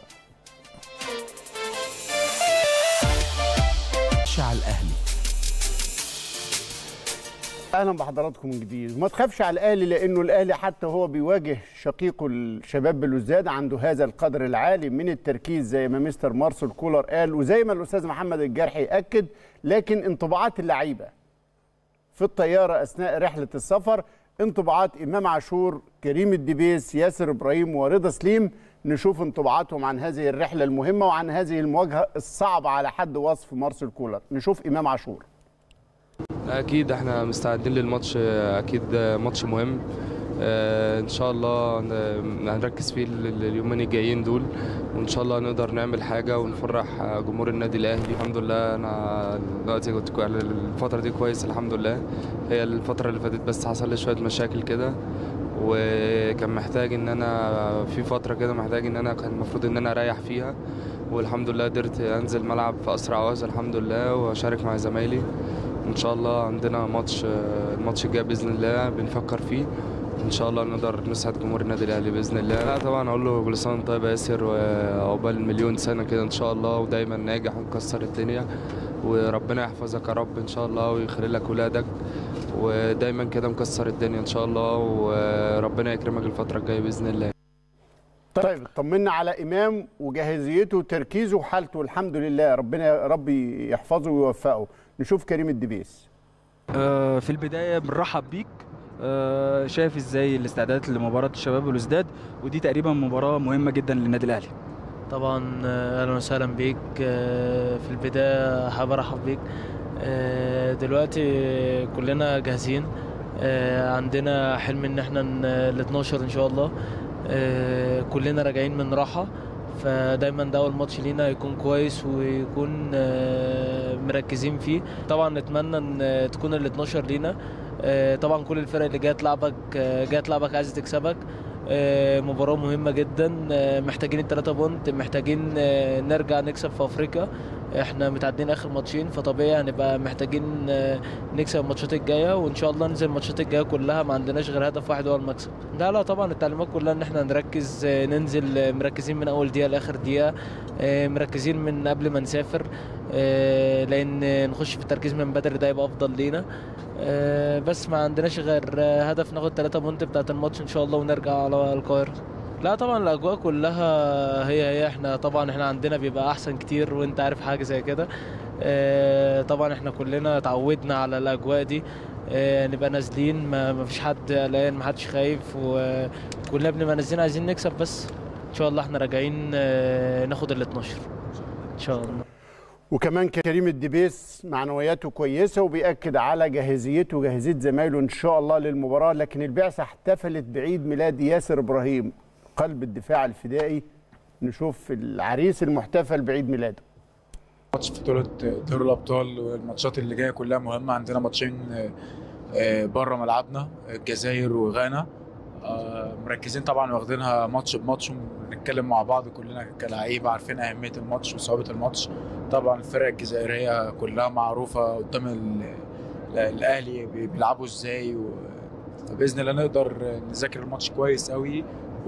شعل الاهلي اهلا بحضراتكم من جديد ما تخافش على الاهلي لانه الاهلي حتى هو بيواجه شقيقه الشباب بلوزداد عنده هذا القدر العالي من التركيز زي ما مستر مارسيل كولر قال وزي ما الاستاذ محمد الجرحي اكد لكن انطباعات اللعيبه في الطياره اثناء رحله السفر انطباعات امام عاشور كريم الدبيس ياسر ابراهيم ورضا سليم نشوف انطباعاتهم عن هذه الرحله المهمه وعن هذه المواجهه الصعبه على حد وصف مارسيل كولر نشوف امام عاشور اكيد احنا مستعدين للماتش اكيد ماتش مهم آه، ان شاء الله ن- هنركز فيه ال- ال- اليومين الجايين دول وان شاء الله نقدر نعمل حاجه ونفرح جمهور النادي الاهلي الحمد لله انا دلوقتي كنت كو- الفتره دي كويس الحمد لله هي الفتره اللي فاتت بس حصل لي شويه مشاكل كده وكان محتاج ان انا في فتره كده محتاج ان انا كان المفروض ان انا اريح فيها والحمد لله قدرت انزل ملعب في اسرع وقت الحمد لله واشارك مع زمايلي ان شاء الله عندنا ماتش الماتش الجاي باذن الله بنفكر فيه ان شاء الله نقدر نسعد جمهور النادي الاهلي باذن الله لا طبعا اقول له كل سنه وأنت طيب يا ياسر وعقبال مليون سنه كده ان شاء الله ودايما ناجح ونكسر الدنيا وربنا يحفظك يا رب ان شاء الله ويخلي لك ولادك ودايما كده مكسر الدنيا ان شاء الله وربنا يكرمك الفتره الجايه باذن الله طيب طمنا على امام وجاهزيته وتركيزه وحالته الحمد لله ربنا يا رب يحفظه ويوفقه نشوف كريم الدبيس آه، في البداية بنرحب بيك آه، شايف ازاي الاستعدادات لمباراة الشباب والوزداد ودي تقريبا مباراة مهمة جدا للنادي الأهلي طبعا آه، اهلا وسهلا بيك آه، في البدايه حابب ارحب بيك آه، دلوقتي كلنا جاهزين آه، عندنا حلم ان احنا ال 12 ان شاء الله آه، كلنا راجعين من راحه فدايما ده اول ماتش لينا يكون كويس ويكون آه، مركزين فيه طبعا نتمنى ان تكون ال 12 لينا آه، طبعا كل الفرق اللي جايه تلعبك آه، جايه تلعبك عايزه تكسبك آه، مباراة مهمة جدا آه، محتاجين التلاتة بونت محتاجين آه، نرجع نكسب في أفريقيا احنا متعدين آخر ماتشين فطبيعي هنبقى محتاجين آه، نكسب الماتشات الجاية وإن شاء الله ننزل الماتشات الجاية كلها ما عندناش غير هدف واحد هو المكسب لا لا طبعا التعليمات كلها إن احنا نركز آه، ننزل آه، مركزين من أول دقيقة لآخر دقيقة آه، مركزين من قبل ما نسافر آه، لأن نخش في التركيز من بدري ده يبقى أفضل لينا آه، بس ما عندناش غير آه، هدف ناخد 3 بونت بتاعت الماتش ان شاء الله ونرجع على القاهره لا طبعا الاجواء كلها هي هي احنا طبعا احنا عندنا بيبقى احسن كتير وانت عارف حاجه زي كده آه، طبعا احنا كلنا اتعودنا على الاجواء دي آه، نبقى نازلين ما ما فيش حد قلقان ما حدش خايف وكلنا بنبقى نازلين عايزين نكسب بس ان شاء الله احنا راجعين آه، ناخد ال 12 ان شاء الله وكمان كريم الدبيس معنوياته كويسه وبيأكد على جاهزيته وجاهزيه زمايله ان شاء الله للمباراه لكن البعثه احتفلت بعيد ميلاد ياسر ابراهيم قلب الدفاع الفدائي نشوف العريس المحتفل بعيد ميلاده ماتش في بطولة دوري الأبطال والماتشات اللي جاية كلها مهمة عندنا ماتشين بره ملعبنا الجزائر وغانا آه، مركزين طبعا واخدينها ماتش بماتش ونتكلم مع بعض كلنا كلاعيبة عارفين أهمية الماتش وصعوبة الماتش طبعا الفرق الجزائرية كلها معروفة قدام ال- الأهلي بيلعبوا ازاي و- فبإذن الله نقدر نذاكر الماتش كويس قوي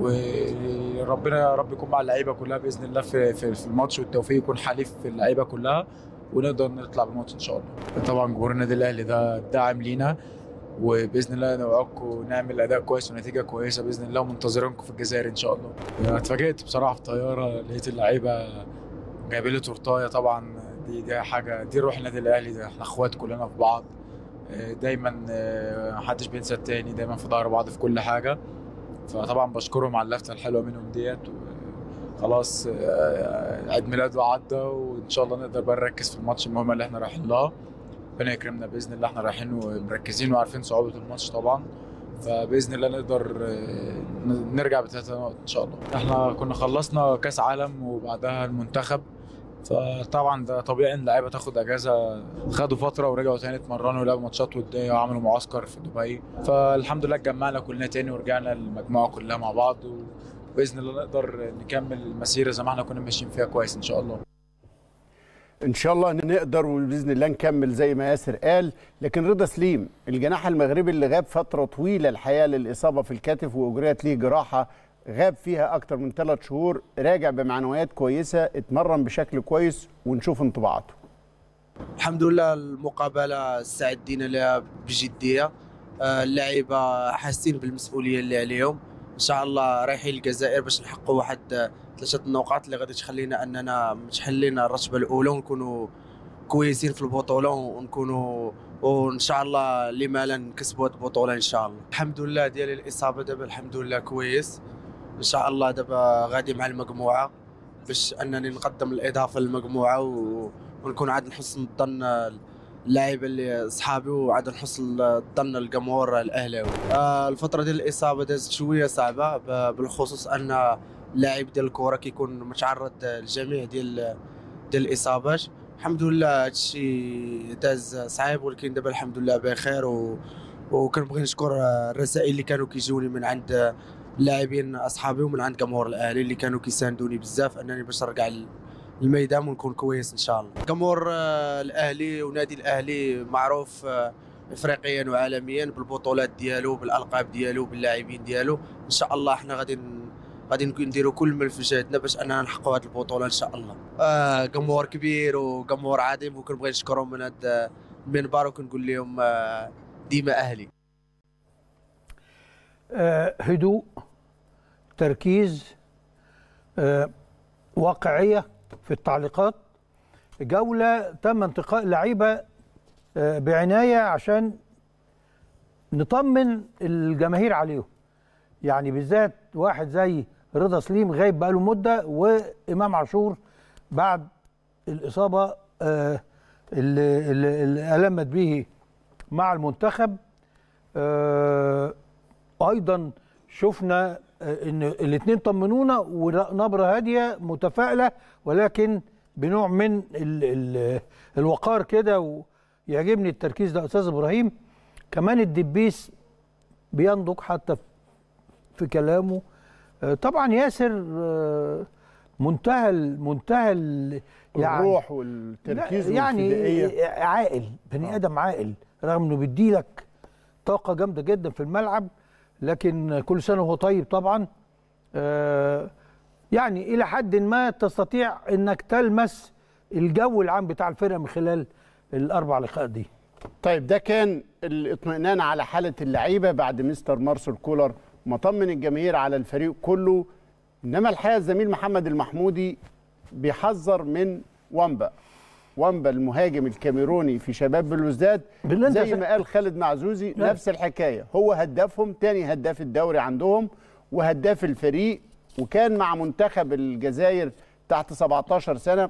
وربنا يا رب يكون مع اللعيبه كلها باذن الله في في في الماتش والتوفيق يكون حليف في اللعيبه كلها ونقدر نطلع بالماتش ان شاء الله. طبعا جمهور النادي الاهلي ده داعم لينا وباذن الله نوعدكم نعمل اداء كويس ونتيجه كويسه باذن الله ومنتظرينكم في الجزائر ان شاء الله. أنا اتفاجئت بصراحه في الطياره لقيت اللعيبه جايبين لي تورتايه طبعا دي دي حاجه دي روح النادي الاهلي ده احنا اخوات كلنا في بعض دايما محدش بينسى التاني دايما في ظهر بعض في كل حاجه فطبعا بشكرهم على اللفته الحلوه منهم ديت خلاص عيد ميلاده عدى وان شاء الله نقدر بقى نركز في الماتش المهم اللي احنا رايحين لها ربنا يكرمنا باذن الله احنا رايحين ومركزين وعارفين صعوبه الماتش طبعا فباذن الله نقدر نرجع بثلاثة نقط ان شاء الله احنا كنا خلصنا كاس عالم وبعدها المنتخب فطبعا ده طبيعي ان اللعيبه تاخد اجازه خدوا فتره ورجعوا تاني اتمرنوا ولعبوا ماتشات وديه وعملوا معسكر في دبي فالحمد لله اتجمعنا كلنا تاني ورجعنا المجموعه كلها مع بعض وباذن الله نقدر نكمل المسيره زي ما احنا كنا ماشيين فيها كويس ان شاء الله ان شاء الله نقدر وباذن الله نكمل زي ما ياسر قال لكن رضا سليم الجناح المغربي اللي غاب فتره طويله الحقيقه للاصابه في الكتف واجريت ليه جراحه غاب فيها اكتر من ثلاث شهور راجع بمعنويات كويسه اتمرن بشكل كويس ونشوف انطباعاته الحمد لله المقابله استعدينا لها بجديه اللعيبه حاسين بالمسؤوليه اللي عليهم ان شاء الله رايحين الجزائر باش نحققوا واحد ثلاثه النقاط اللي غادي تخلينا اننا متحلين الرتبه الاولى ونكونوا كويسين في البطوله ونكونوا وان شاء الله لما لا نكسبوا البطوله ان شاء الله الحمد لله ديال الاصابه دابا الحمد لله كويس ان شاء الله دابا غادي مع المجموعه باش انني نقدم الاضافه للمجموعه و... ونكون عاد نحسن الظن اللاعب اللي صحابي وعاد نحسن الظن الجمهور الاهلاوي آه الفتره ديال الاصابه دازت شويه صعبه بالخصوص ان اللاعب ديال الكره كيكون متعرض لجميع ديال ديال الاصابات الحمد لله هادشي داز صعيب ولكن دابا الحمد لله بخير و... وكنبغي نشكر الرسائل اللي كانوا كيجوني من عند اللاعبين اصحابي ومن عند جمهور الاهلي اللي كانوا كيساندوني بزاف انني باش نرجع الميدان ونكون كويس ان شاء الله جمهور الاهلي ونادي الاهلي معروف افريقيا وعالميا بالبطولات ديالو بالالقاب ديالو باللاعبين ديالو ان شاء الله احنا غادي غادي نديروا كل ما في جهدنا باش اننا نحققوا هذه البطوله ان شاء الله آه جمهور كبير وجمهور عظيم وكنبغي نشكرهم من هذا المنبر وكنقول لهم آه ديما اهلي آه هدوء تركيز آه واقعيه في التعليقات جوله تم انتقاء لعيبه آه بعنايه عشان نطمن الجماهير عليهم يعني بالذات واحد زي رضا سليم غايب بقاله مده وامام عاشور بعد الاصابه آه اللي, اللي المت به مع المنتخب آه ايضا شفنا ان الاثنين طمنونا ونبره هاديه متفائله ولكن بنوع من ال ال الوقار كده ويعجبني التركيز ده استاذ ابراهيم كمان الدبيس بينضج حتى في كلامه طبعا ياسر منتهى منتهى يعني الروح والتركيز يعني عاقل بني ادم عاقل رغم انه بيديلك طاقه جامده جدا في الملعب لكن كل سنه وهو طيب طبعا آه يعني الى حد ما تستطيع انك تلمس الجو العام بتاع الفرقه من خلال الاربع لقاءات دي طيب ده كان الاطمئنان على حاله اللعيبه بعد مستر مارسيل كولر مطمن الجماهير على الفريق كله انما الحقيقه الزميل محمد المحمودي بيحذر من وامبا وامبا المهاجم الكاميروني في شباب بلوزداد زي ما قال خالد معزوزي نعم. نفس الحكايه هو هدافهم تاني هداف الدوري عندهم وهداف الفريق وكان مع منتخب الجزائر تحت 17 سنه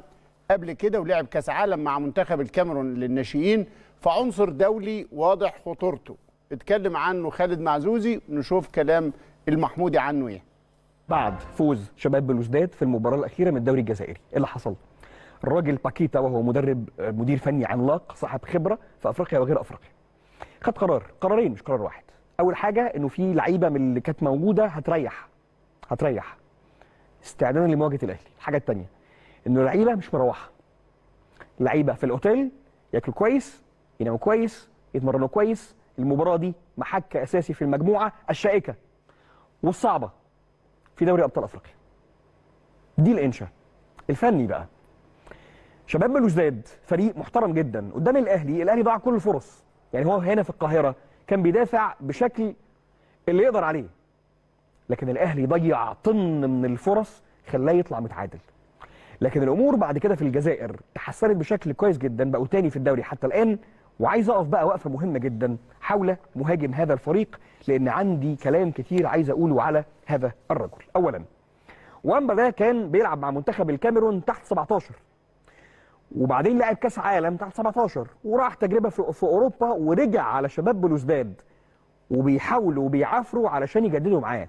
قبل كده ولعب كاس عالم مع منتخب الكاميرون للناشئين فعنصر دولي واضح خطورته اتكلم عنه خالد معزوزي نشوف كلام المحمودي عنه ايه بعد فوز شباب بلوزداد في المباراه الاخيره من الدوري الجزائري ايه اللي حصل الراجل باكيتا وهو مدرب مدير فني عملاق صاحب خبره في افريقيا وغير افريقيا خد قرار قرارين مش قرار واحد اول حاجه انه في لعيبه من اللي كانت موجوده هتريح هتريح استعدادا لمواجهه الاهلي الحاجه الثانيه انه اللعيبه مش مروحه اللعيبه في الاوتيل ياكلوا كويس يناموا كويس يتمرنوا كويس المباراه دي محك اساسي في المجموعه الشائكه والصعبه في دوري ابطال افريقيا دي الانشاء الفني بقى شباب بلوزداد فريق محترم جدا قدام الاهلي الاهلي ضاع كل الفرص يعني هو هنا في القاهره كان بيدافع بشكل اللي يقدر عليه لكن الاهلي ضيع طن من الفرص خلاه يطلع متعادل لكن الامور بعد كده في الجزائر تحسنت بشكل كويس جدا بقوا تاني في الدوري حتى الان وعايز اقف بقى وقفه مهمه جدا حول مهاجم هذا الفريق لان عندي كلام كتير عايز اقوله على هذا الرجل اولا وامبا ده كان بيلعب مع منتخب الكاميرون تحت 17 وبعدين لعب كاس عالم تحت 17 وراح تجربه في, في اوروبا ورجع على شباب بلوزداد وبيحاولوا وبيعافروا علشان يجددوا معاه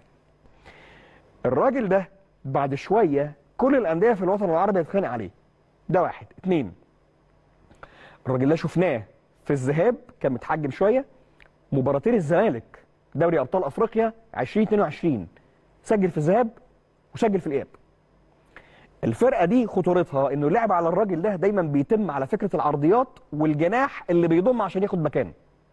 الراجل ده بعد شويه كل الانديه في الوطن العربي هتتخانق عليه ده واحد اتنين الراجل ده شفناه في الذهاب كان متحجم شويه مباراتين الزمالك دوري ابطال افريقيا 2022 سجل في الذهاب وسجل في الاياب الفرقه دي خطورتها انه اللعب على الراجل ده دايما بيتم على فكره العرضيات والجناح اللي بيضم عشان ياخد مكان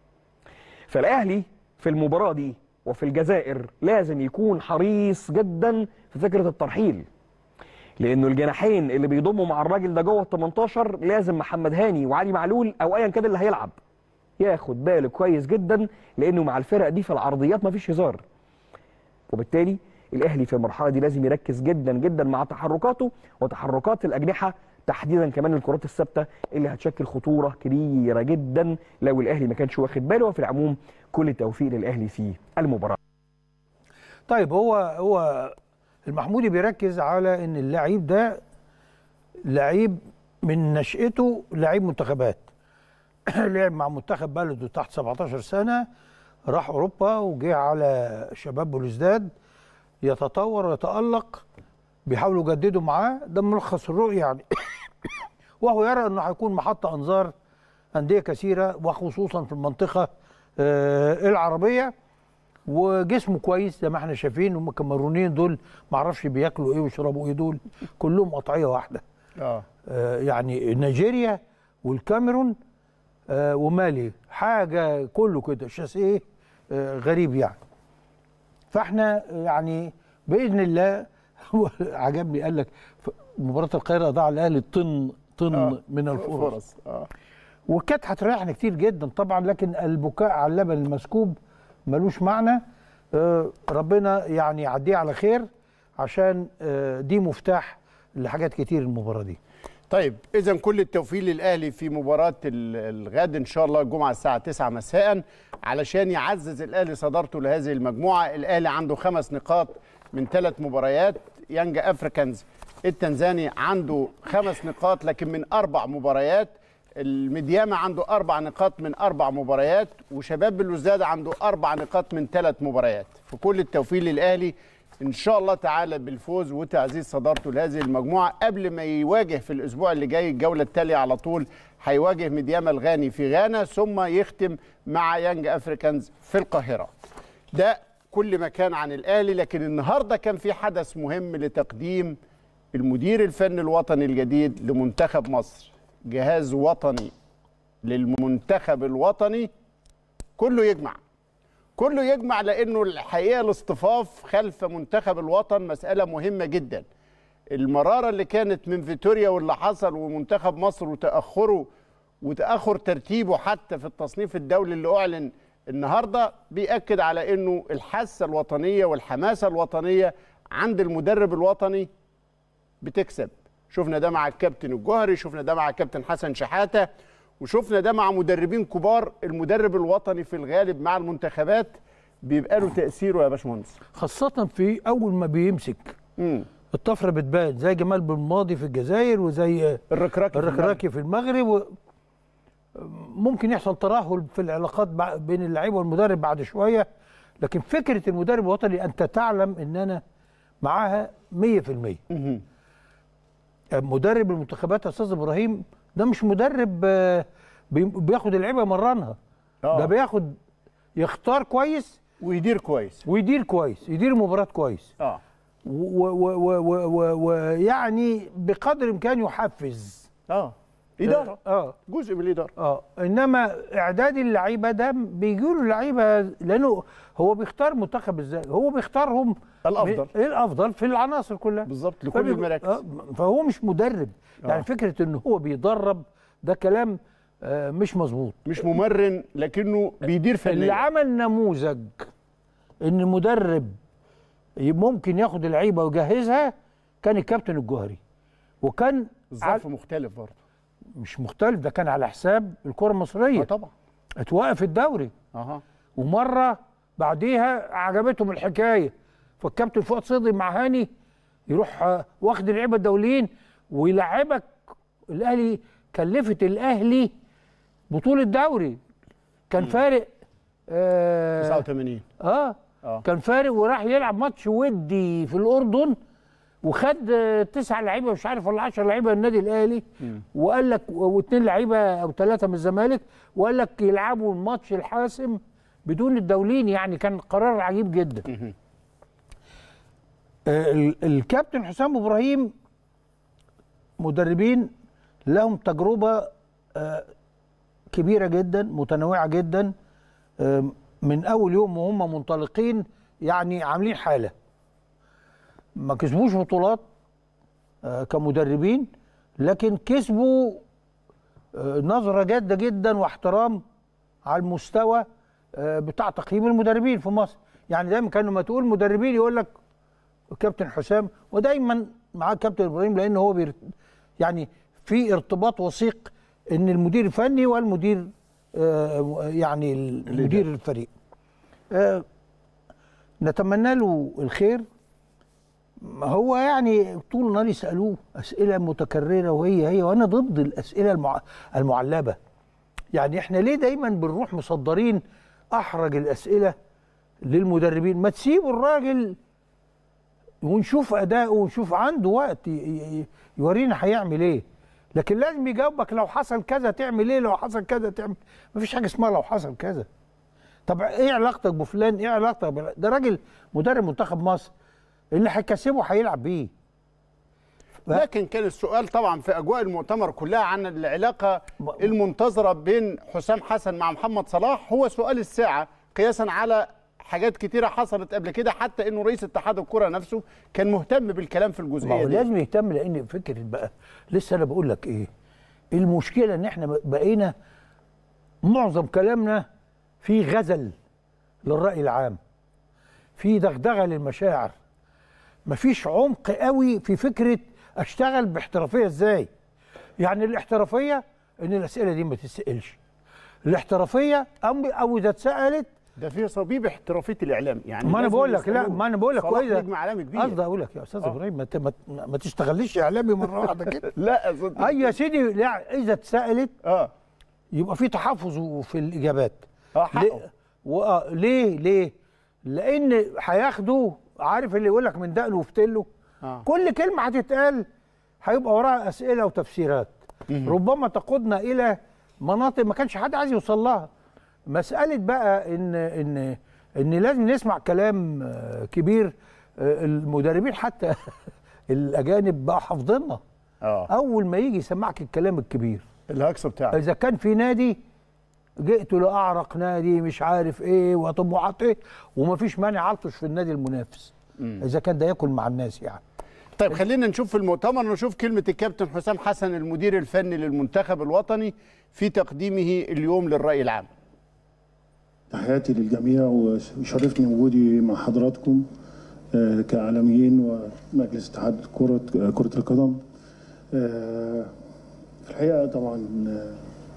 فالاهلي في المباراه دي وفي الجزائر لازم يكون حريص جدا في فكره الترحيل لانه الجناحين اللي بيضموا مع الراجل ده جوه ال 18 لازم محمد هاني وعلي معلول او ايا كان اللي هيلعب ياخد باله كويس جدا لانه مع الفرق دي في العرضيات مفيش هزار وبالتالي الاهلي في المرحله دي لازم يركز جدا جدا مع تحركاته وتحركات الاجنحه تحديدا كمان الكرات الثابته اللي هتشكل خطوره كبيره جدا لو الاهلي ما كانش واخد باله وفي العموم كل التوفيق للاهلي في المباراه طيب هو هو المحمودي بيركز على ان اللعيب ده لعيب من نشأته لعيب منتخبات لعب مع منتخب بلده تحت 17 سنة راح أوروبا وجه على شباب بلوزداد يتطور ويتألق بيحاولوا يجددوا معاه ده ملخص الرؤية يعني وهو يرى انه هيكون محط انظار انديه كثيره وخصوصا في المنطقه آه العربيه وجسمه كويس زي ما احنا شايفين هم الكاميرونيين دول ما اعرفش بياكلوا ايه ويشربوا ايه دول كلهم قطعيه واحده اه آه يعني نيجيريا والكاميرون آه ومالي حاجه كله كده شاسيه آه غريب يعني فاحنا يعني باذن الله هو عجبني قال لك مباراه القاهره ضاع الاهلي طن طن آه، من الفرص فرص اه وكانت هتريحنا كتير جدا طبعا لكن البكاء على اللبن المسكوب ملوش معنى آه، ربنا يعني يعديه على خير عشان آه، دي مفتاح لحاجات كتير المباراه دي طيب اذا كل التوفيق للاهلي في مباراه ال- الغد ان شاء الله الجمعه الساعه 9 مساء علشان يعزز الاهلي صدارته لهذه المجموعه الاهلي عنده خمس نقاط من ثلاث مباريات يانج افريكانز التنزاني عنده خمس نقاط لكن من اربع مباريات المديامة عنده أربع نقاط من أربع مباريات وشباب بلوزداد عنده أربع نقاط من ثلاث مباريات فكل التوفيق للأهلي إن شاء الله تعالى بالفوز وتعزيز صدارته لهذه المجموعة قبل ما يواجه في الأسبوع اللي جاي الجولة التالية على طول هيواجه مديامة الغاني في غانا ثم يختم مع يانج أفريكانز في القاهرة ده كل ما كان عن الأهلي لكن النهاردة كان في حدث مهم لتقديم المدير الفني الوطني الجديد لمنتخب مصر جهاز وطني للمنتخب الوطني كله يجمع كله يجمع لانه الحقيقه الاصطفاف خلف منتخب الوطن مساله مهمه جدا المراره اللي كانت من فيتوريا واللي حصل ومنتخب مصر وتاخره وتاخر ترتيبه حتى في التصنيف الدولي اللي اعلن النهارده بيأكد على انه الحاسه الوطنيه والحماسه الوطنيه عند المدرب الوطني بتكسب شفنا ده مع الكابتن الجوهري شفنا ده مع الكابتن حسن شحاته وشفنا ده مع مدربين كبار المدرب الوطني في الغالب مع المنتخبات بيبقى له تاثيره يا باشمهندس خاصة في أول ما بيمسك الطفره بتبان زي جمال بن ماضي في الجزائر وزي الركراكي في الركراكي في المغرب و... ممكن يحصل ترهل في العلاقات بع- بين اللعيبه والمدرب بعد شويه لكن فكره المدرب الوطني انت تعلم ان انا معاها 100% مدرب المنتخبات يا استاذ ابراهيم ده مش مدرب آه، بي- بياخد اللعيبه يمرنها ده بياخد يختار كويس ويدير كويس ويدير كويس يدير مباراه كويس اه ويعني بقدر الامكان يحفز اه اداره اه جزء من الاداره اه انما اعداد اللعيبه ده بيجوا له لعيبه لانه هو بيختار منتخب ازاي هو بيختارهم الأفضل. ايه الافضل في العناصر كلها بالظبط لكل فبيجو- المراكز. آه، فهو مش مدرب يعني آه. فكره ان هو بيدرب ده كلام آه، مش مظبوط مش ممرن لكنه بيدير فنيا اللي عمل نموذج ان المدرب ممكن ياخد اللعيبه ويجهزها كان الكابتن الجوهري وكان الظرف مختلف برضه مش مختلف ده كان على حساب الكره المصريه اه طبعا اتوقف الدوري اها ومره بعديها عجبتهم الحكايه فالكابتن فؤاد صدقي مع هاني يروح آه، واخد اللعيبه الدوليين ويلعبك الاهلي كلفت الاهلي بطوله دوري كان فارق آه 89 اه آه. كان فارق وراح يلعب ماتش ودي في الاردن وخد آه، تسع لعيبه مش عارف ولا 10 لعيبه من النادي الاهلي وقال لك واثنين لعيبه او ثلاثه من الزمالك وقال لك يلعبوا الماتش الحاسم بدون الدولين يعني كان قرار عجيب جدا آه، ال- الكابتن حسام ابراهيم مدربين لهم تجربه آه، كبيره جدا متنوعه جدا آه، من اول يوم وهم منطلقين يعني عاملين حاله ما كسبوش بطولات آه، كمدربين لكن كسبوا آه، نظره جاده جدا واحترام على المستوى آه، بتاع تقييم المدربين في مصر يعني دايما كانوا لما تقول مدربين يقول لك كابتن حسام ودايما معاه كابتن ابراهيم لان هو بير يعني في ارتباط وثيق ان المدير الفني والمدير آه، يعني المدير الفريق آه، نتمنى له الخير هو يعني طول النهار يسالوه اسئله متكرره وهي هي وانا ضد الاسئله المع... المعلبه يعني احنا ليه دايما بنروح مصدرين احرج الاسئله للمدربين ما تسيبوا الراجل ونشوف اداؤه ونشوف عنده وقت ي- ي- يورينا هيعمل ايه لكن لازم يجاوبك لو حصل كذا تعمل ايه لو حصل كذا تعمل مفيش حاجه اسمها لو حصل كذا طب ايه علاقتك بفلان ايه علاقتك بفلان؟ ده راجل مدرب منتخب مصر اللي هيكسبه هيلعب بيه لكن كان السؤال طبعا في اجواء المؤتمر كلها عن العلاقه المنتظره بين حسام حسن مع محمد صلاح هو سؤال الساعه قياسا على حاجات كتيره حصلت قبل كده حتى انه رئيس اتحاد الكره نفسه كان مهتم بالكلام في ما الجزئيه هو دي لازم يهتم لان فكره بقى لسه انا بقول لك ايه المشكله ان احنا بقينا معظم كلامنا في غزل للراي العام في دغدغه للمشاعر مفيش عمق قوي في فكره اشتغل باحترافيه ازاي يعني الاحترافيه ان الاسئله دي ما تتسالش الاحترافيه او او اذا اتسالت ده في صبيب احترافيه الاعلام يعني ما انا لازم بقول لك لا يسألوه. ما انا بقول لك صلاح كويس نجم عالمي كبير قصدي اقول لك يا استاذ آه. ابراهيم ما, ت- ما, ت- ما تشتغليش اعلامي مره واحده كده لا يا صدق اي يا سيدي لا اذا اتسالت اه يبقى في تحفظ في الاجابات اه حقه ليه وآه ليه ليه لان هياخدوا عارف اللي يقول لك من دقله وفتله آه. كل كلمه هتتقال هيبقى وراها اسئله وتفسيرات ربما تقودنا الى مناطق ما كانش حد عايز يوصل لها مساله بقى ان ان ان لازم نسمع كلام آه، كبير آه، المدربين حتى الاجانب بقى حافظيننا اه اول ما يجي يسمعك الكلام الكبير الهكس بتاعك اذا كان في نادي جئت لاعرق نادي مش عارف ايه وطموحات ايه ومفيش مانع عطش في النادي المنافس اذا كان ده ياكل مع الناس يعني طيب خلينا نشوف في المؤتمر نشوف كلمة الكابتن حسام حسن المدير الفني للمنتخب الوطني في تقديمه اليوم للرأي العام تحياتي للجميع ويشرفني وجودي مع حضراتكم آه، كإعلاميين ومجلس اتحاد كرة كرة القدم آه، في الحقيقة طبعا آه،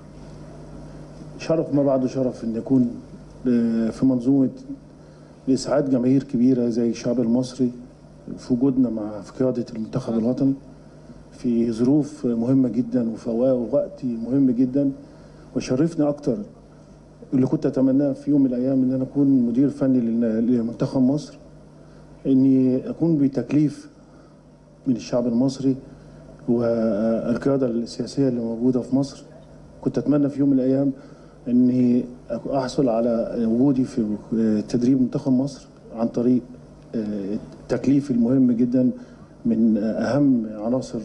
شرف ما بعده شرف إن يكون آه، في منظومة لإسعاد جماهير كبيرة زي الشعب المصري في وجودنا مع في قياده المنتخب الوطني في ظروف مهمه جدا وفي وقت مهم جدا وشرفني اكتر اللي كنت اتمناه في يوم من الايام ان انا اكون مدير فني لل- لمنتخب مصر اني اكون بتكليف من الشعب المصري والقياده السياسيه اللي موجوده في مصر كنت اتمنى في يوم من الايام اني احصل على وجودي في تدريب منتخب مصر عن طريق التكليف المهم جدا من اهم عناصر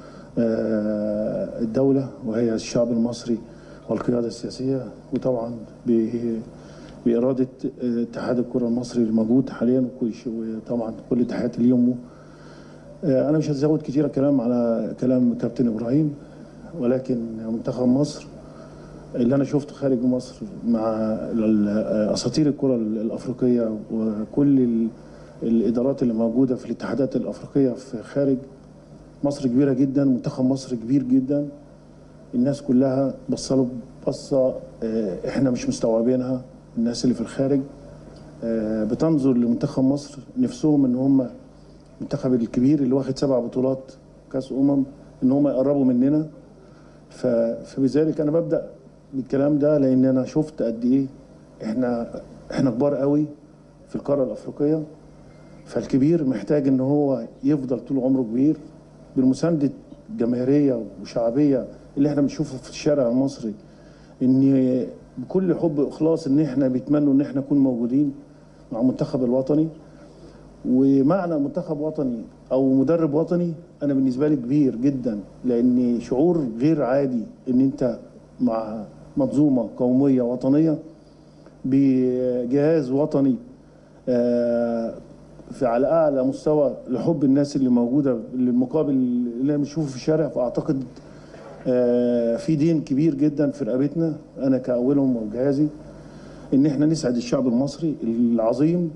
الدوله وهي الشعب المصري والقياده السياسيه وطبعا ب- باراده اتحاد الكره المصري الموجود حاليا وكل شيء- وطبعا كل تحياتي ليهم انا مش هزود كتير كلام على كلام كابتن ابراهيم ولكن منتخب مصر اللي انا شفته خارج مصر مع ال- اساطير الكره الافريقيه وكل ال- الادارات اللي موجوده في الاتحادات الافريقيه في خارج مصر كبيره جدا منتخب مصر كبير جدا الناس كلها بصله بصه آه، احنا مش مستوعبينها الناس اللي في الخارج آه، بتنظر لمنتخب مصر نفسهم ان هم المنتخب الكبير اللي واخد سبع بطولات كاس امم ان هم يقربوا مننا ف- فبذلك انا ببدا بالكلام ده لان انا شفت قد ايه احنا احنا كبار قوي في القاره الافريقيه فالكبير محتاج ان هو يفضل طول عمره كبير بالمسانده الجماهيريه وشعبيه اللي احنا بنشوفها في الشارع المصري ان بكل حب واخلاص ان احنا بيتمنوا ان احنا نكون موجودين مع المنتخب الوطني ومعنى منتخب وطني او مدرب وطني انا بالنسبه لي كبير جدا لان شعور غير عادي ان انت مع منظومه قوميه وطنيه بجهاز وطني آه، في على اعلى مستوى لحب الناس اللي موجوده للمقابل اللي انا بنشوفه في الشارع فاعتقد آه، في دين كبير جدا في رقبتنا انا كاولهم وجهازي ان احنا نسعد الشعب المصري العظيم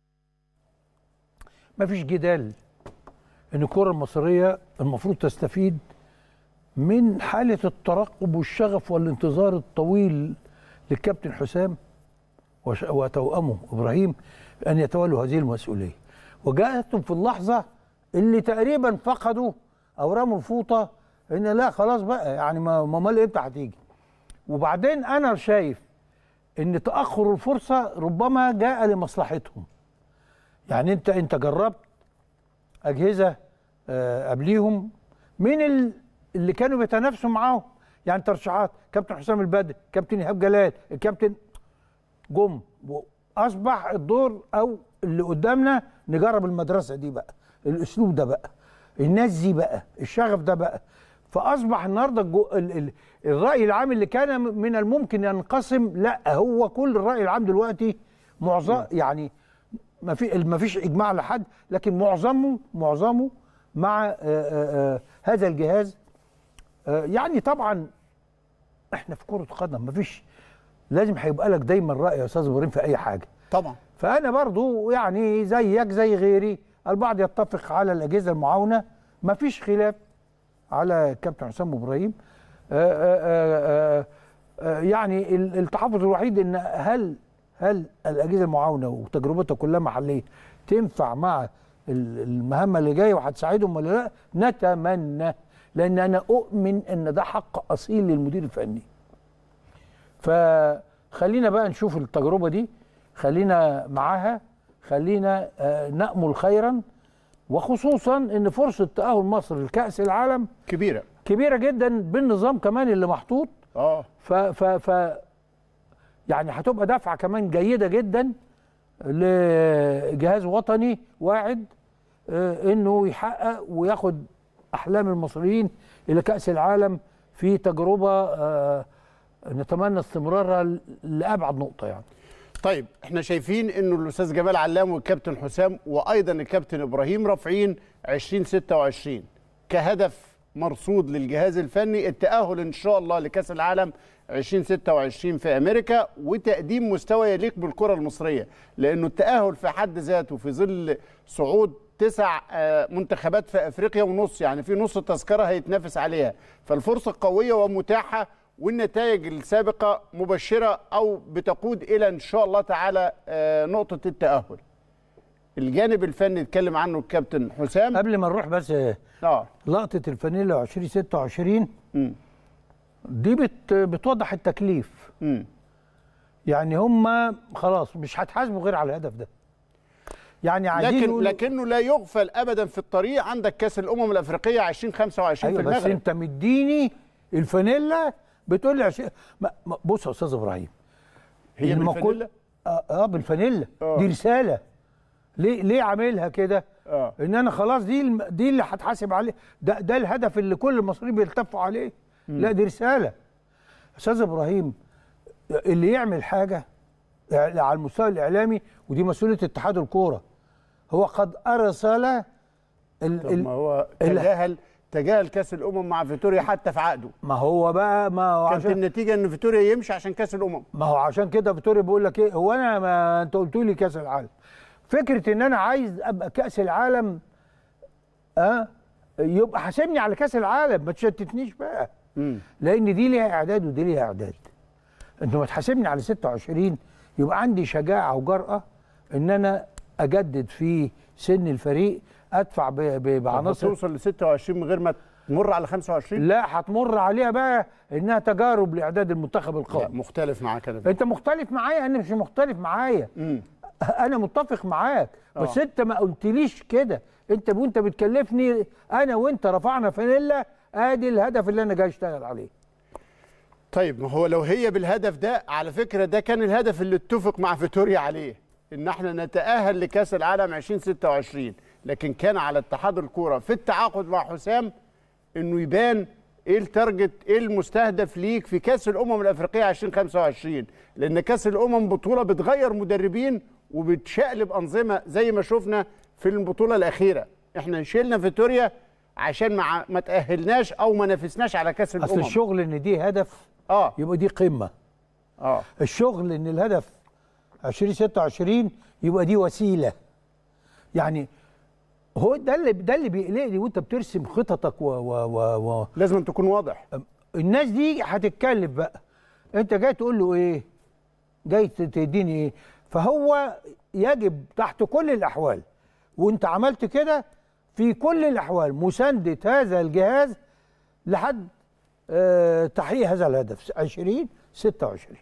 ما فيش جدال ان الكره المصريه المفروض تستفيد من حاله الترقب والشغف والانتظار الطويل للكابتن حسام وش- وتوأمه ابراهيم ان يتولوا هذه المسؤوليه وجاءتهم في اللحظه اللي تقريبا فقدوا او رموا الفوطه ان لا خلاص بقى يعني ما ما امال امتى هتيجي وبعدين انا شايف ان تاخر الفرصه ربما جاء لمصلحتهم يعني انت انت جربت اجهزه آه، قبليهم مين ال- اللي كانوا بيتنافسوا معاهم يعني ترشيحات كابتن حسام البدري كابتن ايهاب جلال الكابتن جم اصبح الدور او اللي قدامنا نجرب المدرسه دي بقى الاسلوب ده بقى الناس دي بقى الشغف ده بقى فاصبح النهارده الجو ال ال الراي العام اللي كان من الممكن ينقسم لا هو كل الراي العام دلوقتي معظم يعني ما في ما فيش اجماع لحد لكن معظمه معظمه مع آآ آآ هذا الجهاز آه، يعني طبعا احنا في كره قدم ما فيش لازم هيبقى لك دايما راي يا استاذ ابراهيم في اي حاجه طبعا فانا برضو يعني زيك زي غيري البعض يتفق على الاجهزه المعاونه ما فيش خلاف على كابتن حسام ابراهيم آآ آآ آآ آآ يعني ال- التحفظ الوحيد ان هل هل الاجهزه المعاونه وتجربتها كلها محليه تنفع مع ال- المهمه اللي جايه وهتساعدهم ولا لا نتمنى لان انا اؤمن ان ده حق اصيل للمدير الفني فخلينا بقى نشوف التجربه دي خلينا معاها خلينا آه، نامل خيرا وخصوصا ان فرصه تاهل مصر لكاس العالم كبيره كبيره جدا بالنظام كمان اللي محطوط اه ف ف ف يعني هتبقى دفعه كمان جيده جدا لجهاز وطني واعد آه، انه يحقق وياخد احلام المصريين الى كاس العالم في تجربه آه، نتمنى استمرارها ل- لابعد نقطه يعني طيب احنا شايفين انه الاستاذ جمال علام والكابتن حسام وايضا الكابتن ابراهيم رافعين 2026 كهدف مرصود للجهاز الفني التاهل ان شاء الله لكاس العالم 2026 في امريكا وتقديم مستوى يليق بالكره المصريه لانه التاهل في حد ذاته في ظل صعود تسع آه، منتخبات في افريقيا ونص يعني في نص التذكره هيتنافس عليها فالفرصه قويه ومتاحه والنتائج السابقه مبشره او بتقود الى ان شاء الله تعالى آه، نقطه التاهل الجانب الفني اتكلم عنه الكابتن حسام قبل ما نروح بس اه لقطه الفانيلا 2026 دي بت بتوضح التكليف مم. يعني هم خلاص مش هتحاسبوا غير على الهدف ده يعني عايزين لكن يقولوا- لكنه لا يغفل ابدا في الطريق عندك كاس الامم الافريقيه 2025 ايوه في بس المغرب انت مديني الفانيلا بتقول لي عشان ما- ما- بص يا استاذ ابراهيم هي المقول- بالفانيلا؟ اه, آه بالفانيلا آه. دي رساله ليه ليه عاملها كده اه ان انا خلاص دي الم- دي اللي هتحاسب عليه ده ده الهدف اللي كل المصريين بيلتفوا عليه لا دي رساله استاذ ابراهيم اللي يعمل حاجه على المستوى الاعلامي ودي مسؤوليه اتحاد الكوره هو قد ارسل ال طب ال ما هو ال- تجاهل تجاهل كاس الامم مع فيتوريا حتى في عقده ما هو بقى ما هو كانت عشان النتيجه ان فيتوريا يمشي عشان كاس الامم ما هو عشان كده فيتوريا بيقول لك ايه هو انا ما انت قلت لي كاس العالم فكره ان انا عايز ابقى كاس العالم اه يبقى حاسبني على كاس العالم ما تشتتنيش بقى مم. لان دي ليها اعداد ودي ليها اعداد انت ما تحاسبني على 26 يبقى عندي شجاعه وجرأه ان انا اجدد في سن الفريق ادفع ب- ب- بعناصر توصل ل 26 من غير ما تمر على 25 لا هتمر عليها بقى انها تجارب لاعداد المنتخب لا القومي مختلف معاك انا انت مختلف معايا انا مش مختلف معايا مم. انا متفق معاك بس آه. انت ما قلتليش كده انت وانت بتكلفني انا وانت رفعنا فانيلا ادي الهدف اللي انا جاي اشتغل عليه طيب ما هو لو هي بالهدف ده على فكره ده كان الهدف اللي اتفق مع فيتوريا عليه ان احنا نتاهل لكاس العالم 2026 لكن كان على اتحاد الكوره في التعاقد مع حسام انه يبان ايه التارجت ايه المستهدف ليك في كاس الامم الافريقيه 2025 لان كاس الامم بطوله بتغير مدربين وبتشقلب انظمه زي ما شفنا في البطوله الاخيره احنا شيلنا فيتوريا عشان ما ما تاهلناش او ما نافسناش على كاس الامم اصل الشغل ان دي هدف اه يبقى دي قمه اه الشغل ان الهدف 2026 يبقى دي وسيله يعني هو ده اللي ده اللي بيقلقني وانت بترسم خططك و و و, و لازم تكون واضح الناس دي هتتكلف بقى انت جاي تقول له ايه جاي ت- تديني ايه فهو يجب تحت كل الاحوال وانت عملت كده في كل الاحوال مسانده هذا الجهاز لحد آه تحقيق هذا الهدف 20 26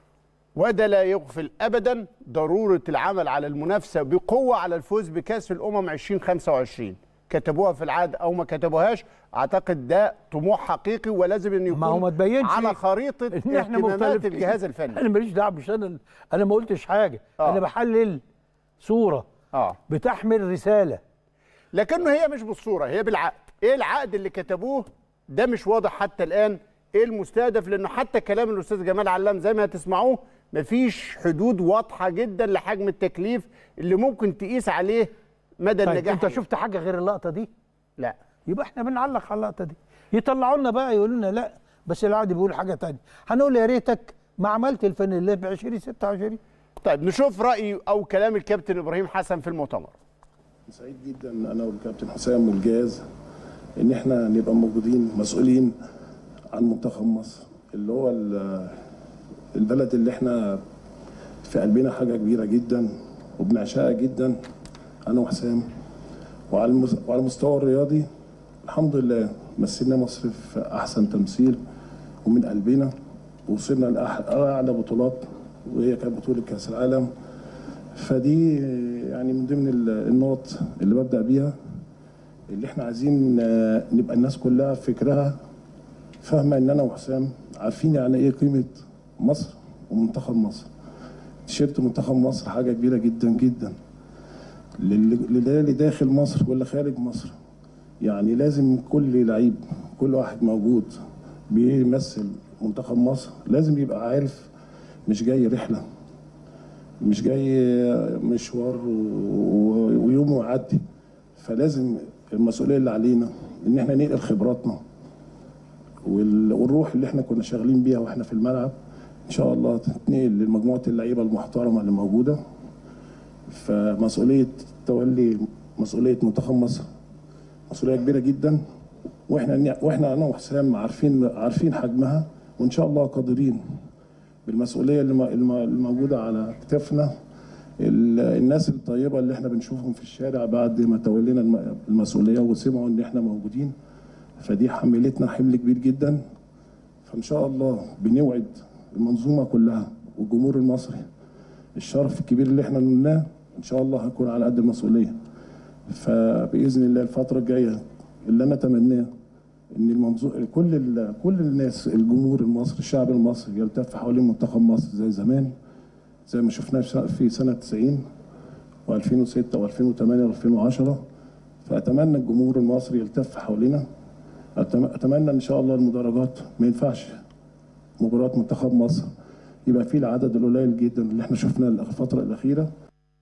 وده لا يغفل ابدا ضروره العمل على المنافسه بقوه على الفوز بكاس الامم 2025 كتبوها في العقد او ما كتبوهاش اعتقد ده طموح حقيقي ولازم ان يكون ما هو ما تبينش على خريطه ان احنا اهتمامات مختلفين الجهاز الفني انا ماليش دعوه مش انا انا ما قلتش حاجه آه. انا بحلل صوره اه بتحمل رساله لكنه هي مش بالصوره هي بالعقد ايه العقد اللي كتبوه ده مش واضح حتى الان ايه المستهدف لانه حتى كلام الاستاذ جمال علام زي ما هتسمعوه مفيش حدود واضحه جدا لحجم التكليف اللي ممكن تقيس عليه مدى طيب النجاح انت شفت حاجه غير اللقطه دي لا يبقى احنا بنعلق على اللقطه دي يطلعوا لنا بقى يقولوا لنا لا بس العقد بيقول حاجه تانية هنقول يا ريتك ما عملت الفانيلا ب 20 26 طيب نشوف راي او كلام الكابتن ابراهيم حسن في المؤتمر سعيد جدا انا والكابتن حسام والجهاز ان احنا نبقى موجودين مسؤولين عن منتخب مصر اللي هو ال- البلد اللي احنا في قلبنا حاجه كبيره جدا وبنعشقها جدا انا وحسام وعلى المس- وعلى المستوى الرياضي الحمد لله مثلنا مصر في احسن تمثيل ومن قلبنا ووصلنا لاعلى بطولات وهي كانت بطوله كاس العالم فدي يعني من ضمن ال- النقط اللي ببدا بيها اللي احنا عايزين آه، نبقى الناس كلها فكرها فاهمه ان انا وحسام عارفين يعني ايه قيمه مصر ومنتخب مصر تيشيرت منتخب مصر حاجه كبيره جدا جدا للي للي داخل مصر واللي خارج مصر يعني لازم كل لعيب كل واحد موجود بيمثل منتخب مصر لازم يبقى عارف مش جاي رحله مش جاي مشوار و- ويوم ويعدي فلازم المسؤوليه اللي علينا ان احنا ننقل خبراتنا وال- والروح اللي احنا كنا شغالين بيها واحنا في الملعب ان شاء الله تتنقل لمجموعه اللعيبه المحترمه اللي موجوده فمسؤوليه تولي مسؤوليه منتخب مصر مسؤوليه كبيره جدا واحنا واحنا انا وحسام عارفين عارفين حجمها وان شاء الله قادرين بالمسؤوليه اللي م- الم- الموجوده على كتافنا ال- الناس الطيبه اللي احنا بنشوفهم في الشارع بعد ما تولينا الم- المسؤوليه وسمعوا ان احنا موجودين فدي حملتنا حمل كبير جدا فان شاء الله بنوعد المنظومه كلها والجمهور المصري الشرف الكبير اللي احنا نلناه ان شاء الله هيكون على قد المسؤوليه فباذن الله الفتره الجايه اللي انا اتمناه ان المنظور كل ال... كل الناس الجمهور المصري الشعب المصري يلتف حوالين منتخب مصر زي زمان زي ما شفناه في سنه 90 و2006 و2008 و2010 فاتمنى الجمهور المصري يلتف حوالينا أتم- اتمنى ان شاء الله المدرجات ما ينفعش مباراه منتخب مصر يبقى فيه العدد القليل جدا اللي احنا شفناه الفتره الاخيره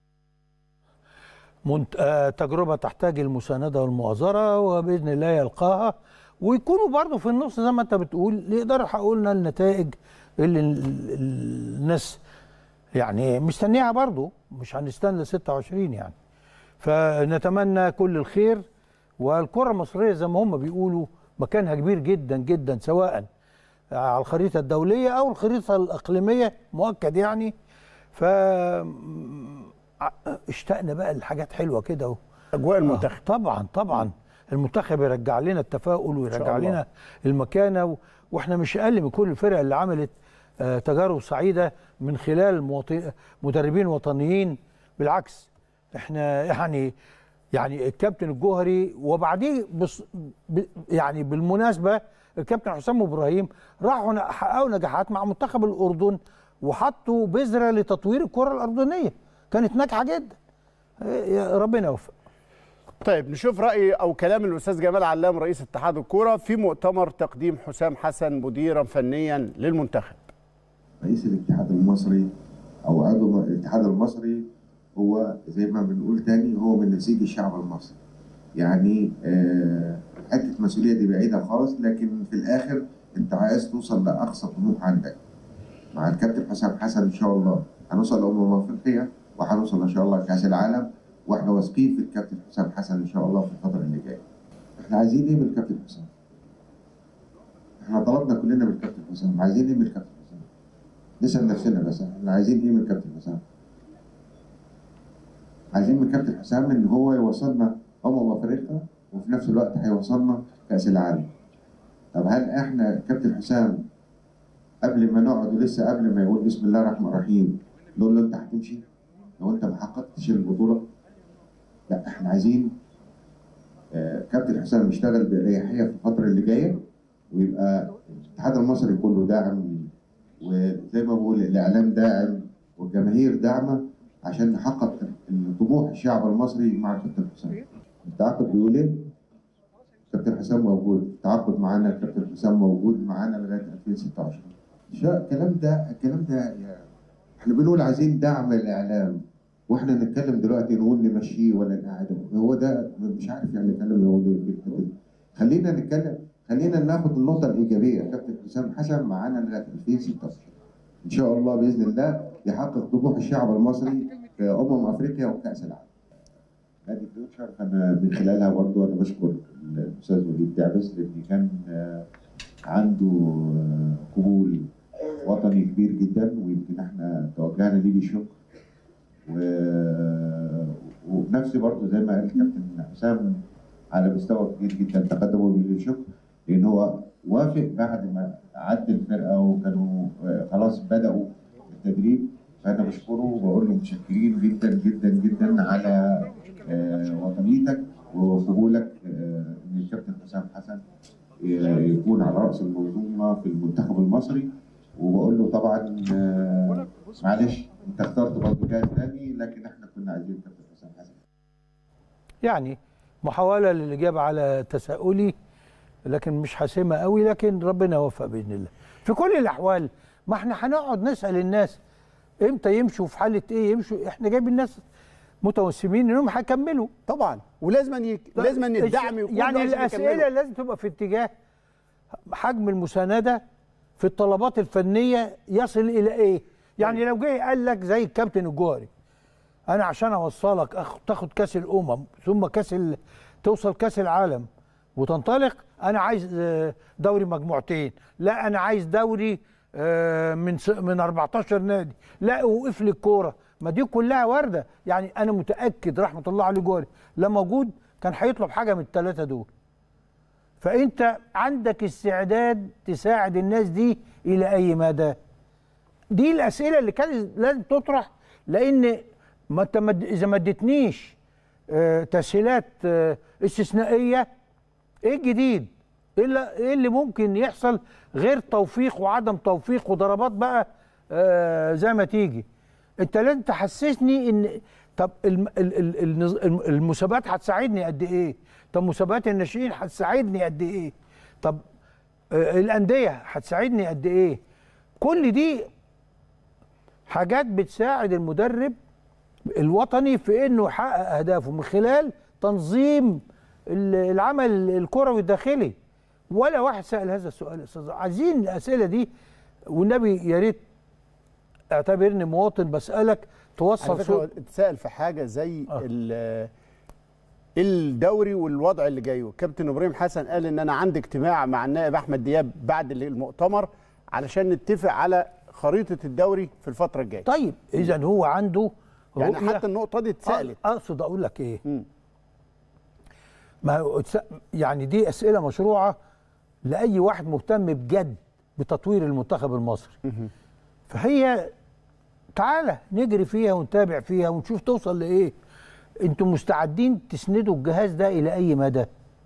منت... آه تجربة تحتاج المساندة والمؤازرة وبإذن الله يلقاها ويكونوا برضه في النص زي ما أنت بتقول يقدروا يحققوا لنا النتائج اللي ال- ال- الناس يعني مستنيها برضه مش هنستنى 26 يعني فنتمنى كل الخير والكرة المصرية زي ما هم بيقولوا مكانها كبير جدا جدا سواء على الخريطة الدولية أو الخريطة الإقليمية مؤكد يعني ف اشتقنا بقى لحاجات حلوه كده اهو اجواء المنتخب طبعا طبعا المنتخب يرجع لنا التفاؤل ويرجع الله. لنا المكانه و... واحنا مش اقل من كل الفرق اللي عملت آه تجارب سعيده من خلال مواطن... مدربين وطنيين بالعكس احنا يعني يعني الكابتن الجوهري وبعديه بص... ب... يعني بالمناسبه الكابتن حسام ابراهيم راحوا ن- حققوا نجاحات مع منتخب الاردن وحطوا بذره لتطوير الكره الاردنيه كانت ناجحه جدا يا ربنا يوفق طيب نشوف راي او كلام الاستاذ جمال علام رئيس اتحاد الكوره في مؤتمر تقديم حسام حسن مديرا فنيا للمنتخب رئيس الاتحاد المصري او عضو الاتحاد المصري هو زي ما بنقول تاني هو من نسيج الشعب المصري يعني آه، حته المسؤوليه دي بعيده خالص لكن في الاخر انت عايز توصل لاقصى طموح عندك مع الكابتن حسام حسن ان شاء الله هنوصل لامم افريقيا وهنوصل ان شاء الله كاس العالم واحنا واثقين في الكابتن حسام حسن ان شاء الله في الفتره اللي جايه احنا عايزين ايه من الكابتن حسام احنا طلبنا كلنا من الكابتن حسام عايزين ايه من الكابتن حسام نسال نفسنا بس احنا عايزين ايه من الكابتن حسام عايزين من الكابتن حسام ان هو يوصلنا امم افريقيا وفي نفس الوقت هيوصلنا كاس العالم طب هل احنا كابتن حسام قبل ما نقعد ولسه قبل ما يقول بسم الله الرحمن الرحيم نقول له انت هتمشي لو انت ما حققتش البطوله لا احنا عايزين آه، كابتن حسام يشتغل باريحيه في الفتره اللي جايه ويبقى الاتحاد المصري كله داعم وزي ما بقول الاعلام داعم والجماهير داعمه عشان نحقق طموح الشعب المصري مع كابتن حسام. التعاقد بيقول ايه؟ كابتن حسام موجود، التعاقد معانا كابتن حسام موجود معانا لغايه 2026. شا- الكلام ده الكلام ده يا- احنا بنقول عايزين دعم الاعلام واحنا نتكلم دلوقتي نقول نمشيه ولا نقعده هو ده مش عارف يعني نتكلم يقول ايه في الحتة دي. خلينا نتكلم خلينا ناخد النقطه الايجابيه كابتن حسام حسن معانا لغايه 2016 ان شاء الله باذن الله يحقق طموح الشعب المصري في امم افريقيا وكاس العالم. نادي فيوتشر انا من خلالها برضه انا بشكر الاستاذ وليد دعبس لان كان آه، عنده آه، قبول وطني كبير جدا ويمكن احنا توجهنا ليه بالشكر و... وبنفسي برضه زي ما قال الكابتن حسام على مستوى كبير جدا تقدموا بيه للشكر لان هو وافق بعد ما عدى الفرقه وكانوا آه، خلاص بداوا التدريب فانا بشكره وبقول له متشكرين جدا جدا جدا على آه، وطنيتك وقبولك آه، ان الكابتن حسام حسن آه، يكون على راس المنظومه في المنتخب المصري وبقول له طبعا آه، معلش انت اخترت برضه جهاز ثاني لكن احنا كنا عايزين الكابتن حسام حسن يعني محاولة للإجابة على تساؤلي لكن مش حاسمة قوي لكن ربنا يوفق بإذن الله في كل الأحوال ما احنا هنقعد نسأل الناس امتى يمشوا في حالة ايه يمشوا احنا جايبين ناس متوسمين انهم هيكملوا طبعا ولازم يك... لازم ان الدعم يكون يعني له عشان الأسئلة يكملوا. لازم تبقى في اتجاه حجم المساندة في الطلبات الفنية يصل إلى ايه يعني لو جه قال لك زي الكابتن الجوهري انا عشان اوصلك أخ... تاخد كاس الامم ثم كاس ال... توصل كاس العالم وتنطلق انا عايز آه، دوري مجموعتين لا انا عايز دوري آه، من س... من 14 نادي لا وقف لي الكوره ما دي كلها وارده يعني انا متاكد رحمه الله عليه جوري لما موجود كان هيطلب حاجه من الثلاثه دول فانت عندك استعداد تساعد الناس دي الى اي مدى دي الاسئله اللي كانت لازم تطرح لان ما انت مد- اذا ما اديتنيش آه، تسهيلات آه، استثنائيه ايه الجديد؟ ايه اللي, إيه اللي ممكن يحصل غير توفيق وعدم توفيق وضربات بقى آه زي ما تيجي انت لازم تحسسني ان طب الم ال ال النظ- الم- المسابقات هتساعدني قد ايه؟ طب مسابقات الناشئين هتساعدني قد ايه؟ طب آه الانديه هتساعدني قد ايه؟ كل دي حاجات بتساعد المدرب الوطني في انه يحقق اهدافه من خلال تنظيم ال- العمل الكروي الداخلي ولا واحد سال هذا السؤال يا استاذ عايزين الاسئله دي والنبي يا ريت اعتبرني مواطن بسالك على توصل فكره صوت هو اتسال في حاجه زي ال- الدوري والوضع اللي جاي كابتن ابراهيم حسن قال ان انا عندي اجتماع مع النائب احمد دياب بعد المؤتمر علشان نتفق على خريطه الدوري في الفتره الجايه طيب اذا هو عنده يعني رؤية- حتى النقطه دي اتسالت اقصد اقول لك ايه ما هو اتس- يعني دي اسئله مشروعه لاي واحد مهتم بجد بتطوير المنتخب المصري فهي تعالى نجري فيها ونتابع فيها ونشوف توصل لايه انتم مستعدين تسندوا الجهاز ده الى اي مدى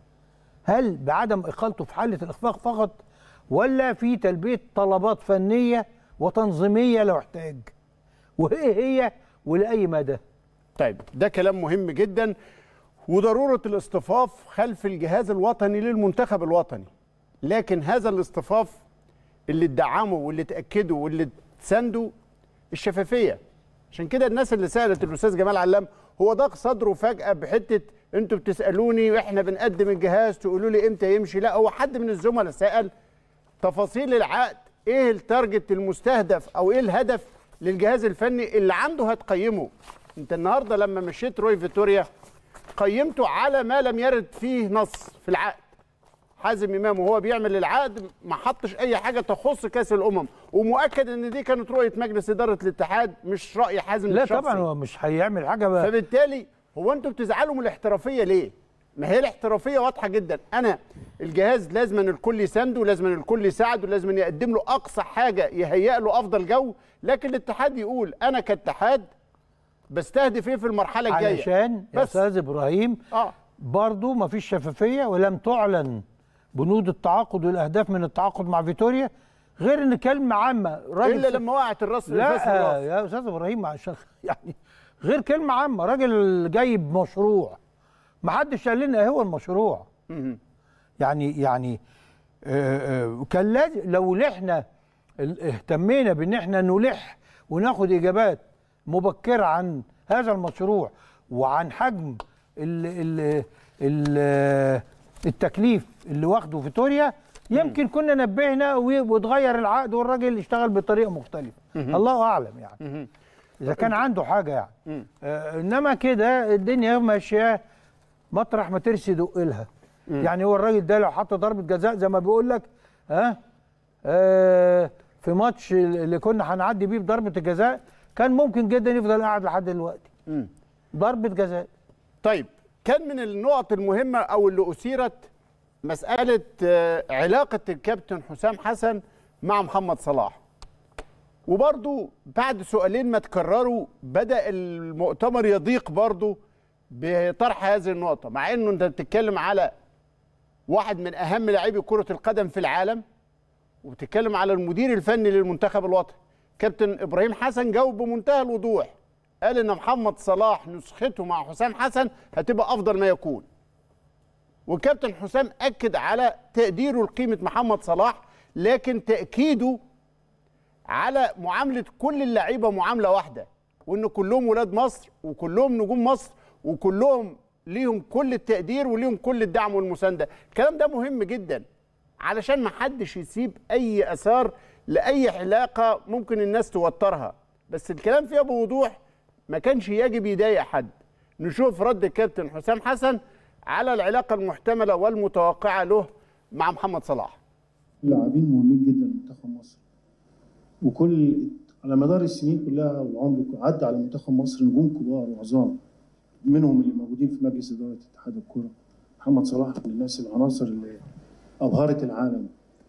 هل بعدم اقالته في حاله الاخفاق فقط ولا في تلبيه طلبات فنيه وتنظيميه لو احتاج وايه هي ولاي مدى طيب ده كلام مهم جدا وضروره الاصطفاف خلف الجهاز الوطني للمنتخب الوطني لكن هذا الاصطفاف اللي ادعمه واللي تاكده واللي تسانده الشفافيه عشان كده الناس اللي سالت الاستاذ جمال علام هو ضاق صدره فجاه بحته انتوا بتسالوني واحنا بنقدم الجهاز تقولوا لي امتى يمشي لا هو حد من الزملاء سال تفاصيل العقد ايه التارجت المستهدف او ايه الهدف للجهاز الفني اللي عنده هتقيمه انت النهارده لما مشيت روي فيتوريا قيمته على ما لم يرد فيه نص في العقد حازم امام وهو بيعمل العقد ما حطش اي حاجه تخص كاس الامم ومؤكد ان دي كانت رؤيه مجلس اداره الاتحاد مش راي حازم لا الشخصي. طبعا هو مش هيعمل حاجه بقى فبالتالي هو انتوا بتزعلوا من الاحترافيه ليه؟ ما هي الاحترافيه واضحه جدا انا الجهاز لازم أن الكل يسانده لازم أن الكل يساعده لازم أن يقدم له اقصى حاجه يهيئ له افضل جو لكن الاتحاد يقول انا كاتحاد بستهدف ايه في المرحله الجايه علشان يا استاذ ابراهيم اه برضه ما فيش شفافيه ولم تعلن بنود التعاقد والاهداف من التعاقد مع فيتوريا غير ان كلمه عامه راجل الا لما وقعت الراس لا الفاس في الراس. يا استاذ ابراهيم عشان يعني غير كلمه عامه راجل جايب مشروع ما حدش قال لنا ايه هو المشروع يعني يعني آه، آه، كان لازم لو احنا اهتمينا بان احنا نلح وناخد اجابات مبكره عن هذا المشروع وعن حجم ال ال ال التكليف اللي واخده فيتوريا يمكن كنا نبهنا و- واتغير العقد والراجل اشتغل بطريقه مختلفه مهم. الله اعلم يعني اذا كان عنده حاجه يعني آه انما كده الدنيا ماشيه مطرح ما ترسي دق لها يعني هو الراجل ده لو حط ضربه جزاء زي ما بيقول لك ها آه في ماتش اللي كنا هنعدي بيه بضربه الجزاء كان ممكن جدا يفضل قاعد لحد دلوقتي ضربه جزاء طيب كان من النقط المهمه او اللي اثيرت مساله آه، علاقه الكابتن حسام حسن مع محمد صلاح وبرضو بعد سؤالين ما تكرروا بدا المؤتمر يضيق برضو بطرح هذه النقطه مع انه انت بتتكلم على واحد من اهم لاعبي كره القدم في العالم وبتتكلم على المدير الفني للمنتخب الوطني كابتن ابراهيم حسن جاوب بمنتهى الوضوح قال ان محمد صلاح نسخته مع حسام حسن هتبقى افضل ما يكون وكابتن حسام اكد على تقديره لقيمه محمد صلاح لكن تاكيده على معامله كل اللعيبه معامله واحده وان كلهم ولاد مصر وكلهم نجوم مصر وكلهم ليهم كل التقدير وليهم كل الدعم والمسانده الكلام ده مهم جدا علشان ما حدش يسيب اي اثار لاي علاقه ممكن الناس توترها بس الكلام فيها بوضوح ما كانش يجب يضايق حد نشوف رد الكابتن حسام حسن على العلاقه المحتمله والمتوقعه له مع محمد صلاح لاعبين مهمين جدا لمنتخب مصر وكل على مدار السنين كلها والعمر عدى على منتخب مصر نجوم كبار وعظام منهم اللي موجودين في مجلس اداره اتحاد الكره محمد صلاح من الناس العناصر اللي ابهرت العالم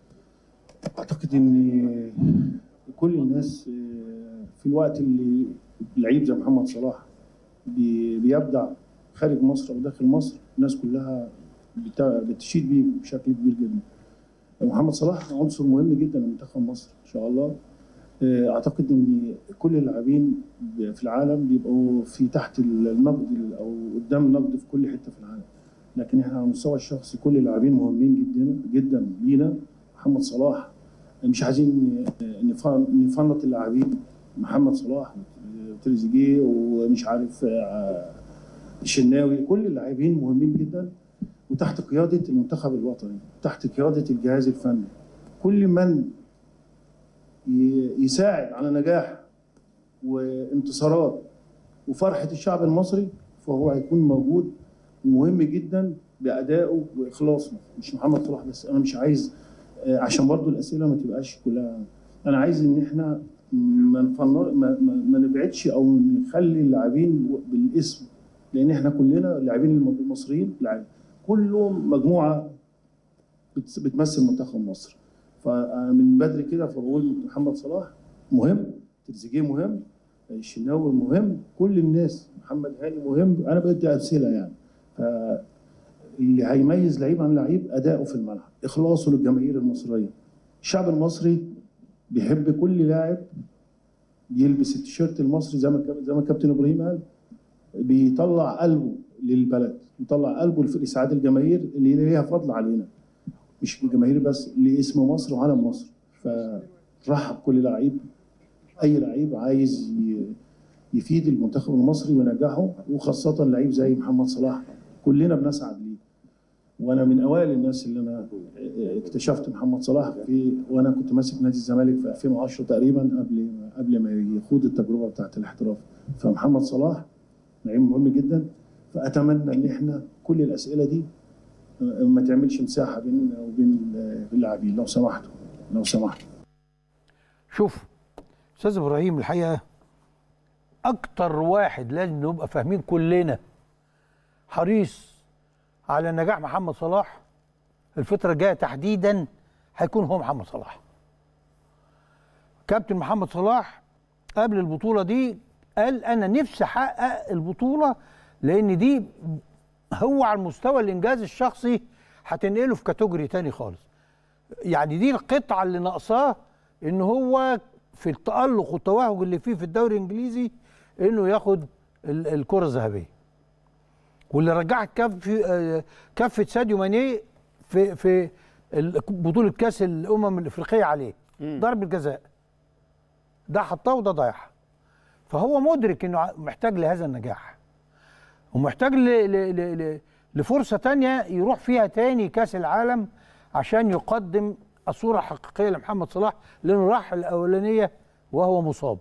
اعتقد ان كل الناس آه، في الوقت اللي لعيب زي محمد صلاح بي- بيبدع خارج مصر او داخل مصر الناس كلها بت- بتشيد بيه بشكل كبير جدا محمد صلاح عنصر مهم جدا لمنتخب مصر ان شاء الله آه، اعتقد ان كل اللاعبين في العالم بيبقوا في تحت النقد او قدام النقد في كل حته في العالم لكن احنا على المستوى الشخصي كل اللاعبين مهمين جدا جدا لينا محمد صلاح مش عايزين نف- نفنط اللاعبين محمد صلاح وتريزيجيه ومش عارف آه، الشناوي كل اللاعبين مهمين جدا وتحت قياده المنتخب الوطني تحت قياده الجهاز الفني كل من ي- يساعد على نجاح وانتصارات وفرحه الشعب المصري فهو هيكون موجود ومهم جدا بادائه واخلاصه مش محمد صلاح بس انا مش عايز آه، عشان برضو الاسئله ما تبقاش كلها انا عايز ان احنا ما نفنر ما, ما, ما نبعدش او نخلي اللاعبين بالاسم لان احنا كلنا اللاعبين المصريين لاعب كلهم مجموعه بت- بتمثل منتخب مصر فمن بدري كده فبقول محمد صلاح مهم تريزيجيه مهم الشناوي مهم كل الناس محمد هاني مهم انا بدي امثله يعني فاللي هيميز لعيب عن لعيب اداؤه في الملعب اخلاصه للجماهير المصريه الشعب المصري بيحب كل لاعب يلبس التيشيرت المصري زي ما كاب- زي ما كابتن ابراهيم قال بيطلع قلبه للبلد بيطلع قلبه لاسعاد الجماهير اللي ليها فضل علينا مش الجماهير بس لاسم مصر وعلم مصر فرحب كل لعيب اي لعيب عايز ي- يفيد المنتخب المصري وينجحه وخاصه لعيب زي محمد صلاح كلنا بنسعد ليه وانا من اوائل الناس اللي انا اكتشفت محمد صلاح في وانا كنت ماسك نادي الزمالك في 2010 تقريبا قبل قبل ما يخوض التجربه بتاعه الاحتراف فمحمد صلاح لعيب مهم جدا فاتمنى ان احنا كل الاسئله دي ما تعملش مساحه بيننا وبين اللاعبين لو سمحتوا لو سمحتوا شوف استاذ ابراهيم الحقيقه اكتر واحد لازم نبقى فاهمين كلنا حريص على نجاح محمد صلاح الفتره الجايه تحديدا هيكون هو محمد صلاح كابتن محمد صلاح قبل البطوله دي قال انا نفسي احقق البطوله لان دي هو على المستوى الانجاز الشخصي هتنقله في كاتيجوري تاني خالص يعني دي القطعه اللي ناقصاه ان هو في التالق والتوهج اللي فيه في الدوري الانجليزي انه ياخد ال- الكره الذهبيه واللي رجعت كف آه، كفه ساديو ماني في في ال- بطوله كاس الامم الافريقيه عليه ضرب الجزاء ده حطاه وده ضيعها فهو مدرك انه ع- محتاج لهذا النجاح ومحتاج ل... ل... ل... ل... لفرصه تانية يروح فيها تاني كاس العالم عشان يقدم الصوره الحقيقيه لمحمد صلاح لانه راح الاولانيه وهو مصاب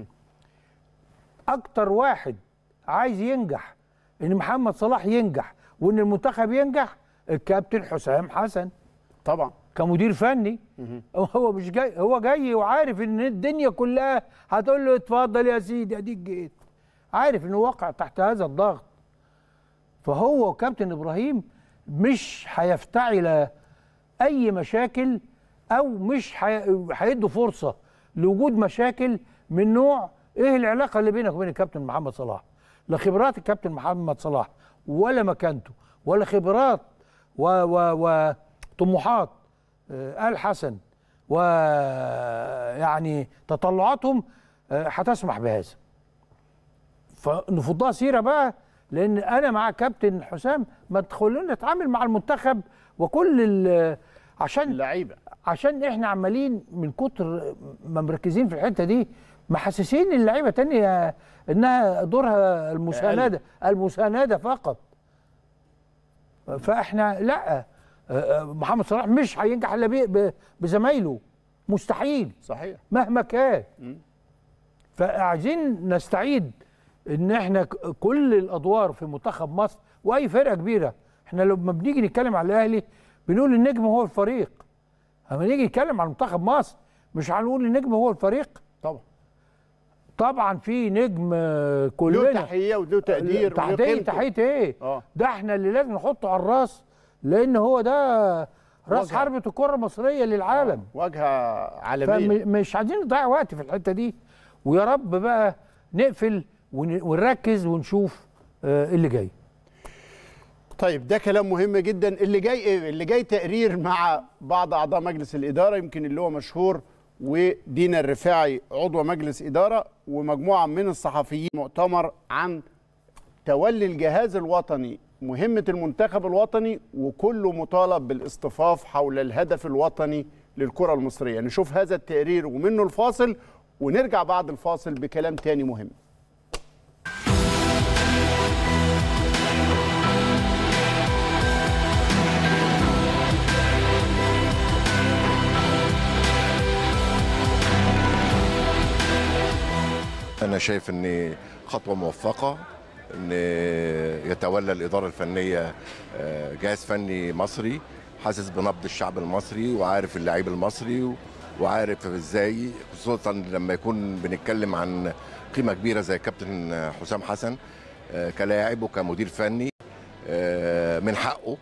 اكتر واحد عايز ينجح ان محمد صلاح ينجح وان المنتخب ينجح الكابتن حسام حسن طبعا كمدير فني هو مش جاي هو جاي وعارف ان الدنيا كلها هتقول له اتفضل يا سيدي اديك جيت عارف انه واقع تحت هذا الضغط فهو وكابتن ابراهيم مش هيفتعل اي مشاكل او مش هي- هيدوا فرصه لوجود مشاكل من نوع ايه العلاقه اللي بينك وبين الكابتن محمد صلاح لا خبرات الكابتن محمد صلاح ولا مكانته ولا خبرات و و وطموحات آه، آل حسن ويعني تطلعاتهم آه، هتسمح بهذا فنفضها سيره بقى لان انا مع كابتن حسام ما تخلونا نتعامل مع المنتخب وكل ال- عشان اللعيبه عشان احنا عمالين من كتر ما مركزين في الحته دي محسسين اللعيبه تانية انها دورها المسانده المسانده فقط فاحنا لا محمد صلاح مش هينجح الا بي- ب- بزمايله مستحيل صحيح مهما كان فعايزين نستعيد ان احنا ك- كل الادوار في منتخب مصر واي فرقه كبيره احنا لما بنيجي نتكلم على الاهلي بنقول النجم هو الفريق لما نيجي نتكلم على منتخب مصر مش هنقول النجم هو الفريق طبعا طبعا في نجم آه، كلنا له تحيه وله تقدير وله تحيه قيمته. تحيه ايه اه ده احنا اللي لازم نحطه على الراس لان هو ده راس وجهة. حربة الكرة المصرية للعالم واجهه عالميه فمش عايزين نضيع وقت في الحتة دي ويا رب بقى نقفل ون- ونركز ونشوف آه، اللي جاي طيب ده كلام مهم جدا اللي جاي ايه اللي جاي تقرير مع بعض اعضاء مجلس الاداره يمكن اللي هو مشهور ودينا الرفاعي عضو مجلس اداره ومجموعه من الصحفيين مؤتمر عن تولي الجهاز الوطني مهمه المنتخب الوطني وكله مطالب بالاصطفاف حول الهدف الوطني للكره المصريه نشوف هذا التقرير ومنه الفاصل ونرجع بعد الفاصل بكلام تاني مهم أنا شايف إن خطوة موفقة إن يتولى الإدارة الفنية آه، جهاز فني مصري حاسس بنبض الشعب المصري وعارف اللعيب المصري و- وعارف إزاي خصوصا لما يكون بنتكلم عن قيمة كبيرة زي كابتن حسام حسن آه، كلاعب وكمدير فني آه، من حقه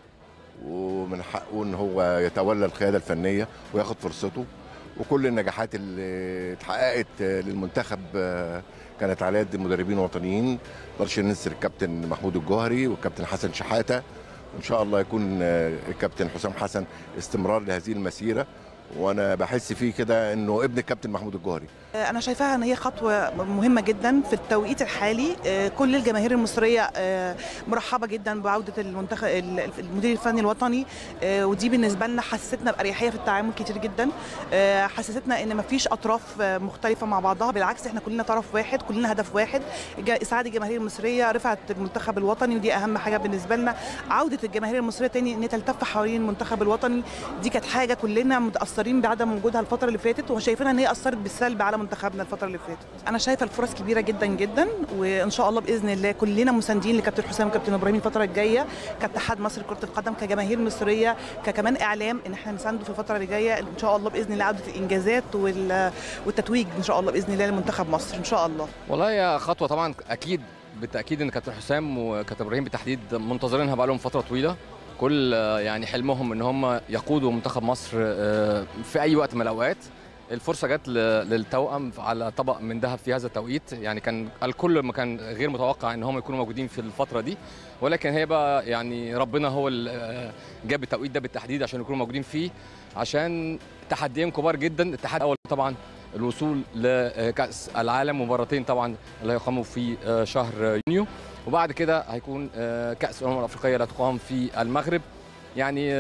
ومن حقه ان هو يتولى القياده الفنيه وياخد فرصته وكل النجاحات اللي اتحققت للمنتخب آه، كانت على يد المدربين الوطنيين مقدرش ننسى الكابتن محمود الجوهري والكابتن حسن شحاته وان شاء الله يكون آه، الكابتن حسام حسن استمرار لهذه المسيره وانا بحس فيه كده انه ابن الكابتن محمود الجوهري أنا شايفاها إن هي خطوة مهمة جدا في التوقيت الحالي آه، كل الجماهير المصرية آه، مرحبة جدا بعودة المنتخب المدير الفني الوطني آه، ودي بالنسبة لنا حسستنا بأريحية في التعامل كتير جدا آه، حسستنا إن مفيش أطراف آه، مختلفة مع بعضها بالعكس إحنا كلنا طرف واحد كلنا هدف واحد جا- إسعاد الجماهير المصرية رفعت المنتخب الوطني ودي أهم حاجة بالنسبة لنا عودة الجماهير المصرية تاني إن هي تلتف حوالين المنتخب الوطني دي كانت حاجة كلنا متأثرين بعدم وجودها الفترة اللي فاتت وشايفينها إن هي أثرت بالسلب على منتخبنا الفترة اللي فاتت أنا شايفة الفرص كبيرة جدا جدا وإن شاء الله بإذن الله كلنا مساندين لكابتن حسام وكابتن إبراهيم الفترة الجاية كاتحاد مصر لكرة القدم كجماهير مصرية ككمان إعلام إن إحنا نسانده في الفترة اللي جاية إن شاء الله بإذن الله عودة الإنجازات وال- والتتويج إن شاء الله بإذن الله لمنتخب مصر إن شاء الله والله هي خطوه طبعا اكيد بالتاكيد ان كابتن حسام وكابتن ابراهيم بالتحديد منتظرينها بقى لهم فتره طويله كل آه، يعني حلمهم ان هم يقودوا منتخب مصر آه، في اي وقت من الاوقات الفرصه جت ل- للتوأم على طبق من ذهب في هذا التوقيت يعني كان الكل ما كان غير متوقع ان هم يكونوا موجودين في الفتره دي ولكن هي بقى يعني ربنا هو اللي آه، جاب التوقيت ده بالتحديد عشان يكونوا موجودين فيه عشان تحديين كبار جدا التحدي الاول طبعا الوصول لكأس العالم مباراتين طبعا اللي هيقاموا في آه، شهر يونيو وبعد كده هيكون آه، كأس الأمم الأفريقية اللي هتقام في المغرب يعني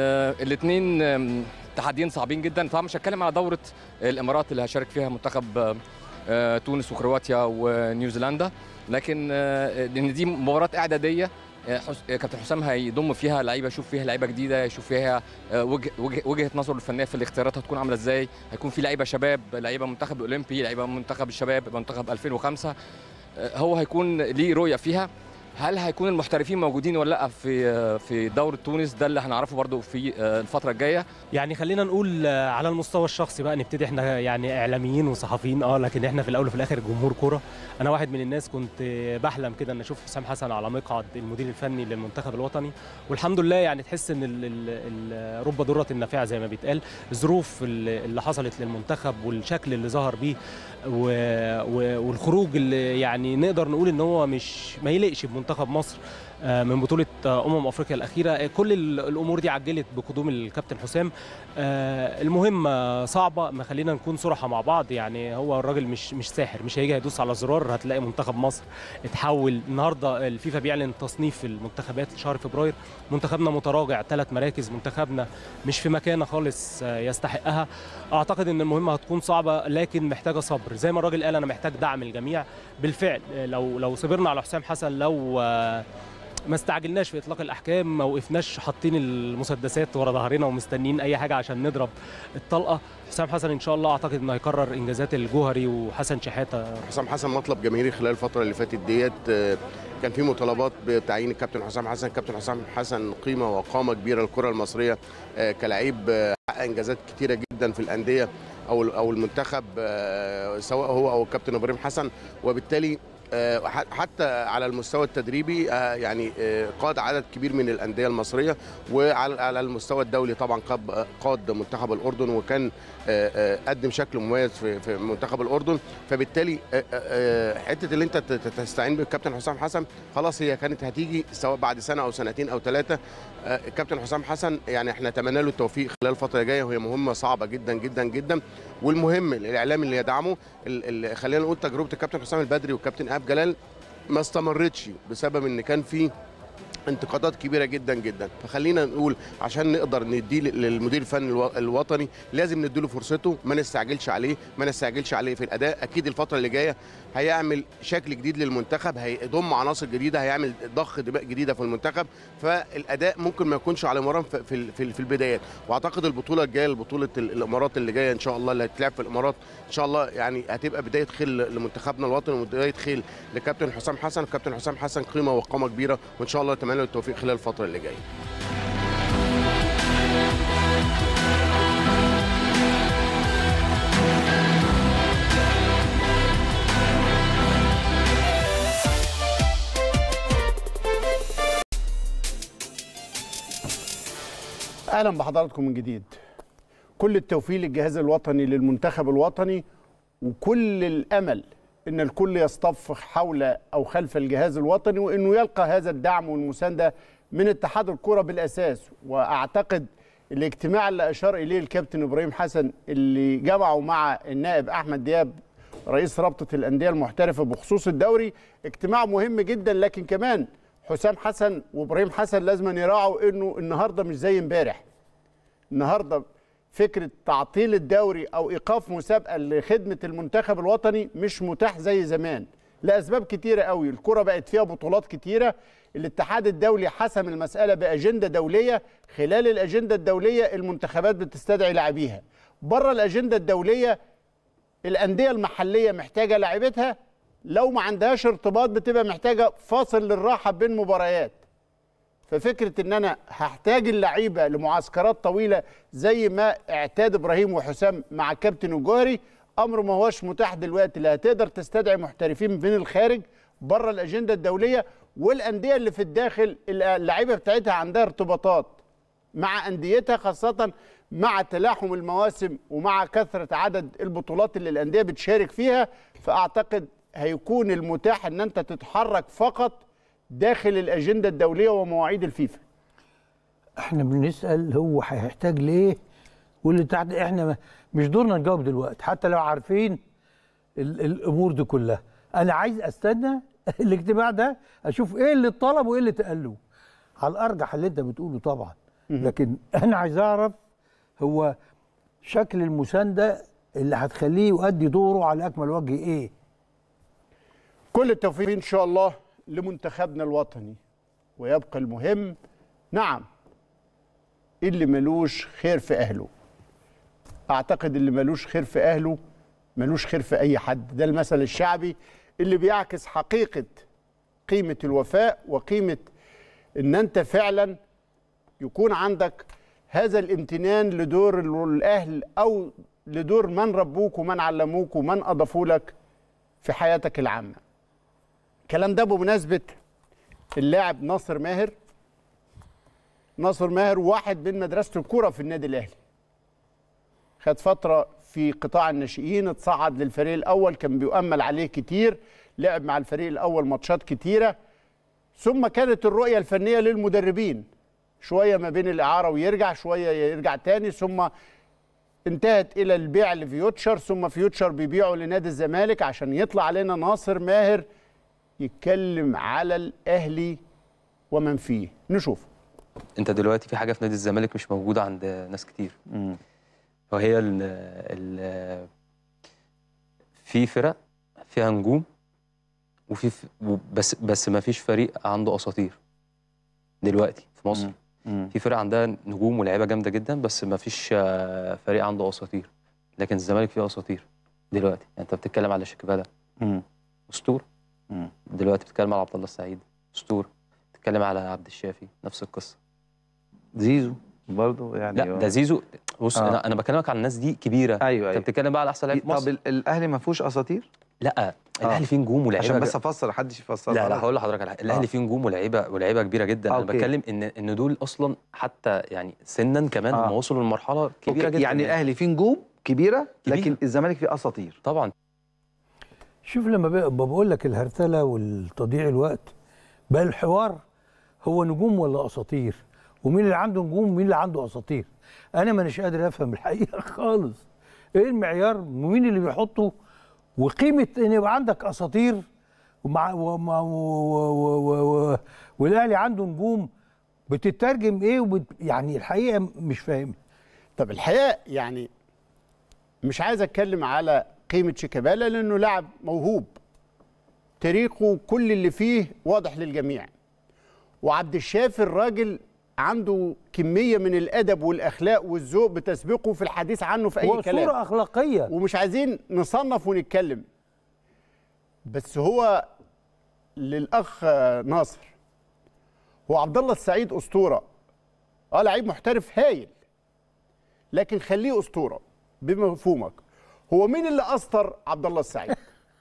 الاثنين تحديين صعبين جدا طبعا مش هتكلم على دورة الإمارات اللي هيشارك فيها منتخب آه، آه، تونس وكرواتيا ونيوزيلندا لكن آه، لأن دي مباراه إعدادية آه، حس- آه، كابتن حسام هيضم فيها لعيبه يشوف فيها لعيبه جديده يشوف فيها آه، وجه- وجه- وجهه نظره الفنيه في الاختيارات هتكون عامله ازاي هيكون في لعيبه شباب لعيبه منتخب الاولمبي لعيبه منتخب الشباب منتخب 2005 آه، هو هيكون ليه رؤيه فيها هل هيكون المحترفين موجودين ولا لا في آه، في دوره تونس ده اللي هنعرفه برضو في آه، الفتره الجايه يعني خلينا نقول آه، على المستوى الشخصي بقى نبتدي احنا يعني اعلاميين وصحفيين اه لكن احنا في الاول وفي الاخر جمهور كوره انا واحد من الناس كنت آه، بحلم كده ان اشوف حسام حسن على مقعد المدير الفني للمنتخب الوطني والحمد لله يعني تحس ان ال- ال- ال- رب ضره النافعه زي ما بيتقال الظروف اللي اللي حصلت للمنتخب والشكل اللي ظهر بيه و- و- والخروج اللي يعني نقدر نقول ان هو مش ما يليقش بمنتخب مصر آه، من بطوله آه، امم افريقيا الاخيره آه، كل ال- الامور دي عجلت بقدوم الكابتن حسام آه، المهمه صعبه ما خلينا نكون صراحه مع بعض يعني هو الراجل مش مش ساحر مش هيجي هيدوس على زرار هتلاقي منتخب مصر اتحول النهارده الفيفا بيعلن تصنيف المنتخبات لشهر فبراير منتخبنا متراجع ثلاث مراكز منتخبنا مش في مكانه خالص آه، يستحقها اعتقد ان المهمه هتكون صعبه لكن محتاجه صبر زي ما الراجل قال انا محتاج دعم الجميع بالفعل آه، لو لو صبرنا على حسام حسن لو آه، ما استعجلناش في اطلاق الاحكام ما وقفناش حاطين المسدسات ورا ظهرنا ومستنيين اي حاجه عشان نضرب الطلقه حسام حسن ان شاء الله اعتقد انه هيكرر انجازات الجوهري وحسن شحاته حسام حسن مطلب جماهيري خلال الفتره اللي فاتت ديت آه، كان في مطالبات بتعيين الكابتن حسام حسن الكابتن حسام حسن قيمه وقامه كبيره للكره المصريه آه، كلاعب آه، حقق انجازات كتيره جدا في الانديه او او المنتخب آه، سواء هو او الكابتن ابراهيم حسن وبالتالي آه، ح- حتى على المستوى التدريبي آه، يعني آه، قاد عدد كبير من الانديه المصريه وعلى على المستوى الدولي طبعا قاد قاد منتخب الاردن وكان آه، آه، قدم شكل مميز في في منتخب الاردن فبالتالي آه، آه، حته اللي انت ت- ت- تستعين بالكابتن حسام حسن خلاص هي كانت هتيجي سواء بعد سنه او سنتين او ثلاثه الكابتن حسام حسن يعني احنا نتمنى له التوفيق خلال الفتره الجايه وهي مهمه صعبه جدا جدا جدا والمهم الاعلام اللي يدعمه ال- ال- خلينا نقول تجربه الكابتن حسام البدري والكابتن ايهاب جلال ما استمرتش بسبب ان كان في انتقادات كبيره جدا جدا فخلينا نقول عشان نقدر نديه للمدير الفني الو- الوطني لازم نديله فرصته ما نستعجلش عليه ما نستعجلش عليه في الاداء اكيد الفتره اللي جايه هيعمل شكل جديد للمنتخب هيضم عناصر جديده هيعمل ضخ دماء جديده في المنتخب فالاداء ممكن ما يكونش على مرام في في- في في البدايات واعتقد البطوله الجايه بطوله الامارات اللي جايه ان شاء الله اللي هتتلعب في الامارات ان شاء الله يعني هتبقى بدايه خير لمنتخبنا الوطني وبدايه خير لكابتن حسام حسن كابتن حسام حسن قيمه وقامه كبيره وان شاء الله نتمنى له التوفيق خلال الفتره اللي جايه اهلا بحضراتكم من جديد كل التوفيق للجهاز الوطني للمنتخب الوطني وكل الامل ان الكل يصطف حول او خلف الجهاز الوطني وانه يلقى هذا الدعم والمسانده من اتحاد الكره بالاساس واعتقد الاجتماع اللي اشار اليه الكابتن ابراهيم حسن اللي جمعوا مع النائب احمد دياب رئيس رابطه الانديه المحترفه بخصوص الدوري اجتماع مهم جدا لكن كمان حسام حسن وابراهيم حسن لازم يراعوا انه النهارده مش زي امبارح النهارده فكره تعطيل الدوري او ايقاف مسابقه لخدمه المنتخب الوطني مش متاح زي زمان لاسباب كتيره قوي الكره بقت فيها بطولات كتيره الاتحاد الدولي حسم المساله باجنده دوليه خلال الاجنده الدوليه المنتخبات بتستدعي لاعبيها بره الاجنده الدوليه الانديه المحليه محتاجه لاعبتها لو ما عندهاش ارتباط بتبقى محتاجه فاصل للراحه بين مباريات ففكره ان انا هحتاج اللعيبه لمعسكرات طويله زي ما اعتاد ابراهيم وحسام مع كابتن الجوهري امر ما هوش متاح دلوقتي لا هتقدر تستدعي محترفين من الخارج بره الاجنده الدوليه والانديه اللي في الداخل اللعيبه بتاعتها عندها ارتباطات مع انديتها خاصه مع تلاحم المواسم ومع كثره عدد البطولات اللي الانديه بتشارك فيها فاعتقد هيكون المتاح ان انت تتحرك فقط داخل الاجنده الدوليه ومواعيد الفيفا احنا بنسال هو هيحتاج ليه واللي تحت احنا ما- مش دورنا نجاوب دلوقتي حتى لو عارفين ال- الامور دي كلها انا عايز استنى الاجتماع ده اشوف ايه اللي اتطلب وايه اللي اتقال له على الارجح اللي انت بتقوله طبعا لكن انا عايز اعرف هو شكل المسانده اللي هتخليه يؤدي دوره على اكمل وجه ايه كل التوفيق ان شاء الله لمنتخبنا الوطني ويبقى المهم نعم اللي ملوش خير في اهله اعتقد اللي ملوش خير في اهله ملوش خير في اي حد ده المثل الشعبي اللي بيعكس حقيقه قيمه الوفاء وقيمه ان انت فعلا يكون عندك هذا الامتنان لدور الاهل او لدور من ربوك ومن علموك ومن اضافوا لك في حياتك العامه الكلام ده بمناسبه اللاعب ناصر ماهر ناصر ماهر واحد من مدرسه الكوره في النادي الاهلي خد فتره في قطاع الناشئين اتصعد للفريق الاول كان بيؤمل عليه كتير لعب مع الفريق الاول ماتشات كتيره ثم كانت الرؤيه الفنيه للمدربين شويه ما بين الاعاره ويرجع شويه يرجع تاني ثم انتهت الى البيع لفيوتشر ثم فيوتشر بيبيعه لنادي الزمالك عشان يطلع علينا ناصر ماهر يتكلم على الاهلي ومن فيه نشوف انت دلوقتي في حاجه في نادي الزمالك مش موجوده عند ناس كتير وهي ال ال في فرق فيها نجوم وفي ف- بس بس ما فيش فريق عنده اساطير دلوقتي في مصر في فرق عندها نجوم ولاعيبه جامده جدا بس ما فيش آه، فريق عنده اساطير لكن الزمالك فيه اساطير دلوقتي يعني انت بتتكلم على شيكابالا اسطوره دلوقتي بتتكلم على عبد الله السعيد اسطوره بتتكلم على عبد الشافي نفس القصه زيزو برضه يعني لا ده زيزو بص آه. انا انا بكلمك عن الناس دي كبيره ايوه انت ايوه بتتكلم بقى على احسن لعيب في طب مصر ال- الاهلي ما فيهوش اساطير لا الاهلي فيه نجوم ولاعيبه عشان بس ج- افسر محدش يفسر لا لا غلط. هقول لحضرتك على حاجه الاهلي آه. فيه نجوم ولاعيبه ولاعيبه كبيره جدا انا أوكي. بتكلم ان ان دول اصلا حتى يعني سنا كمان آه. هم وصلوا لمرحله كبيره أوكي. جدا يعني الاهلي فيه نجوم كبيره لكن كبيرة. الزمالك فيه اساطير طبعا شوف لما بق- بقول لك الهرتله والتضييع الوقت بقى الحوار هو نجوم ولا اساطير ومين اللي عنده نجوم ومين اللي عنده اساطير انا مانيش قادر افهم الحقيقه خالص ايه المعيار ومين اللي بيحطه وقيمه ان يبقى عندك اساطير ومع ومع و و و و والاهلي عنده نجوم بتترجم ايه وبت يعني الحقيقه مش فاهم طب الحقيقه يعني مش عايز اتكلم على قيمه شيكابالا لانه لاعب موهوب تاريخه كل اللي فيه واضح للجميع وعبد الشافي الراجل عنده كميه من الادب والاخلاق والذوق بتسبقه في الحديث عنه في اي هو كلام صوره اخلاقيه ومش عايزين نصنف ونتكلم بس هو للاخ ناصر هو عبد الله السعيد اسطوره اه لعيب محترف هايل لكن خليه اسطوره بمفهومك هو مين اللي اسطر عبد الله السعيد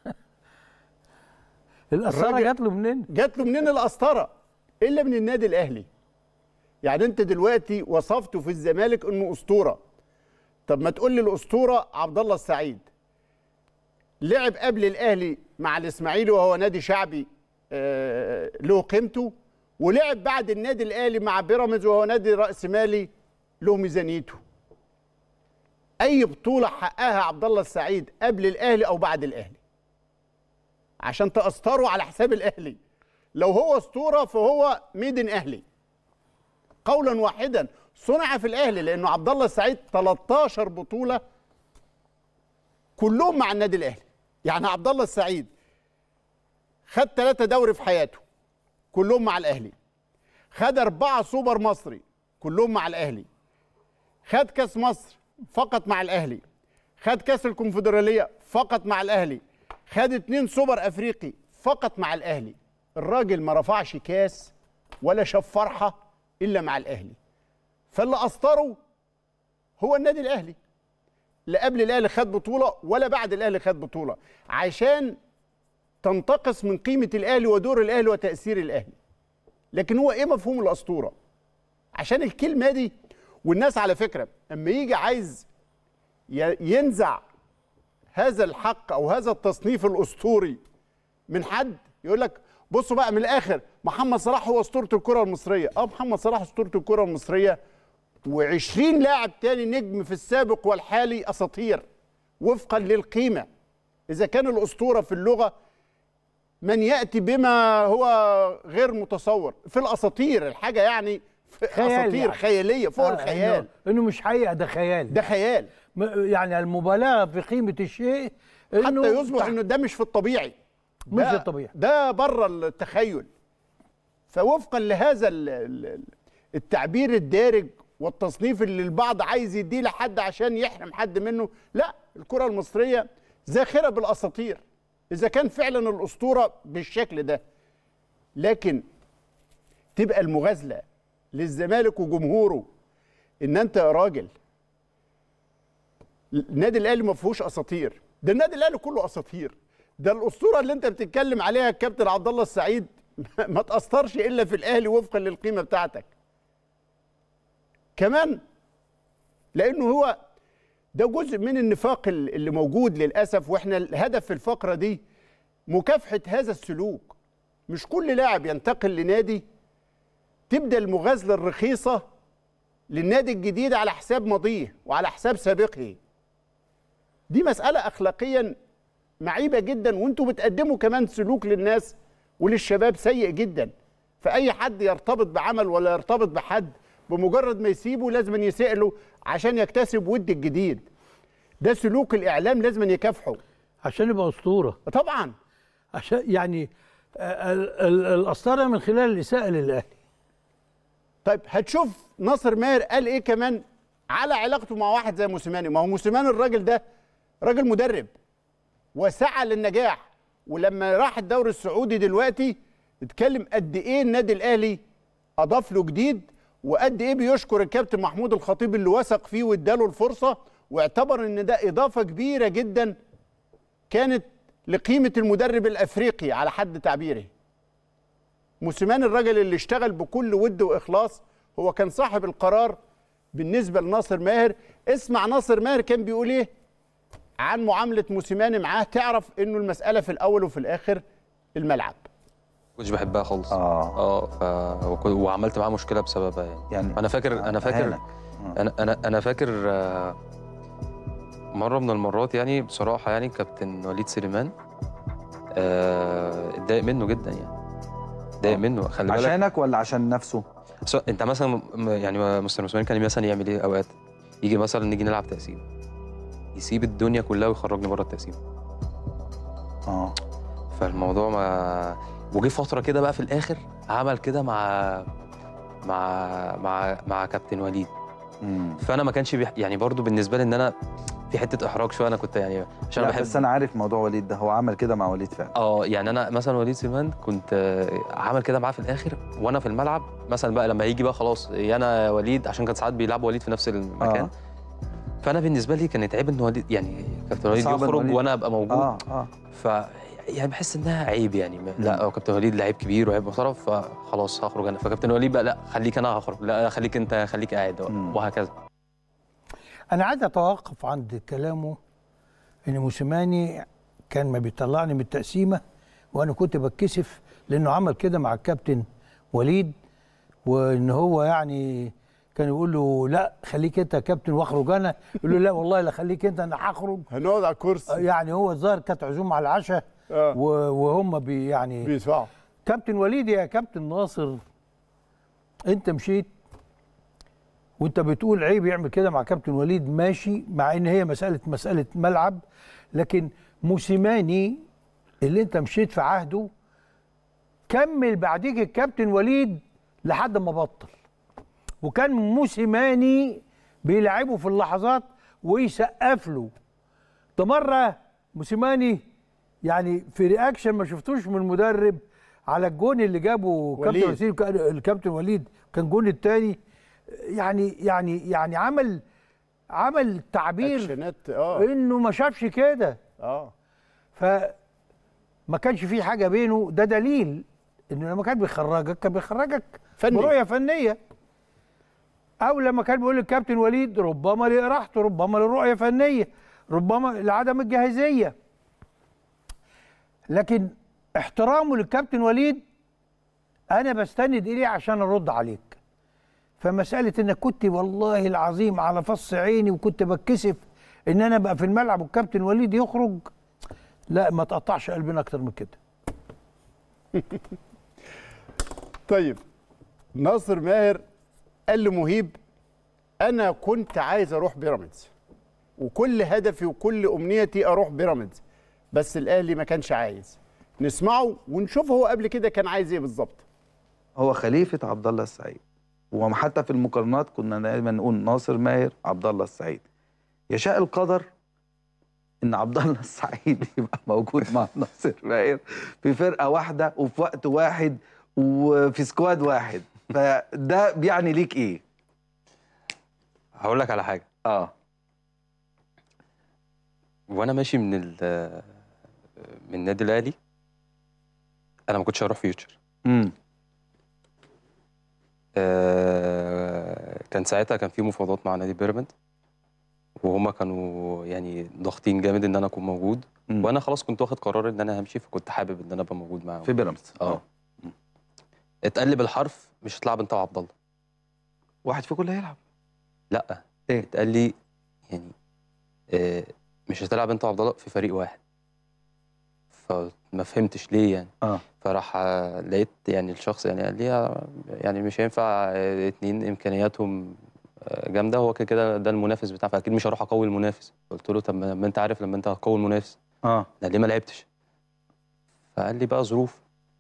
القسطره الراجل- جات له منين جات له منين القسطره الا من النادي الاهلي يعني انت دلوقتي وصفته في الزمالك انه اسطوره طب ما تقول لي الاسطوره عبد الله السعيد لعب قبل الاهلي مع الاسماعيلي وهو نادي شعبي آه، له قيمته ولعب بعد النادي الاهلي مع بيراميدز وهو نادي راس مالي له ميزانيته اي بطوله حققها عبد الله السعيد قبل الاهلي او بعد الاهلي عشان تأسطره على حساب الاهلي لو هو اسطوره فهو ميدن اهلي قولا واحدا صنع في الاهلي لانه عبد الله السعيد 13 بطوله كلهم مع النادي الاهلي يعني عبد الله السعيد خد ثلاثة دوري في حياته كلهم مع الاهلي خد أربعة سوبر مصري كلهم مع الاهلي خد كاس مصر فقط مع الاهلي خد كاس الكونفدراليه فقط مع الاهلي خد اتنين سوبر افريقي فقط مع الاهلي الراجل ما رفعش كاس ولا شاف فرحه الا مع الاهلي فاللي اسطره هو النادي الاهلي لا قبل الاهلي خد بطوله ولا بعد الاهلي خد بطوله عشان تنتقص من قيمه الاهلي ودور الاهلي وتاثير الاهلي لكن هو ايه مفهوم الاسطوره عشان الكلمه دي والناس على فكره اما يجي عايز ي- ينزع هذا الحق او هذا التصنيف الاسطوري من حد يقول لك بصوا بقى من الاخر محمد صلاح هو اسطوره الكره المصريه اه محمد صلاح اسطوره الكره المصريه و20 لاعب تاني نجم في السابق والحالي اساطير وفقا للقيمه اذا كان الاسطوره في اللغه من ياتي بما هو غير متصور في الاساطير الحاجه يعني في خيال اساطير يعني. خياليه فوق آه، الخيال إنه- انه مش حقيقه ده خيال ده خيال م- يعني المبالغه في قيمه الشيء انه حتى يصبح انه ده مش في الطبيعي مش ده- الطبيعي. ده بره التخيل فوفقا لهذا ال- ال- التعبير الدارج والتصنيف اللي البعض عايز يديه لحد عشان يحرم حد منه لا الكره المصريه زاخره بالاساطير اذا كان فعلا الاسطوره بالشكل ده لكن تبقى المغازله للزمالك وجمهوره ان انت يا راجل النادي الاهلي ما فيهوش اساطير ده النادي الاهلي كله اساطير ده الاسطوره اللي انت بتتكلم عليها الكابتن عبد الله السعيد ما تاثرش الا في الاهلي وفقا للقيمه بتاعتك كمان لانه هو ده جزء من النفاق ال- اللي موجود للاسف واحنا الهدف في الفقره دي مكافحه هذا السلوك مش كل لاعب ينتقل لنادي تبدا المغازله الرخيصه للنادي الجديد على حساب ماضيه وعلى حساب سابقه دي مسألة أخلاقيا معيبة جدا وانتوا بتقدموا كمان سلوك للناس وللشباب سيء جدا فأي حد يرتبط بعمل ولا يرتبط بحد بمجرد ما يسيبه لازم يسأله عشان يكتسب ود الجديد ده سلوك الإعلام لازم يكافحه عشان يبقى أسطورة طبعا عشان يعني آه، ال- ال- الأسطورة من خلال الإساءة للأهلي طيب هتشوف ناصر ماهر قال ايه كمان على علاقته مع واحد زي موسيماني ما هو موسيماني الراجل ده راجل مدرب وسعى للنجاح ولما راح الدوري السعودي دلوقتي اتكلم قد ايه النادي الاهلي اضاف له جديد وقد ايه بيشكر الكابتن محمود الخطيب اللي وثق فيه واداله الفرصه واعتبر ان ده اضافه كبيره جدا كانت لقيمه المدرب الافريقي على حد تعبيره موسيماني الراجل اللي اشتغل بكل ود واخلاص هو كان صاحب القرار بالنسبه لناصر ماهر اسمع ناصر ماهر كان بيقول ايه عن معامله موسيماني معاه تعرف انه المساله في الاول وفي الاخر الملعب كنتش بحبها خالص اه اه ف... وكو- وعملت معاه مشكله بسببها يعني, يعني انا فاكر انا فاكر هانك. انا انا انا فاكر آه، مره من المرات يعني بصراحه يعني كابتن وليد سليمان آه، اتضايق منه جدا يعني اتضايق منه خلي بالك عشانك ولا عشان نفسه؟ سو- انت مثلا م- يعني مستر مسلم كان مثلا يعمل ايه اوقات يجي مثلا نيجي نلعب تقسيم يسيب الدنيا كلها ويخرجني بره التقسيم اه فالموضوع ما وجه فتره كده بقى في الاخر عمل كده مع مع مع مع كابتن وليد فانا ما كانش بيح... يعني برضو بالنسبه لي ان انا في حته احراج شويه انا كنت يعني عشان لا انا بحب بس انا عارف موضوع وليد ده هو عمل كده مع وليد فعلا اه يعني انا مثلا وليد سليمان كنت آه، عمل كده معاه في الاخر وانا في الملعب مثلا بقى لما يجي بقى خلاص يا انا يا وليد عشان كان ساعات بيلعبوا وليد في نفس المكان آه. فانا بالنسبه لي كانت عيب ان وليد يعني كابتن وليد صعب إن يخرج وليد- وانا ابقى موجود اه اه ف يعني بحس انها عيب يعني م- لا هو كابتن وليد لعيب كبير وعيب محترم فخلاص هخرج انا فكابتن وليد بقى لا خليك انا هخرج لا خليك انت خليك قاعد وهكذا انا عايز اتوقف عند كلامه ان موسيماني كان ما بيطلعني من التقسيمه وانا كنت بتكسف لانه عمل كده مع الكابتن وليد وان هو يعني كان يقول له لا خليك انت يا كابتن واخرج انا يقول له لا والله لا خليك انت انا هخرج هنقعد على الكرسي يعني هو الظاهر كانت عزومه على العشاء آه. و- وهم بي يعني بيدفعوا كابتن وليد يا كابتن ناصر انت مشيت وانت بتقول عيب يعمل كده مع كابتن وليد ماشي مع ان هي مساله مساله ملعب لكن موسيماني اللي انت مشيت في عهده كمل بعديك الكابتن وليد لحد ما بطل وكان موسيماني بيلعبه في اللحظات ويسقف له ده مره موسيماني يعني في رياكشن ما شفتوش من المدرب على الجون اللي جابه وليد. كابتن وسيم كان- الكابتن وليد كان جون الثاني يعني يعني يعني عمل عمل تعبير اكشنات اه انه ما شافش كده اه فما كانش في حاجه بينه ده دليل انه لما كان بيخرجك كان بيخرجك فني. برؤيه فنيه او لما كان بيقول الكابتن وليد ربما لراحته ربما لرؤيه فنيه ربما لعدم الجاهزيه لكن احترامه للكابتن وليد انا بستند اليه عشان ارد عليك فمساله انك كنت والله العظيم على فص عيني وكنت بتكسف ان انا ابقى في الملعب والكابتن وليد يخرج لا ما تقطعش قلبنا اكتر من كده طيب ناصر ماهر قال لمهيب انا كنت عايز اروح بيراميدز وكل هدفي وكل امنيتي اروح بيراميدز بس الاهلي ما كانش عايز نسمعه ونشوف هو قبل كده كان عايز ايه بالظبط هو خليفه عبد الله السعيد وحتى في المقارنات كنا دايما نقول ناصر ماهر عبد الله السعيد يشاء القدر ان عبد الله السعيد يبقى موجود مع ناصر ماهر في فرقه واحده وفي وقت واحد وفي سكواد واحد فده بيعني ليك ايه؟ هقول لك على حاجه اه وانا ماشي من ال من النادي الاهلي انا ما كنتش هروح فيوتشر امم آه، كان ساعتها كان في مفاوضات مع نادي بيراميدز وهما كانوا يعني ضاغطين جامد ان انا اكون موجود مم. وانا خلاص كنت واخد قرار ان انا همشي فكنت حابب ان انا ابقى موجود معاهم في بيراميدز اه اتقال لي بالحرف مش هتلعب انت وعبد الله واحد فيكم اللي هيلعب لا ايه اتقال لي يعني آه مش هتلعب انت وعبد الله في فريق واحد فما فهمتش ليه يعني اه فراح آه، لقيت يعني الشخص يعني قال لي آه، يعني مش هينفع آه، اتنين امكانياتهم آه، جامده هو كده كده ده المنافس بتاعه فاكيد مش هروح اقوي المنافس قلت له طب ما ما انت عارف لما انت هتقوي المنافس اه لا ليه ما لعبتش فقال لي بقى ظروف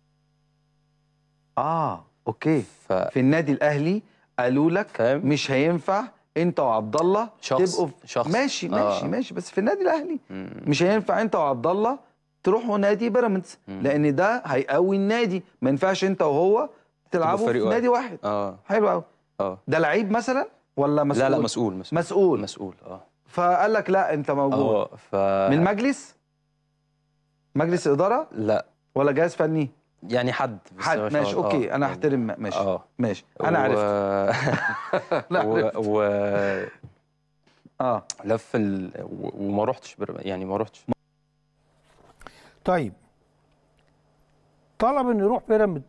اه اوكي ف... في النادي الاهلي قالوا لك فاهم مش هينفع انت وعبد الله شخص- تبقوا في- شخص. ماشي آه. ماشي ماشي بس في النادي الاهلي مش هينفع انت وعبد الله تروحوا نادي بيراميدز لان ده هيقوي النادي ما ينفعش انت وهو تلعبوا في فريق نادي واحد اه حلو قوي اه ده لعيب مثلا ولا مسؤول لا لا مسؤول مسؤول مسؤول مسؤول اه فقال لك لا انت موجود اه ف من المجلس مجلس اداره لا ولا جهاز فني يعني حد بس حد مش ماشي هو- اوكي آه. انا احترم ماشي اه ماشي انا و... عرفت أنا و... عرفت. و... اه لف ال... و... وما رحتش بر... يعني ما رحتش طيب طلب انه يروح بيراميد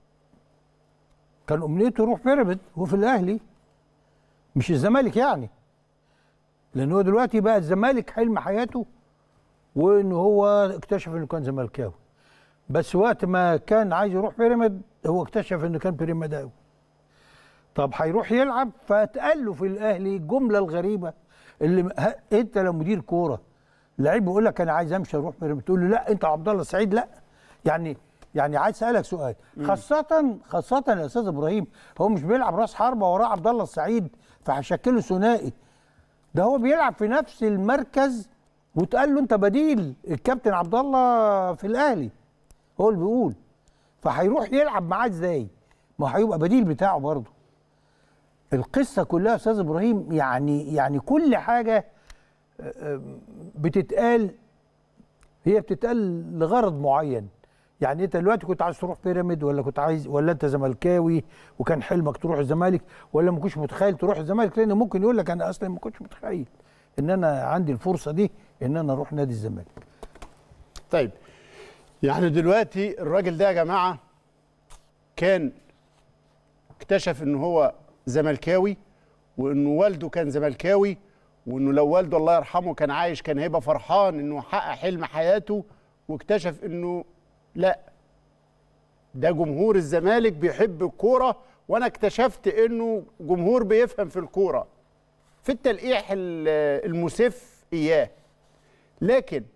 كان امنيته يروح بيراميد وفي الاهلي مش الزمالك يعني لان هو دلوقتي بقى الزمالك حلم حياته وان هو اكتشف انه كان زملكاوي بس وقت ما كان عايز يروح بيراميد هو اكتشف انه كان بيراميداوي طب هيروح يلعب فاتقال له في الاهلي الجمله الغريبه اللي ها انت لو مدير كوره لعيب بيقول لك انا عايز امشي اروح بيراميدز تقول له لا انت عبد الله السعيد لا يعني يعني عايز اسالك سؤال خاصه خاصه يا استاذ ابراهيم هو مش بيلعب راس حربه وراه عبد الله السعيد فهشكله ثنائي ده هو بيلعب في نفس المركز وتقال له انت بديل الكابتن عبد الله في الاهلي هو اللي بيقول فهيروح يلعب معاه ازاي ما هيبقى بديل بتاعه برضه القصه كلها يا استاذ ابراهيم يعني يعني كل حاجه آه، آه، بتتقال هي بتتقال لغرض معين يعني انت دلوقتي كنت عايز تروح بيراميد ولا كنت عايز ولا انت زملكاوي وكان حلمك تروح الزمالك ولا ما كنتش متخيل تروح الزمالك لان ممكن يقول لك انا اصلا ما كنتش متخيل ان انا عندي الفرصه دي ان انا اروح نادي الزمالك طيب يعني دلوقتي الراجل ده يا جماعه كان اكتشف ان هو زملكاوي وانه والده كان زملكاوي وانه لو والده الله يرحمه كان عايش كان هيبقى فرحان انه حقق حلم حياته واكتشف انه لا ده جمهور الزمالك بيحب الكوره وانا اكتشفت انه جمهور بيفهم في الكوره في التلقيح ال- المسف اياه لكن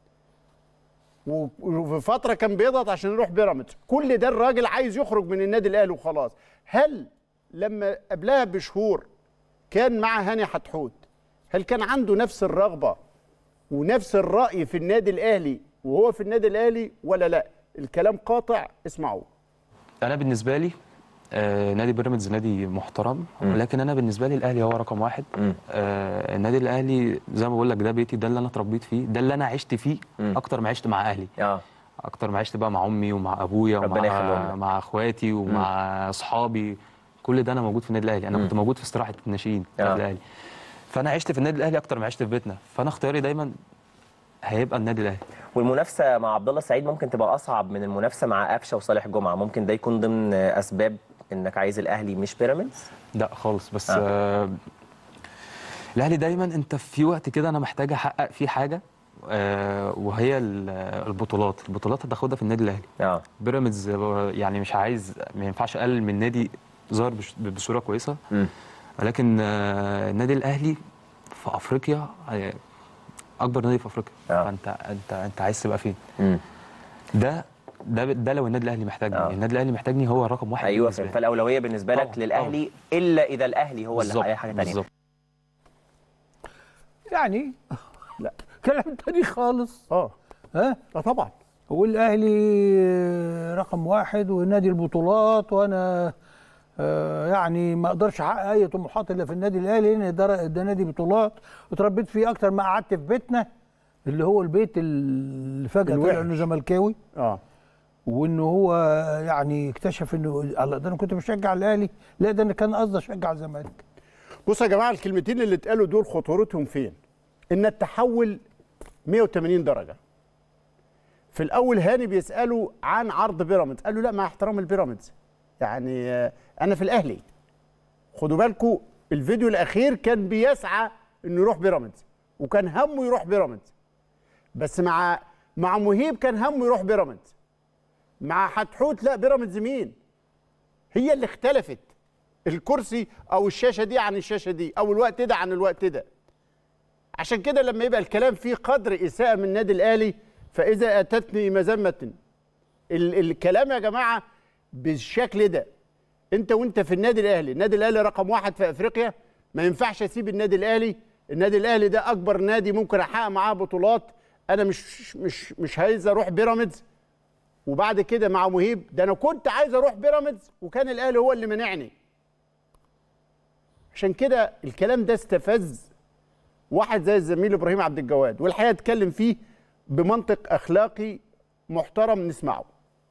و- وفي فتره كان بيضغط عشان يروح بيراميدز كل ده الراجل عايز يخرج من النادي الاهلي وخلاص هل لما قبلها بشهور كان مع هاني حتحوت هل كان عنده نفس الرغبه ونفس الراي في النادي الاهلي وهو في النادي الاهلي ولا لا الكلام قاطع اسمعوه انا بالنسبه لي آه نادي بيراميدز نادي محترم مم. ولكن انا بالنسبه لي الاهلي هو رقم واحد آه النادي الاهلي زي ما بقول لك ده بيتي ده اللي انا اتربيت فيه ده اللي انا عشت فيه مم. اكتر ما عشت مع اهلي اه اكتر ما عشت بقى مع امي ومع ابويا ربنا يخليهم ومع لك. مع اخواتي ومع اصحابي كل ده انا موجود في النادي الاهلي انا مم. كنت موجود في استراحه الناشئين في آه. النادي الاهلي فانا عشت في النادي الاهلي اكتر ما عشت في بيتنا فانا اختياري دايما هيبقى النادي الاهلي والمنافسه مع عبد الله السعيد ممكن تبقى اصعب من المنافسه مع قفشه وصالح جمعه ممكن ده يكون ضمن اسباب انك عايز الاهلي مش بيراميدز لا خالص بس آه. آه. الاهلي دايما انت في وقت كده انا محتاج احقق فيه حاجه آه وهي ال- البطولات البطولات هتاخدها في النادي الاهلي اه بيراميدز آه، يعني مش عايز ما ينفعش اقلل من نادي ظهر بش- بصوره كويسه ولكن آه النادي الاهلي في افريقيا آه، اكبر نادي في افريقيا آه. فانت انت انت عايز تبقى فين مم. ده ده ده لو النادي الاهلي محتاجني آه. النادي الاهلي محتاجني هو رقم واحد ايوه بالنسبة لي. فالاولويه بالنسبه لك طبعاً، للاهلي الا اذا الاهلي هو اللي بالظبط، حقق حاجه ثانيه بالظبط. يعني لا كلام تاني خالص اه ها اه طبعا هو الاهلي رقم واحد ونادي البطولات وانا آه، يعني ما اقدرش احقق اي طموحات الا في النادي الاهلي لان ده ده نادي بطولات وتربيت فيه اكتر ما قعدت في بيتنا اللي هو البيت اللي فجاه الوحش. طلع انه زملكاوي اه وانه هو يعني اكتشف انه الله ده انا كنت بشجع الاهلي لا ده انا كان قصدي اشجع الزمالك بصوا يا جماعه الكلمتين اللي اتقالوا دول خطورتهم فين؟ ان التحول 180 درجه. في الاول هاني بيساله عن عرض بيراميدز، قال له لا مع احترام البيراميدز. يعني آه، انا في الاهلي. خدوا بالكم الفيديو الاخير كان بيسعى انه يروح بيراميدز وكان همه يروح بيراميدز. بس مع مع مهيب كان همه يروح بيراميدز. مع حتحوت لا بيراميدز مين؟ هي اللي اختلفت. الكرسي او الشاشه دي عن الشاشه دي او الوقت ده عن الوقت ده عشان كده لما يبقى الكلام فيه قدر اساءه من النادي الاهلي فاذا اتتني مذمه ال الكلام يا جماعه بالشكل ده انت وانت في النادي الاهلي النادي الاهلي رقم واحد في افريقيا ما ينفعش اسيب النادي الاهلي النادي الاهلي ده اكبر نادي ممكن احقق معاه بطولات انا مش مش مش عايز اروح بيراميدز وبعد كده مع مهيب ده انا كنت عايز اروح بيراميدز وكان الاهلي هو اللي منعني عشان كده الكلام ده استفز واحد زي الزميل ابراهيم عبد الجواد والحقيقه اتكلم فيه بمنطق اخلاقي محترم نسمعه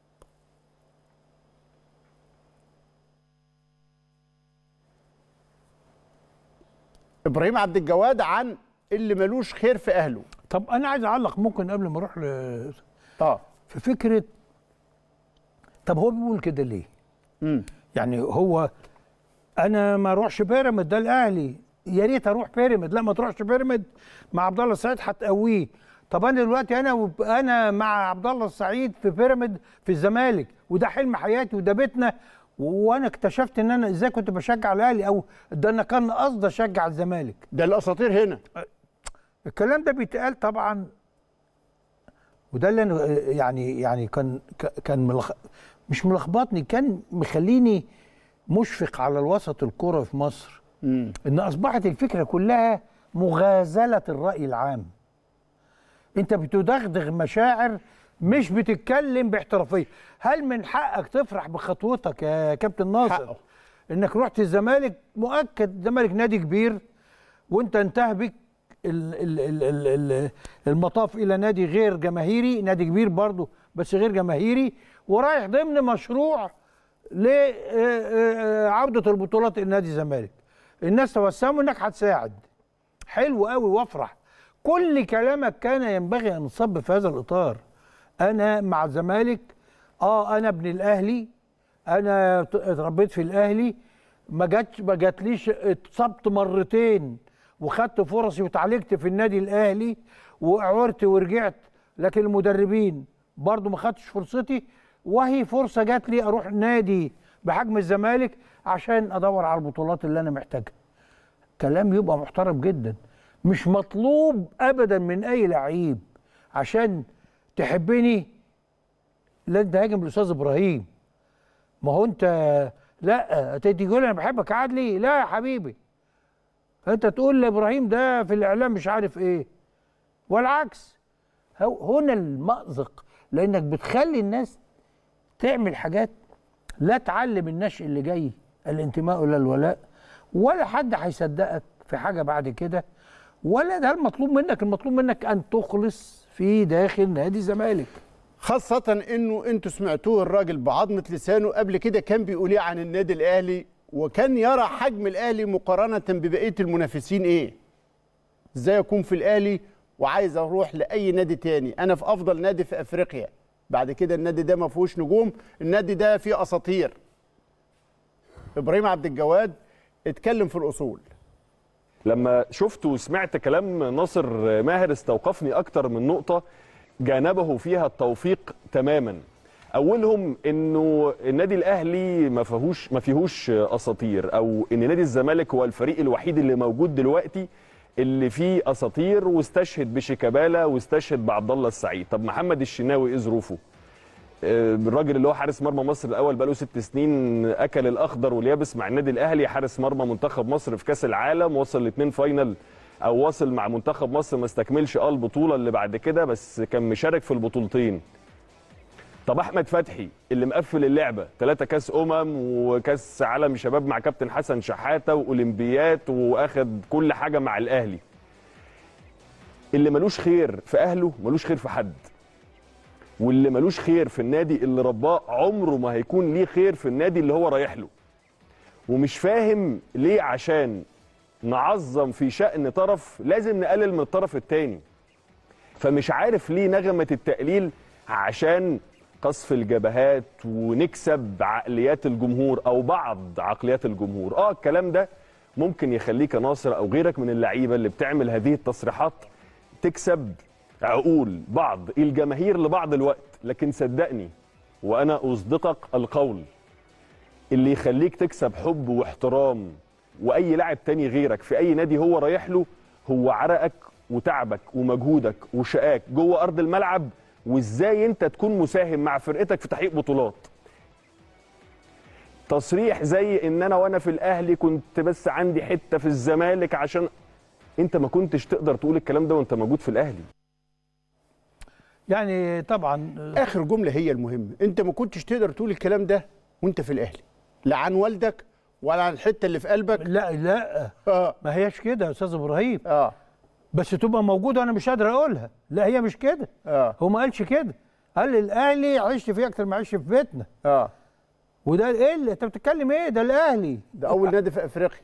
ابراهيم عبد الجواد عن اللي ملوش خير في اهله طب انا عايز اعلق ممكن قبل ما اروح ل اه في فكره طب هو بيقول كده ليه؟ امم يعني هو انا ما اروحش بيراميد ده الاهلي يا ريت اروح بيراميد لا ما تروحش بيراميد مع عبد الله السعيد هتقويه طب انا دلوقتي انا وب- انا مع عبد الله السعيد في بيراميد في الزمالك وده حلم حياتي وده بيتنا وانا اكتشفت ان انا ازاي كنت بشجع الاهلي او ده انا كان قصدي اشجع الزمالك ده الاساطير هنا الكلام ده بيتقال طبعا وده اللي انا يعني يعني كان ك- كان ملخ... مش ملخبطني كان مخليني مشفق على الوسط الكرة في مصر مم. ان اصبحت الفكره كلها مغازله الراي العام انت بتدغدغ مشاعر مش بتتكلم باحترافيه هل من حقك تفرح بخطوتك يا كابتن ناصر حقه. انك رحت الزمالك مؤكد الزمالك نادي كبير وانت انتهى بك ال- ال- ال- ال- ال- المطاف الى نادي غير جماهيري نادي كبير برضه بس غير جماهيري ورايح ضمن مشروع لعودة البطولات لنادي الزمالك الناس توسموا انك هتساعد حلو قوي وافرح كل كلامك كان ينبغي ان ينصب في هذا الاطار انا مع الزمالك اه انا ابن الاهلي انا ت- اتربيت في الاهلي ما جاتش ما جاتليش اتصبت مرتين وخدت فرصي وتعالجت في النادي الاهلي واعورت ورجعت لكن المدربين برضو ما خدتش فرصتي وهي فرصه جات لي اروح نادي بحجم الزمالك عشان ادور على البطولات اللي انا محتاجها كلام يبقى محترم جدا مش مطلوب ابدا من اي لعيب عشان تحبني لازم تهاجم الاستاذ ابراهيم ما هو انت لا تيجي تقول انا بحبك عادلي لا يا حبيبي انت تقول لابراهيم ده في الاعلام مش عارف ايه والعكس هو- هنا المأزق لانك بتخلي الناس تعمل حاجات لا تعلم النشء اللي جاي الانتماء ولا الولاء ولا حد هيصدقك في حاجه بعد كده ولا ده المطلوب منك المطلوب منك ان تخلص في داخل نادي الزمالك خاصة انه انتوا سمعتوه الراجل بعظمة لسانه قبل كده كان بيقول ايه عن النادي الاهلي وكان يرى حجم الاهلي مقارنة ببقية المنافسين ايه ازاي اكون في الاهلي وعايز اروح لاي نادي تاني انا في افضل نادي في افريقيا بعد كده النادي ده ما فيهوش نجوم النادي ده فيه اساطير ابراهيم عبد الجواد اتكلم في الاصول لما شفت وسمعت كلام ناصر ماهر استوقفني اكتر من نقطه جانبه فيها التوفيق تماما اولهم انه النادي الاهلي ما فيهوش ما فيهوش اساطير او ان نادي الزمالك هو الفريق الوحيد اللي موجود دلوقتي اللي فيه اساطير واستشهد بشيكابالا واستشهد بعبد الله السعيد طب محمد الشناوي ايه ظروفه آه، الراجل اللي هو حارس مرمى مصر الاول بقاله ست سنين اكل الاخضر واليابس مع النادي الاهلي حارس مرمى منتخب مصر في كاس العالم وصل لاثنين فاينل او واصل مع منتخب مصر ما استكملش اه البطوله اللي بعد كده بس كان مشارك في البطولتين طب احمد فتحي اللي مقفل اللعبه ثلاثه كاس امم وكاس عالم شباب مع كابتن حسن شحاته واولمبيات واخد كل حاجه مع الاهلي اللي ملوش خير في اهله ملوش خير في حد واللي ملوش خير في النادي اللي رباه عمره ما هيكون ليه خير في النادي اللي هو رايح له ومش فاهم ليه عشان نعظم في شأن طرف لازم نقلل من الطرف التاني فمش عارف ليه نغمة التقليل عشان قصف الجبهات ونكسب عقليات الجمهور او بعض عقليات الجمهور اه الكلام ده ممكن يخليك يا ناصر او غيرك من اللعيبه اللي بتعمل هذه التصريحات تكسب عقول بعض الجماهير لبعض الوقت لكن صدقني وانا اصدقك القول اللي يخليك تكسب حب واحترام واي لاعب تاني غيرك في اي نادي هو رايح له هو عرقك وتعبك ومجهودك وشقاك جوه ارض الملعب وازاي انت تكون مساهم مع فرقتك في تحقيق بطولات تصريح زي ان انا وانا في الاهلي كنت بس عندي حته في الزمالك عشان انت ما كنتش تقدر تقول الكلام ده وانت موجود في الاهلي يعني طبعا اخر جمله هي المهمه انت ما كنتش تقدر تقول الكلام ده وانت في الاهلي لا عن والدك ولا عن الحته اللي في قلبك لا لا اه ما هياش كده يا استاذ ابراهيم اه بس تبقى موجوده وانا مش قادر اقولها لا هي مش كده اه هو ما قالش كده قال الاهلي عشت فيه اكتر ما عشت في بيتنا اه وده ايه اللي انت بتتكلم ايه ده الاهلي ده اول نادي في افريقيا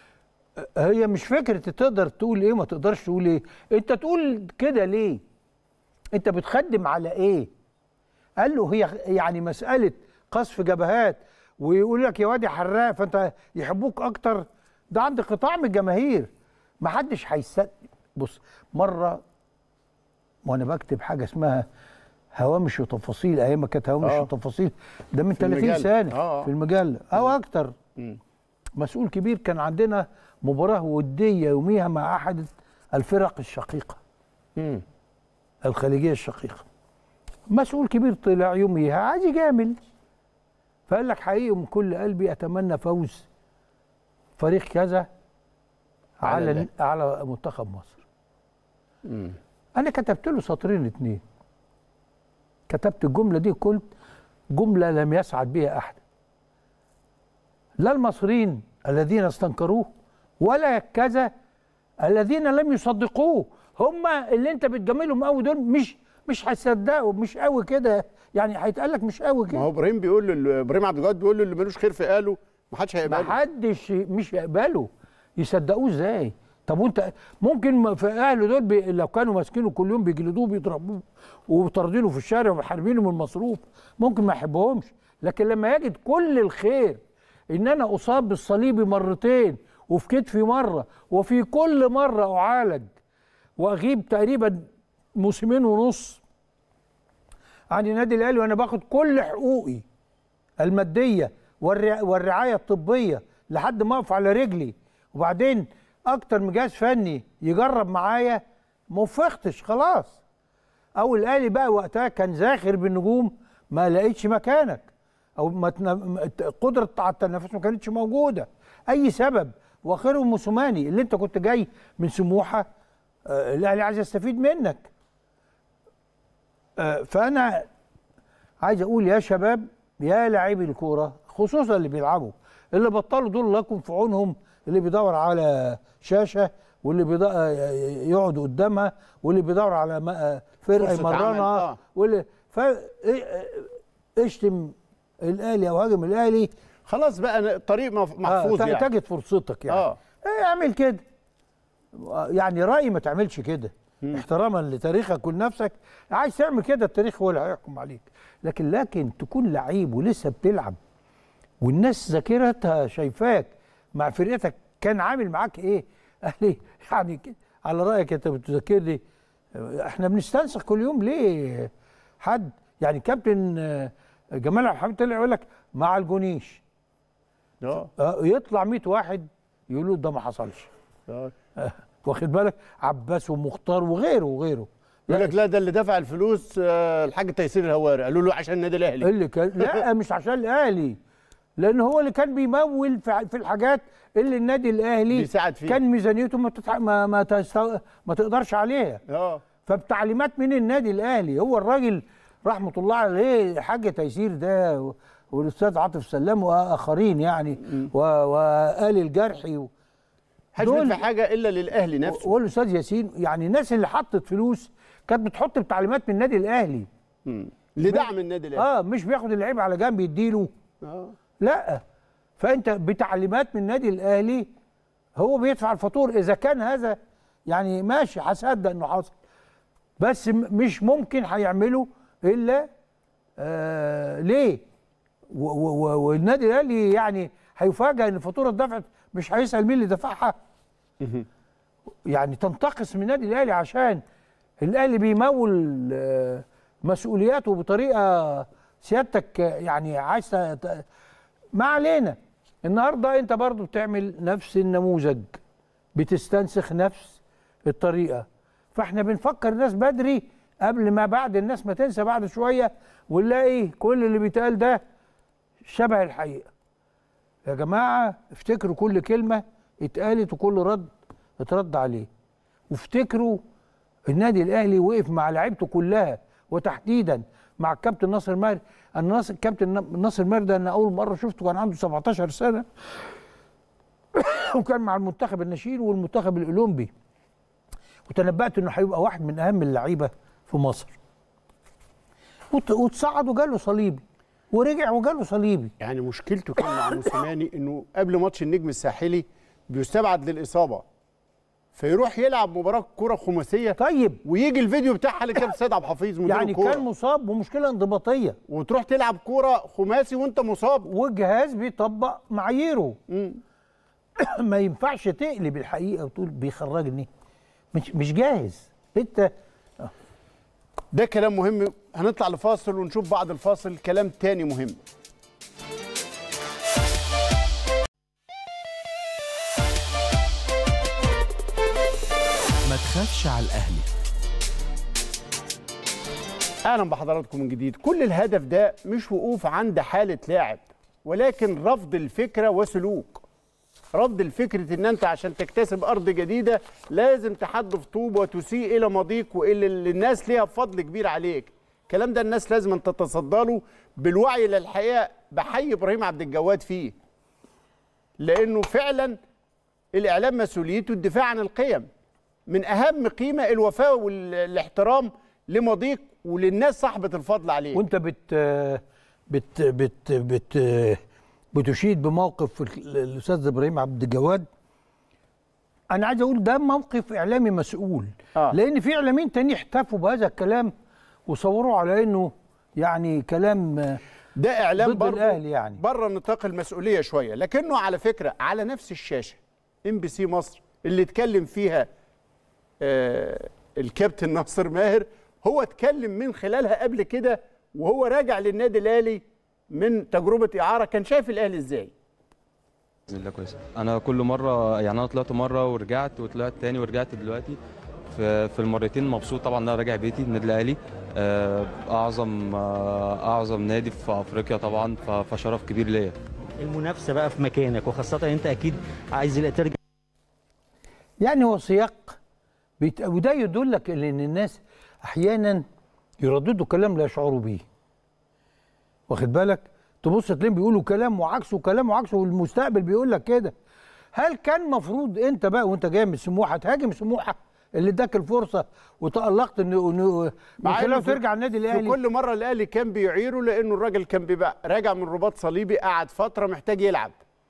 هي مش فكره تقدر تقول ايه ما تقدرش تقول ايه انت تقول كده ليه انت بتخدم على ايه قال له هي يعني مساله قصف جبهات ويقول لك يا واد يا حراق فانت يحبوك اكتر ده عند قطاع من الجماهير ما حدش هيصدق بص مره وانا بكتب حاجه اسمها هوامش وتفاصيل ايام ما كانت هوامش آه. وتفاصيل ده من في 30 المجلة. سنه آه، آه. في المجله او اكتر مم. مسؤول كبير كان عندنا مباراه وديه يوميها مع احد الفرق الشقيقه مم. الخليجيه الشقيقه مسؤول كبير طلع يوميها عايز يجامل فقال لك حقيقي من كل قلبي اتمنى فوز فريق كذا على على على منتخب مصر مم. انا كتبت له سطرين اتنين كتبت الجمله دي قلت جمله لم يسعد بها احد لا المصريين الذين استنكروه ولا كذا الذين لم يصدقوه هم اللي انت بتجاملهم قوي دول مش مش هيصدقوا مش قوي كده يعني هيتقال لك مش قوي ما كده هو ابراهيم بيقول له ابراهيم عبد الجواد بيقول له اللي ملوش خير في قاله ما حدش ما هيقبله حدش مش يقبله يصدقوه ازاي طب وانت ممكن ما- في اهله دول بي لو كانوا ماسكينه كل يوم بيجلدوه بيضربوه وطاردينه في الشارع وحاربينه من المصروف ممكن ما يحبهمش لكن لما يجد كل الخير ان انا اصاب بالصليبي مرتين وفي كتفي مره وفي كل مره اعالج واغيب تقريبا موسمين ونص عن النادي الاهلي وانا باخد كل حقوقي الماديه والرع- والرعايه الطبيه لحد ما اقف على رجلي وبعدين اكتر من جهاز فني يجرب معايا ما وفقتش خلاص او الاهلي بقى وقتها كان زاخر بالنجوم ما لقيتش مكانك او ما تنا- ما- قدره على التنافس ما كانتش موجوده اي سبب واخرهم موسوماني اللي انت كنت جاي من سموحه آه، الاهلي عايز يستفيد منك آه، فانا عايز اقول يا شباب يا لاعبي الكوره خصوصا اللي بيلعبوا اللي بطلوا دول الله يكون في عونهم اللي بيدور على شاشه واللي بيدور يقعد قدامها واللي بيدور على ما- فرقه فرصة عمل، يمرنها آه. واللي ف اشتم الاهلي او هاجم الاهلي خلاص بقى طريق مف- محفوظ آه يعني. تجد فرصتك يعني اه إيه اعمل كده يعني رايي ما تعملش كده احتراما لتاريخك ولنفسك عايز تعمل كده التاريخ هو اللي هيحكم عليك لكن لكن تكون لعيب ولسه بتلعب والناس ذاكرتها شايفاك مع فرقتك كان عامل معاك ايه قال لي يعني ك- على رايك انت بتذاكرني احنا بنستنسخ كل يوم ليه حد يعني كابتن آه، جمال عبد الحميد طلع يقول لك مع الجونيش اه آه، يطلع 100 واحد يقولوا ده ما حصلش آه. آه، واخد بالك عباس ومختار وغيره وغيره يقول لك لا ده اللي دفع الفلوس آه، الحاج تيسير الهواري قالوا له عشان النادي الاهلي اللي كان لا مش عشان الاهلي لان هو اللي كان بيمول في ع- في الحاجات اللي النادي الاهلي بيساعد فيها. كان ميزانيته ما تتع... ما ما, تستو... ما تقدرش عليها اه فبتعليمات من النادي الاهلي هو الراجل رحمه الله عليه حاج تيسير ده و- والاستاذ عاطف سلام واخرين يعني و... وآل الجرحي و... حاجه دول- في حاجه الا للاهلي نفسه والاستاذ ياسين يعني الناس اللي حطت فلوس كانت بتحط بتعليمات من النادي الاهلي مم. لدعم النادي الاهلي اه مش بياخد اللعيب على جنب يديله اه لا فانت بتعليمات من النادي الاهلي هو بيدفع الفاتور اذا كان هذا يعني ماشي هصدق انه حصل بس م- مش ممكن هيعمله الا آه ليه و- و- و- والنادي الاهلي يعني هيفاجئ ان الفاتوره اتدفعت مش هيسال مين اللي دفعها يعني تنتقص من النادي الاهلي عشان الاهلي بيمول آه، مسؤولياته بطريقه سيادتك آه، يعني عايز ت- ت- ما علينا النهارده انت برضو بتعمل نفس النموذج بتستنسخ نفس الطريقه فاحنا بنفكر الناس بدري قبل ما بعد الناس ما تنسى بعد شويه ونلاقي كل اللي بيتقال ده شبه الحقيقه يا جماعه افتكروا كل كلمه اتقالت وكل رد اترد عليه وافتكروا النادي الاهلي وقف مع لعيبته كلها وتحديدا مع الكابتن ناصر ماهر الناصر الكابتن ناصر ماهر ده انا اول مره شفته كان عنده 17 سنه وكان مع المنتخب الناشئين والمنتخب الاولمبي وتنبأت انه هيبقى واحد من اهم اللعيبه في مصر وت- وتصعد وجاله صليبي ورجع وجاله صليبي يعني مشكلته كان مع موسيماني انه قبل ماتش النجم الساحلي بيستبعد للاصابه فيروح يلعب مباراه كره خماسيه طيب ويجي الفيديو بتاعها لكابتن سيد عبد الحفيظ مدير يعني الكورة. كان مصاب ومشكله انضباطيه وتروح تلعب كوره خماسي وانت مصاب والجهاز بيطبق معاييره ما ينفعش تقلب الحقيقه وتقول بيخرجني مش مش جاهز انت ده كلام مهم هنطلع لفاصل ونشوف بعد الفاصل كلام تاني مهم ما تخافش على الأهلي اهلا بحضراتكم من جديد كل الهدف ده مش وقوف عند حاله لاعب ولكن رفض الفكره وسلوك رفض الفكره ان انت عشان تكتسب ارض جديده لازم تحدف طوب وتسيء الى ماضيك واللي اللي الناس ليها فضل كبير عليك الكلام ده الناس لازم أن تتصدى له بالوعي للحقيقه بحي ابراهيم عبد الجواد فيه لانه فعلا الاعلام مسؤوليته الدفاع عن القيم من اهم قيمه الوفاء والاحترام لماضيك وللناس صاحبه الفضل عليك وانت بت بت بت بت بتشيد بموقف ال- الاستاذ ابراهيم عبد الجواد انا عايز اقول ده موقف اعلامي مسؤول آه. لان في اعلاميين تاني احتفوا بهذا الكلام وصوروه على انه يعني كلام آه، ده اعلام ضد برضه الاهلي يعني بره نطاق المسؤوليه شويه لكنه على فكره على نفس الشاشه ام بي سي مصر اللي اتكلم فيها آه الكابتن ناصر ماهر هو اتكلم من خلالها قبل كده وهو راجع للنادي الاهلي من تجربه اعاره كان شايف الاهلي ازاي باذن الله كويس انا كل مره يعني انا طلعت مره ورجعت وطلعت تاني ورجعت دلوقتي في في المرتين مبسوط طبعا ان انا راجع بيتي النادي الاهلي آه، اعظم آه، اعظم نادي في افريقيا طبعا ف- فشرف كبير ليا المنافسه بقى في مكانك وخاصه انت اكيد عايز ترجع يعني هو سياق بيت... وده يدلك ان الناس احيانا يرددوا كلام لا يشعروا بيه واخد بالك تبص تلاقيهم بيقولوا كلام وعكسه كلام وعكسه والمستقبل بيقول لك كده هل كان مفروض انت بقى وانت جاي من سموحه تهاجم سموحه اللي اداك الفرصه وتالقت انه انه من مع خلاله إنه في- ترجع النادي في الاهلي كل مره الاهلي كان بيعيره لانه الراجل كان بيبقى راجع من رباط صليبي قعد فتره محتاج يلعب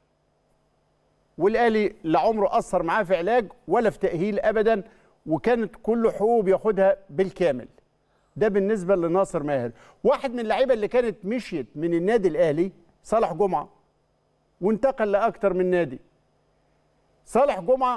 والاهلي لا عمره اثر معاه في علاج ولا في تاهيل ابدا وكانت كل حقوقه بياخدها بالكامل ده بالنسبه لناصر ماهر واحد من اللعيبه اللي كانت مشيت من النادي الاهلي صالح جمعه وانتقل لاكتر من نادي صالح جمعه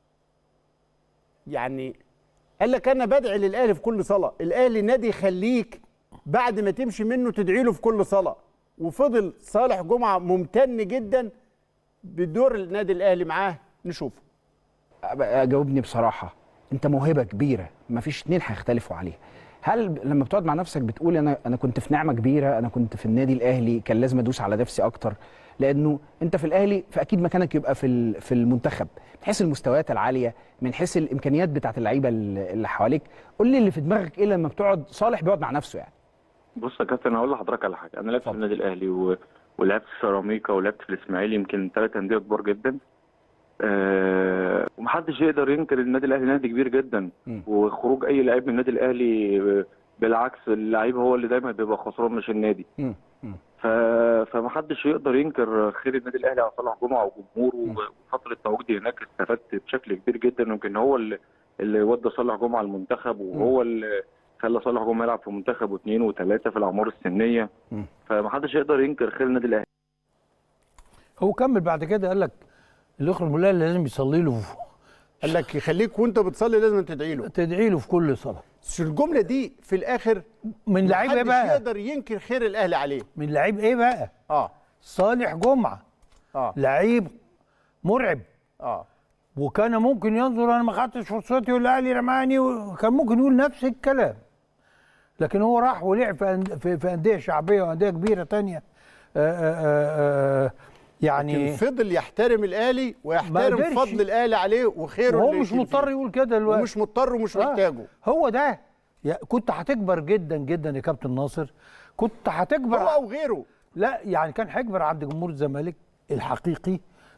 يعني قال لك انا بدعي للاهلي في كل صلاه الاهلي نادي يخليك بعد ما تمشي منه تدعي له في كل صلاه وفضل صالح جمعه ممتن جدا بدور النادي الاهلي معاه نشوفه جاوبني بصراحه انت موهبه كبيره مفيش اتنين هيختلفوا عليها هل لما بتقعد مع نفسك بتقول انا انا كنت في نعمه كبيره انا كنت في النادي الاهلي كان لازم ادوس على نفسي اكتر لانه انت في الاهلي فاكيد مكانك يبقى في ال- في المنتخب من حيث المستويات العاليه من حيث الامكانيات بتاعت اللعيبه اللي اللي حواليك قول لي اللي في دماغك ايه لما بتقعد صالح بيقعد مع نفسه يعني بص يا كابتن هقول لحضرتك على حاجه انا لعبت في النادي الاهلي و... ولعبت في سيراميكا ولعبت في الاسماعيلي يمكن ثلاث انديه كبار جدا أه ومحدش يقدر ينكر النادي الاهلي نادي كبير جدا وخروج اي لعيب من النادي الاهلي آه، بالعكس اللعيب هو اللي دايما بيبقى خسران مش النادي ف... فمحدش يقدر ينكر خير النادي الاهلي على صالح جمعه وجمهوره وفتره تواجدي هناك استفدت بشكل كبير جدا يمكن هو اللي اللي ودى صالح جمعه المنتخب وهو اللي خلى صالح جمعه يلعب في منتخب واثنين وثلاثه في الاعمار السنيه فمحدش يقدر ينكر خير النادي الاهلي هو كمل بعد كده قال لك الاخر الملاهي لازم يصلي له قال لك يخليك وانت بتصلي لازم تدعي له تدعي له في كل صلاه بس الجمله دي في الاخر من لعيب ايه محدش بقى يقدر ينكر خير الاهلي عليه من لعيب ايه بقى اه صالح جمعه اه لعيب مرعب اه وكان ممكن ينظر انا ما خدتش فرصتي والاهلي رماني وكان ممكن يقول نفس الكلام لكن هو راح ولعب في أند- في, في انديه شعبيه وانديه كبيره تانية آآ آآ آآ يعني لكن فضل يحترم الاهلي ما ويحترم قدرش. فضل الاهلي عليه وخيره وهو اللي مش يشيل مضطر فيه. يقول كده دلوقتي ومش مضطر ومش آه. محتاجه هو ده يا- كنت هتكبر جدا جدا يا كابتن ناصر كنت هتكبر هو او غيره لا يعني كان هيكبر عند جمهور الزمالك الحقيقي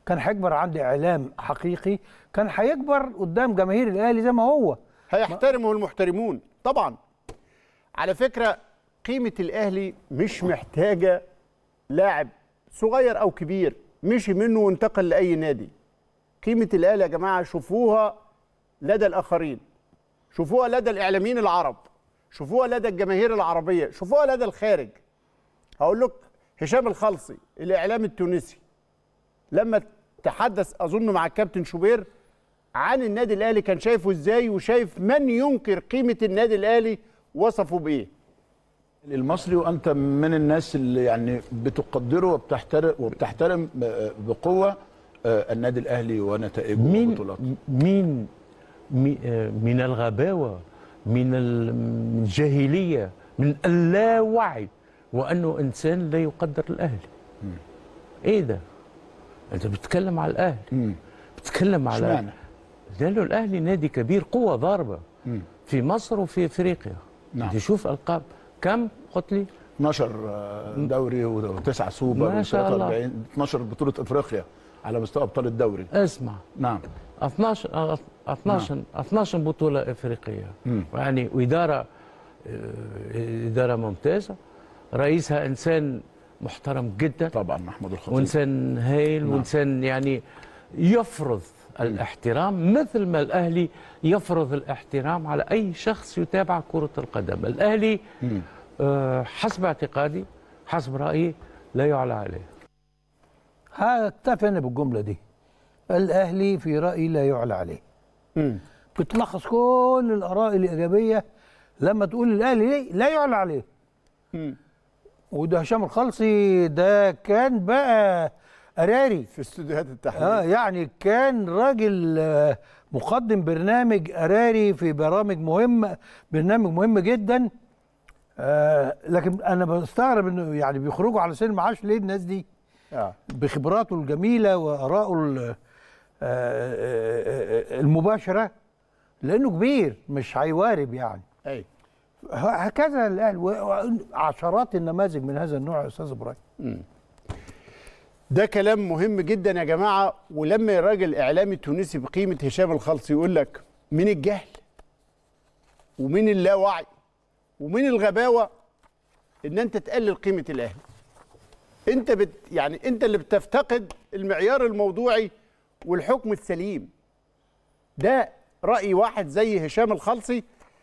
كان هيكبر عند اعلام حقيقي كان هيكبر قدام جماهير الاهلي زي ما هو هيحترمه المحترمون طبعا على فكره قيمه الاهلي مش محتاجه لاعب صغير او كبير مشي منه وانتقل لاي نادي قيمه الاهلي يا جماعه شوفوها لدى الاخرين شوفوها لدى الاعلاميين العرب شوفوها لدى الجماهير العربيه شوفوها لدى الخارج هقول لك هشام الخلصي الاعلام التونسي لما تحدث اظن مع الكابتن شوبير عن النادي الاهلي كان شايفه ازاي وشايف من ينكر قيمه النادي الاهلي وصفه بايه المصري وانت من الناس اللي يعني بتقدره وبتحترم وبتحترم بقوه النادي الاهلي ونتائجه مين وبطولاته مين مي- آه، من الغباوه من الجاهليه من اللاوعي وانه انسان لا يقدر الاهلي ايه ده انت بتتكلم على الاهلي بتتكلم على اشمعنى؟ لانه الاهلي نادي كبير قوه ضاربه مم. في مصر وفي افريقيا نعم. تشوف القاب كم قلت لي 12 دوري وتسعة سوبر ما شاء الله. و43 12 بطوله افريقيا على مستوى ابطال الدوري اسمع نعم 12 آه، 12 12 بطوله افريقيه مم. يعني واداره آه، اداره ممتازه رئيسها انسان محترم جدا طبعا محمود الخطيب وانسان هايل نعم. وانسان يعني يفرض الاحترام مثل ما الاهلي يفرض الاحترام على اي شخص يتابع كره القدم الاهلي مم. آه، حسب اعتقادي حسب رايي لا يعلى عليه هكتفي انا بالجمله دي الاهلي في رايي لا يعلى عليه بتلخص كل الاراء الايجابيه لما تقول الاهلي ليه لا يعلى عليه وده هشام الخلصي ده كان بقى قراري في استوديوهات التحليل اه يعني كان راجل آه، مقدم برنامج قراري في برامج مهمه برنامج مهم جدا آه لكن انا بستغرب انه يعني بيخرجوا على سن المعاش ليه الناس دي اه بخبراته الجميله وارائه ال- آه، آه، آه، المباشره لانه كبير مش هيوارب يعني اي هكذا الاهلي و- عشرات النماذج من هذا النوع يا استاذ ابراهيم ده كلام مهم جدا يا جماعه ولما الراجل اعلامي تونسي بقيمه هشام الخلصي يقول لك من الجهل ومن اللاوعي ومن الغباوه ان انت تقلل قيمه الاهلي انت بت يعني انت اللي بتفتقد المعيار الموضوعي والحكم السليم ده راي واحد زي هشام الخلصي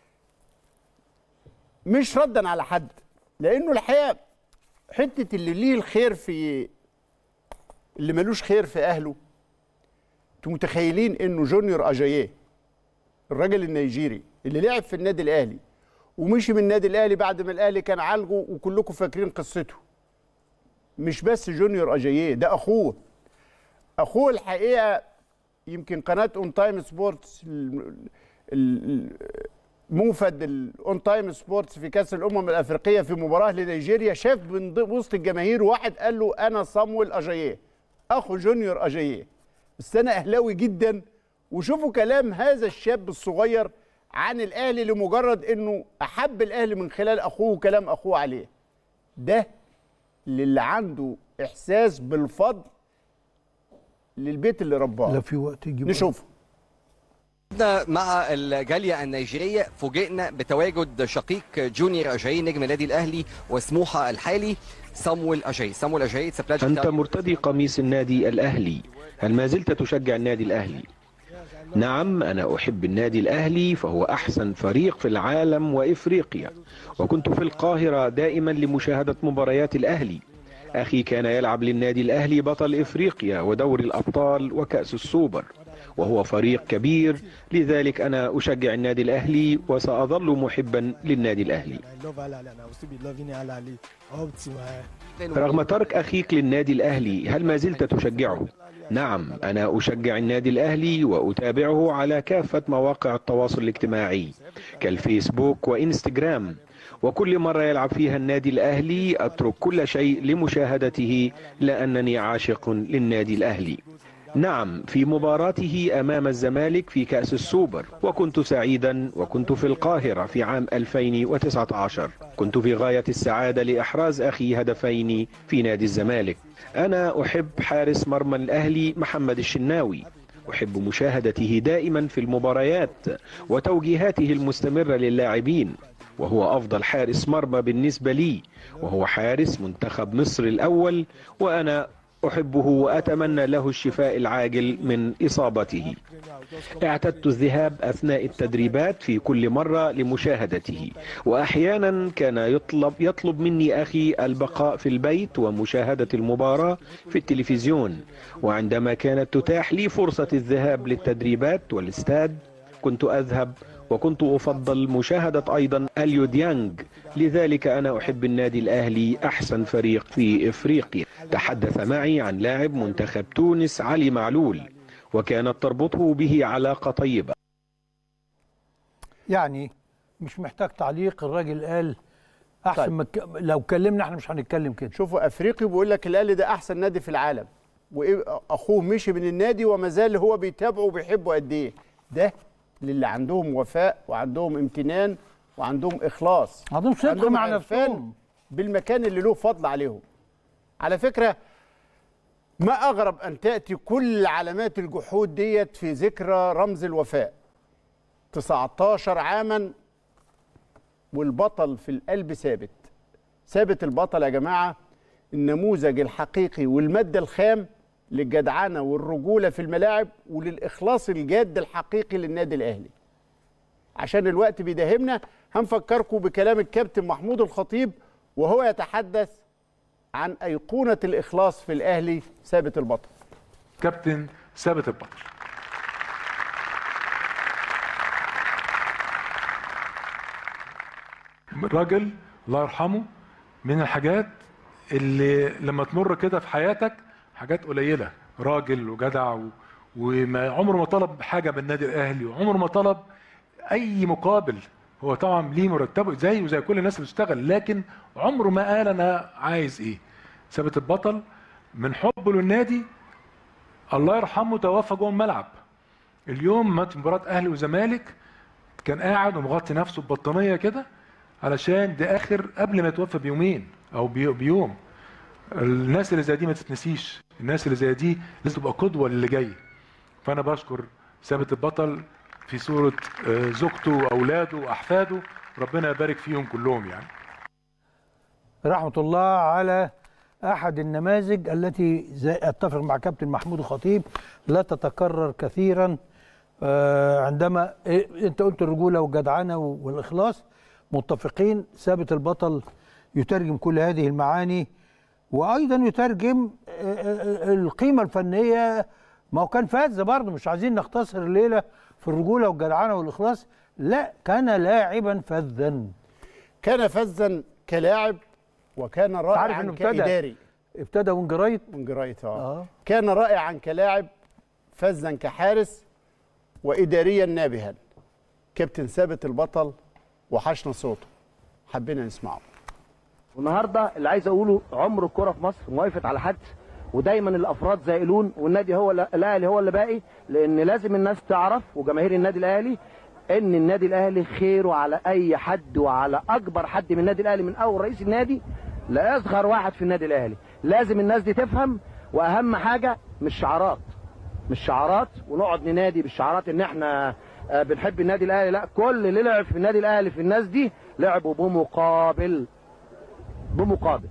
مش ردا على حد لانه الحقيقه حته اللي ليه الخير في اللي ملوش خير في اهله انتوا متخيلين انه جونيور اجاييه الراجل النيجيري اللي لعب في النادي الاهلي ومشي من النادي الاهلي بعد ما الاهلي كان عالجه وكلكم فاكرين قصته مش بس جونيور اجاييه ده اخوه اخوه الحقيقه يمكن قناه اون تايم سبورتس ال- ال- موفد الاون تايم سبورتس في كاس الامم الافريقيه في مباراه لنيجيريا شاف من ض- وسط الجماهير واحد قال له انا صامويل اجاييه اخو جونيور اجاييه بس انا اهلاوي جدا وشوفوا كلام هذا الشاب الصغير عن الاهلي لمجرد انه احب الاهلي من خلال اخوه وكلام اخوه عليه ده للي عنده احساس بالفضل للبيت اللي رباه لا في وقت يجيب نشوف بدنا مع الجالية النيجيرية فوجئنا بتواجد شقيق جونيور أجاي نجم النادي الأهلي وسموحة الحالي صامويل أجاي صامويل أجاي it's a pleasure أنت to- مرتدي قميص النادي الأهلي هل ما زلت تشجع النادي الأهلي؟ نعم أنا أحب النادي الأهلي فهو أحسن فريق في العالم وإفريقيا وكنت في القاهرة دائما لمشاهدة مباريات الأهلي أخي كان يلعب للنادي الأهلي بطل إفريقيا ودوري الأبطال وكأس السوبر وهو فريق كبير لذلك أنا أشجع النادي الأهلي وسأظل محبا للنادي الأهلي I love Al Ahly and I will still be loving Al Ahly up to my رغم ترك أخيك للنادي الأهلي هل ما زلت تشجعه؟ نعم أنا أشجع النادي الأهلي وأتابعه على كافة مواقع التواصل الاجتماعي كالفيسبوك وإنستغرام وكل مرة يلعب فيها النادي الأهلي أترك كل شيء لمشاهدته لأنني عاشق للنادي الأهلي نعم في مباراته أمام الزمالك في كأس السوبر وكنت سعيدا وكنت في القاهرة في عام 2019 كنت في غاية السعادة لإحراز أخي هدفين في نادي الزمالك أنا أحب حارس مرمى الأهلي محمد الشناوي أحب مشاهدته دائما في المباريات وتوجيهاته المستمرة للاعبين وهو أفضل حارس مرمى بالنسبة لي وهو حارس منتخب مصر الأول وأنا أحبه وأتمنى له الشفاء العاجل من إصابته اعتدت الذهاب أثناء التدريبات في كل مرة لمشاهدته وأحيانا كان يطلب, يطلب مني أخي البقاء في البيت ومشاهدة المباراة في التلفزيون وعندما كانت تتاح لي فرصة الذهاب للتدريبات والاستاد كنت أذهب وكنت أفضل مشاهدة أيضا أليو ديانج لذلك أنا أحب النادي الأهلي أحسن فريق في إفريقيا تحدث معي عن لاعب منتخب تونس علي معلول وكانت تربطه به علاقة طيبة يعني مش محتاج تعليق الراجل قال احسن طيب. ما ك- لو اتكلمنا احنا مش هنتكلم كده شوفوا افريقي بيقول لك الاهلي ده احسن نادي في العالم واخوه مشي من النادي وما زال هو بيتابعه وبيحبه قد ايه ده للي عندهم وفاء وعندهم امتنان وعندهم اخلاص عندهم صدق مع عرفان نفسهم. بالمكان اللي له فضل عليهم على فكره ما اغرب ان تاتي كل علامات الجحود ديت في ذكرى رمز الوفاء 19 عاما والبطل في القلب ثابت ثابت البطل يا جماعه النموذج الحقيقي والماده الخام للجدعنه والرجوله في الملاعب وللاخلاص الجاد الحقيقي للنادي الاهلي عشان الوقت بيداهمنا هنفكركم بكلام الكابتن محمود الخطيب وهو يتحدث عن ايقونه الاخلاص في الاهلي ثابت البطل كابتن ثابت البطل راجل الله يرحمه من الحاجات اللي لما تمر كده في حياتك حاجات قليله راجل وجدع و... وما عمره ما طلب حاجه من النادي الاهلي وعمره ما طلب اي مقابل هو طبعا ليه مرتبه زيه وزي كل الناس اللي بتشتغل لكن عمره ما قال انا عايز ايه ثابت البطل من حبه للنادي الله يرحمه توفى جوه الملعب اليوم مات مباراه اهلي وزمالك كان قاعد ومغطي نفسه ببطانيه كده علشان ده اخر قبل ما يتوفى بيومين او بي- بيوم الناس اللي زي دي ما تتنسيش الناس اللي زي دي لازم تبقى قدوه للي جاي فانا بشكر ثابت البطل في صوره آه، زوجته واولاده واحفاده ربنا يبارك فيهم كلهم يعني رحمة الله على أحد النماذج التي زي أتفق مع كابتن محمود الخطيب لا تتكرر كثيرا آه، عندما إيه، أنت قلت الرجولة والجدعنة والإخلاص متفقين ثابت البطل يترجم كل هذه المعاني وأيضا يترجم آه، آه، القيمة الفنية ما هو كان فاز برضه مش عايزين نختصر الليلة في الرجولة والجدعنة والإخلاص لا كان لاعبا فذا كان فذا كلاعب وكان عارف رائعا إنه ابتدى- كاداري ابتدى وينج وينج اه كان رائعا كلاعب فذا كحارس واداريا نابها كابتن ثابت البطل وحشنا صوته حبينا نسمعه والنهارده اللي عايز اقوله عمر الكره في مصر ما وقفت على حد ودايما الافراد زائلون والنادي هو الاهلي هو اللي باقي لان لازم الناس تعرف وجماهير النادي الاهلي ان النادي الاهلي خيره على اي حد وعلى اكبر حد من النادي الاهلي من اول رئيس النادي لاصغر واحد في النادي الاهلي لازم الناس دي تفهم واهم حاجه مش شعارات مش شعارات ونقعد ننادي بالشعارات ان احنا آه، بنحب النادي الاهلي لا كل اللي لعب في النادي الاهلي في الناس دي لعبوا بمقابل بمقابل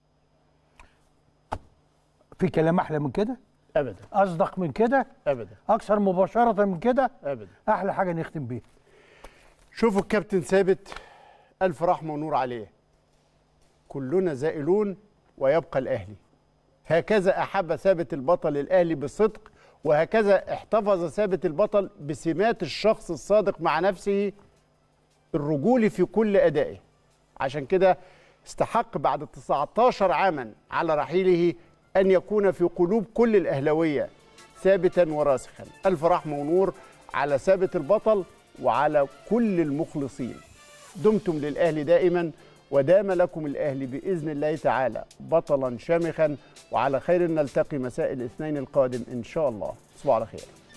في كلام احلى من كده ابدا اصدق من كده ابدا اكثر مباشره من كده ابدا احلى حاجه نختم بيها شوفوا الكابتن ثابت الف رحمه ونور عليه كلنا زائلون ويبقى الاهلي هكذا احب ثابت البطل الاهلي بصدق وهكذا احتفظ ثابت البطل بسمات الشخص الصادق مع نفسه الرجولي في كل ادائه عشان كده استحق بعد 19 عاما على رحيله ان يكون في قلوب كل الاهلاويه ثابتا وراسخا الف رحمه ونور على ثابت البطل وعلى كل المخلصين دمتم للاهلي دائما ودام لكم الاهلي باذن الله تعالى بطلا شامخا وعلى خير نلتقي مساء الاثنين القادم ان شاء الله تصبحوا على خير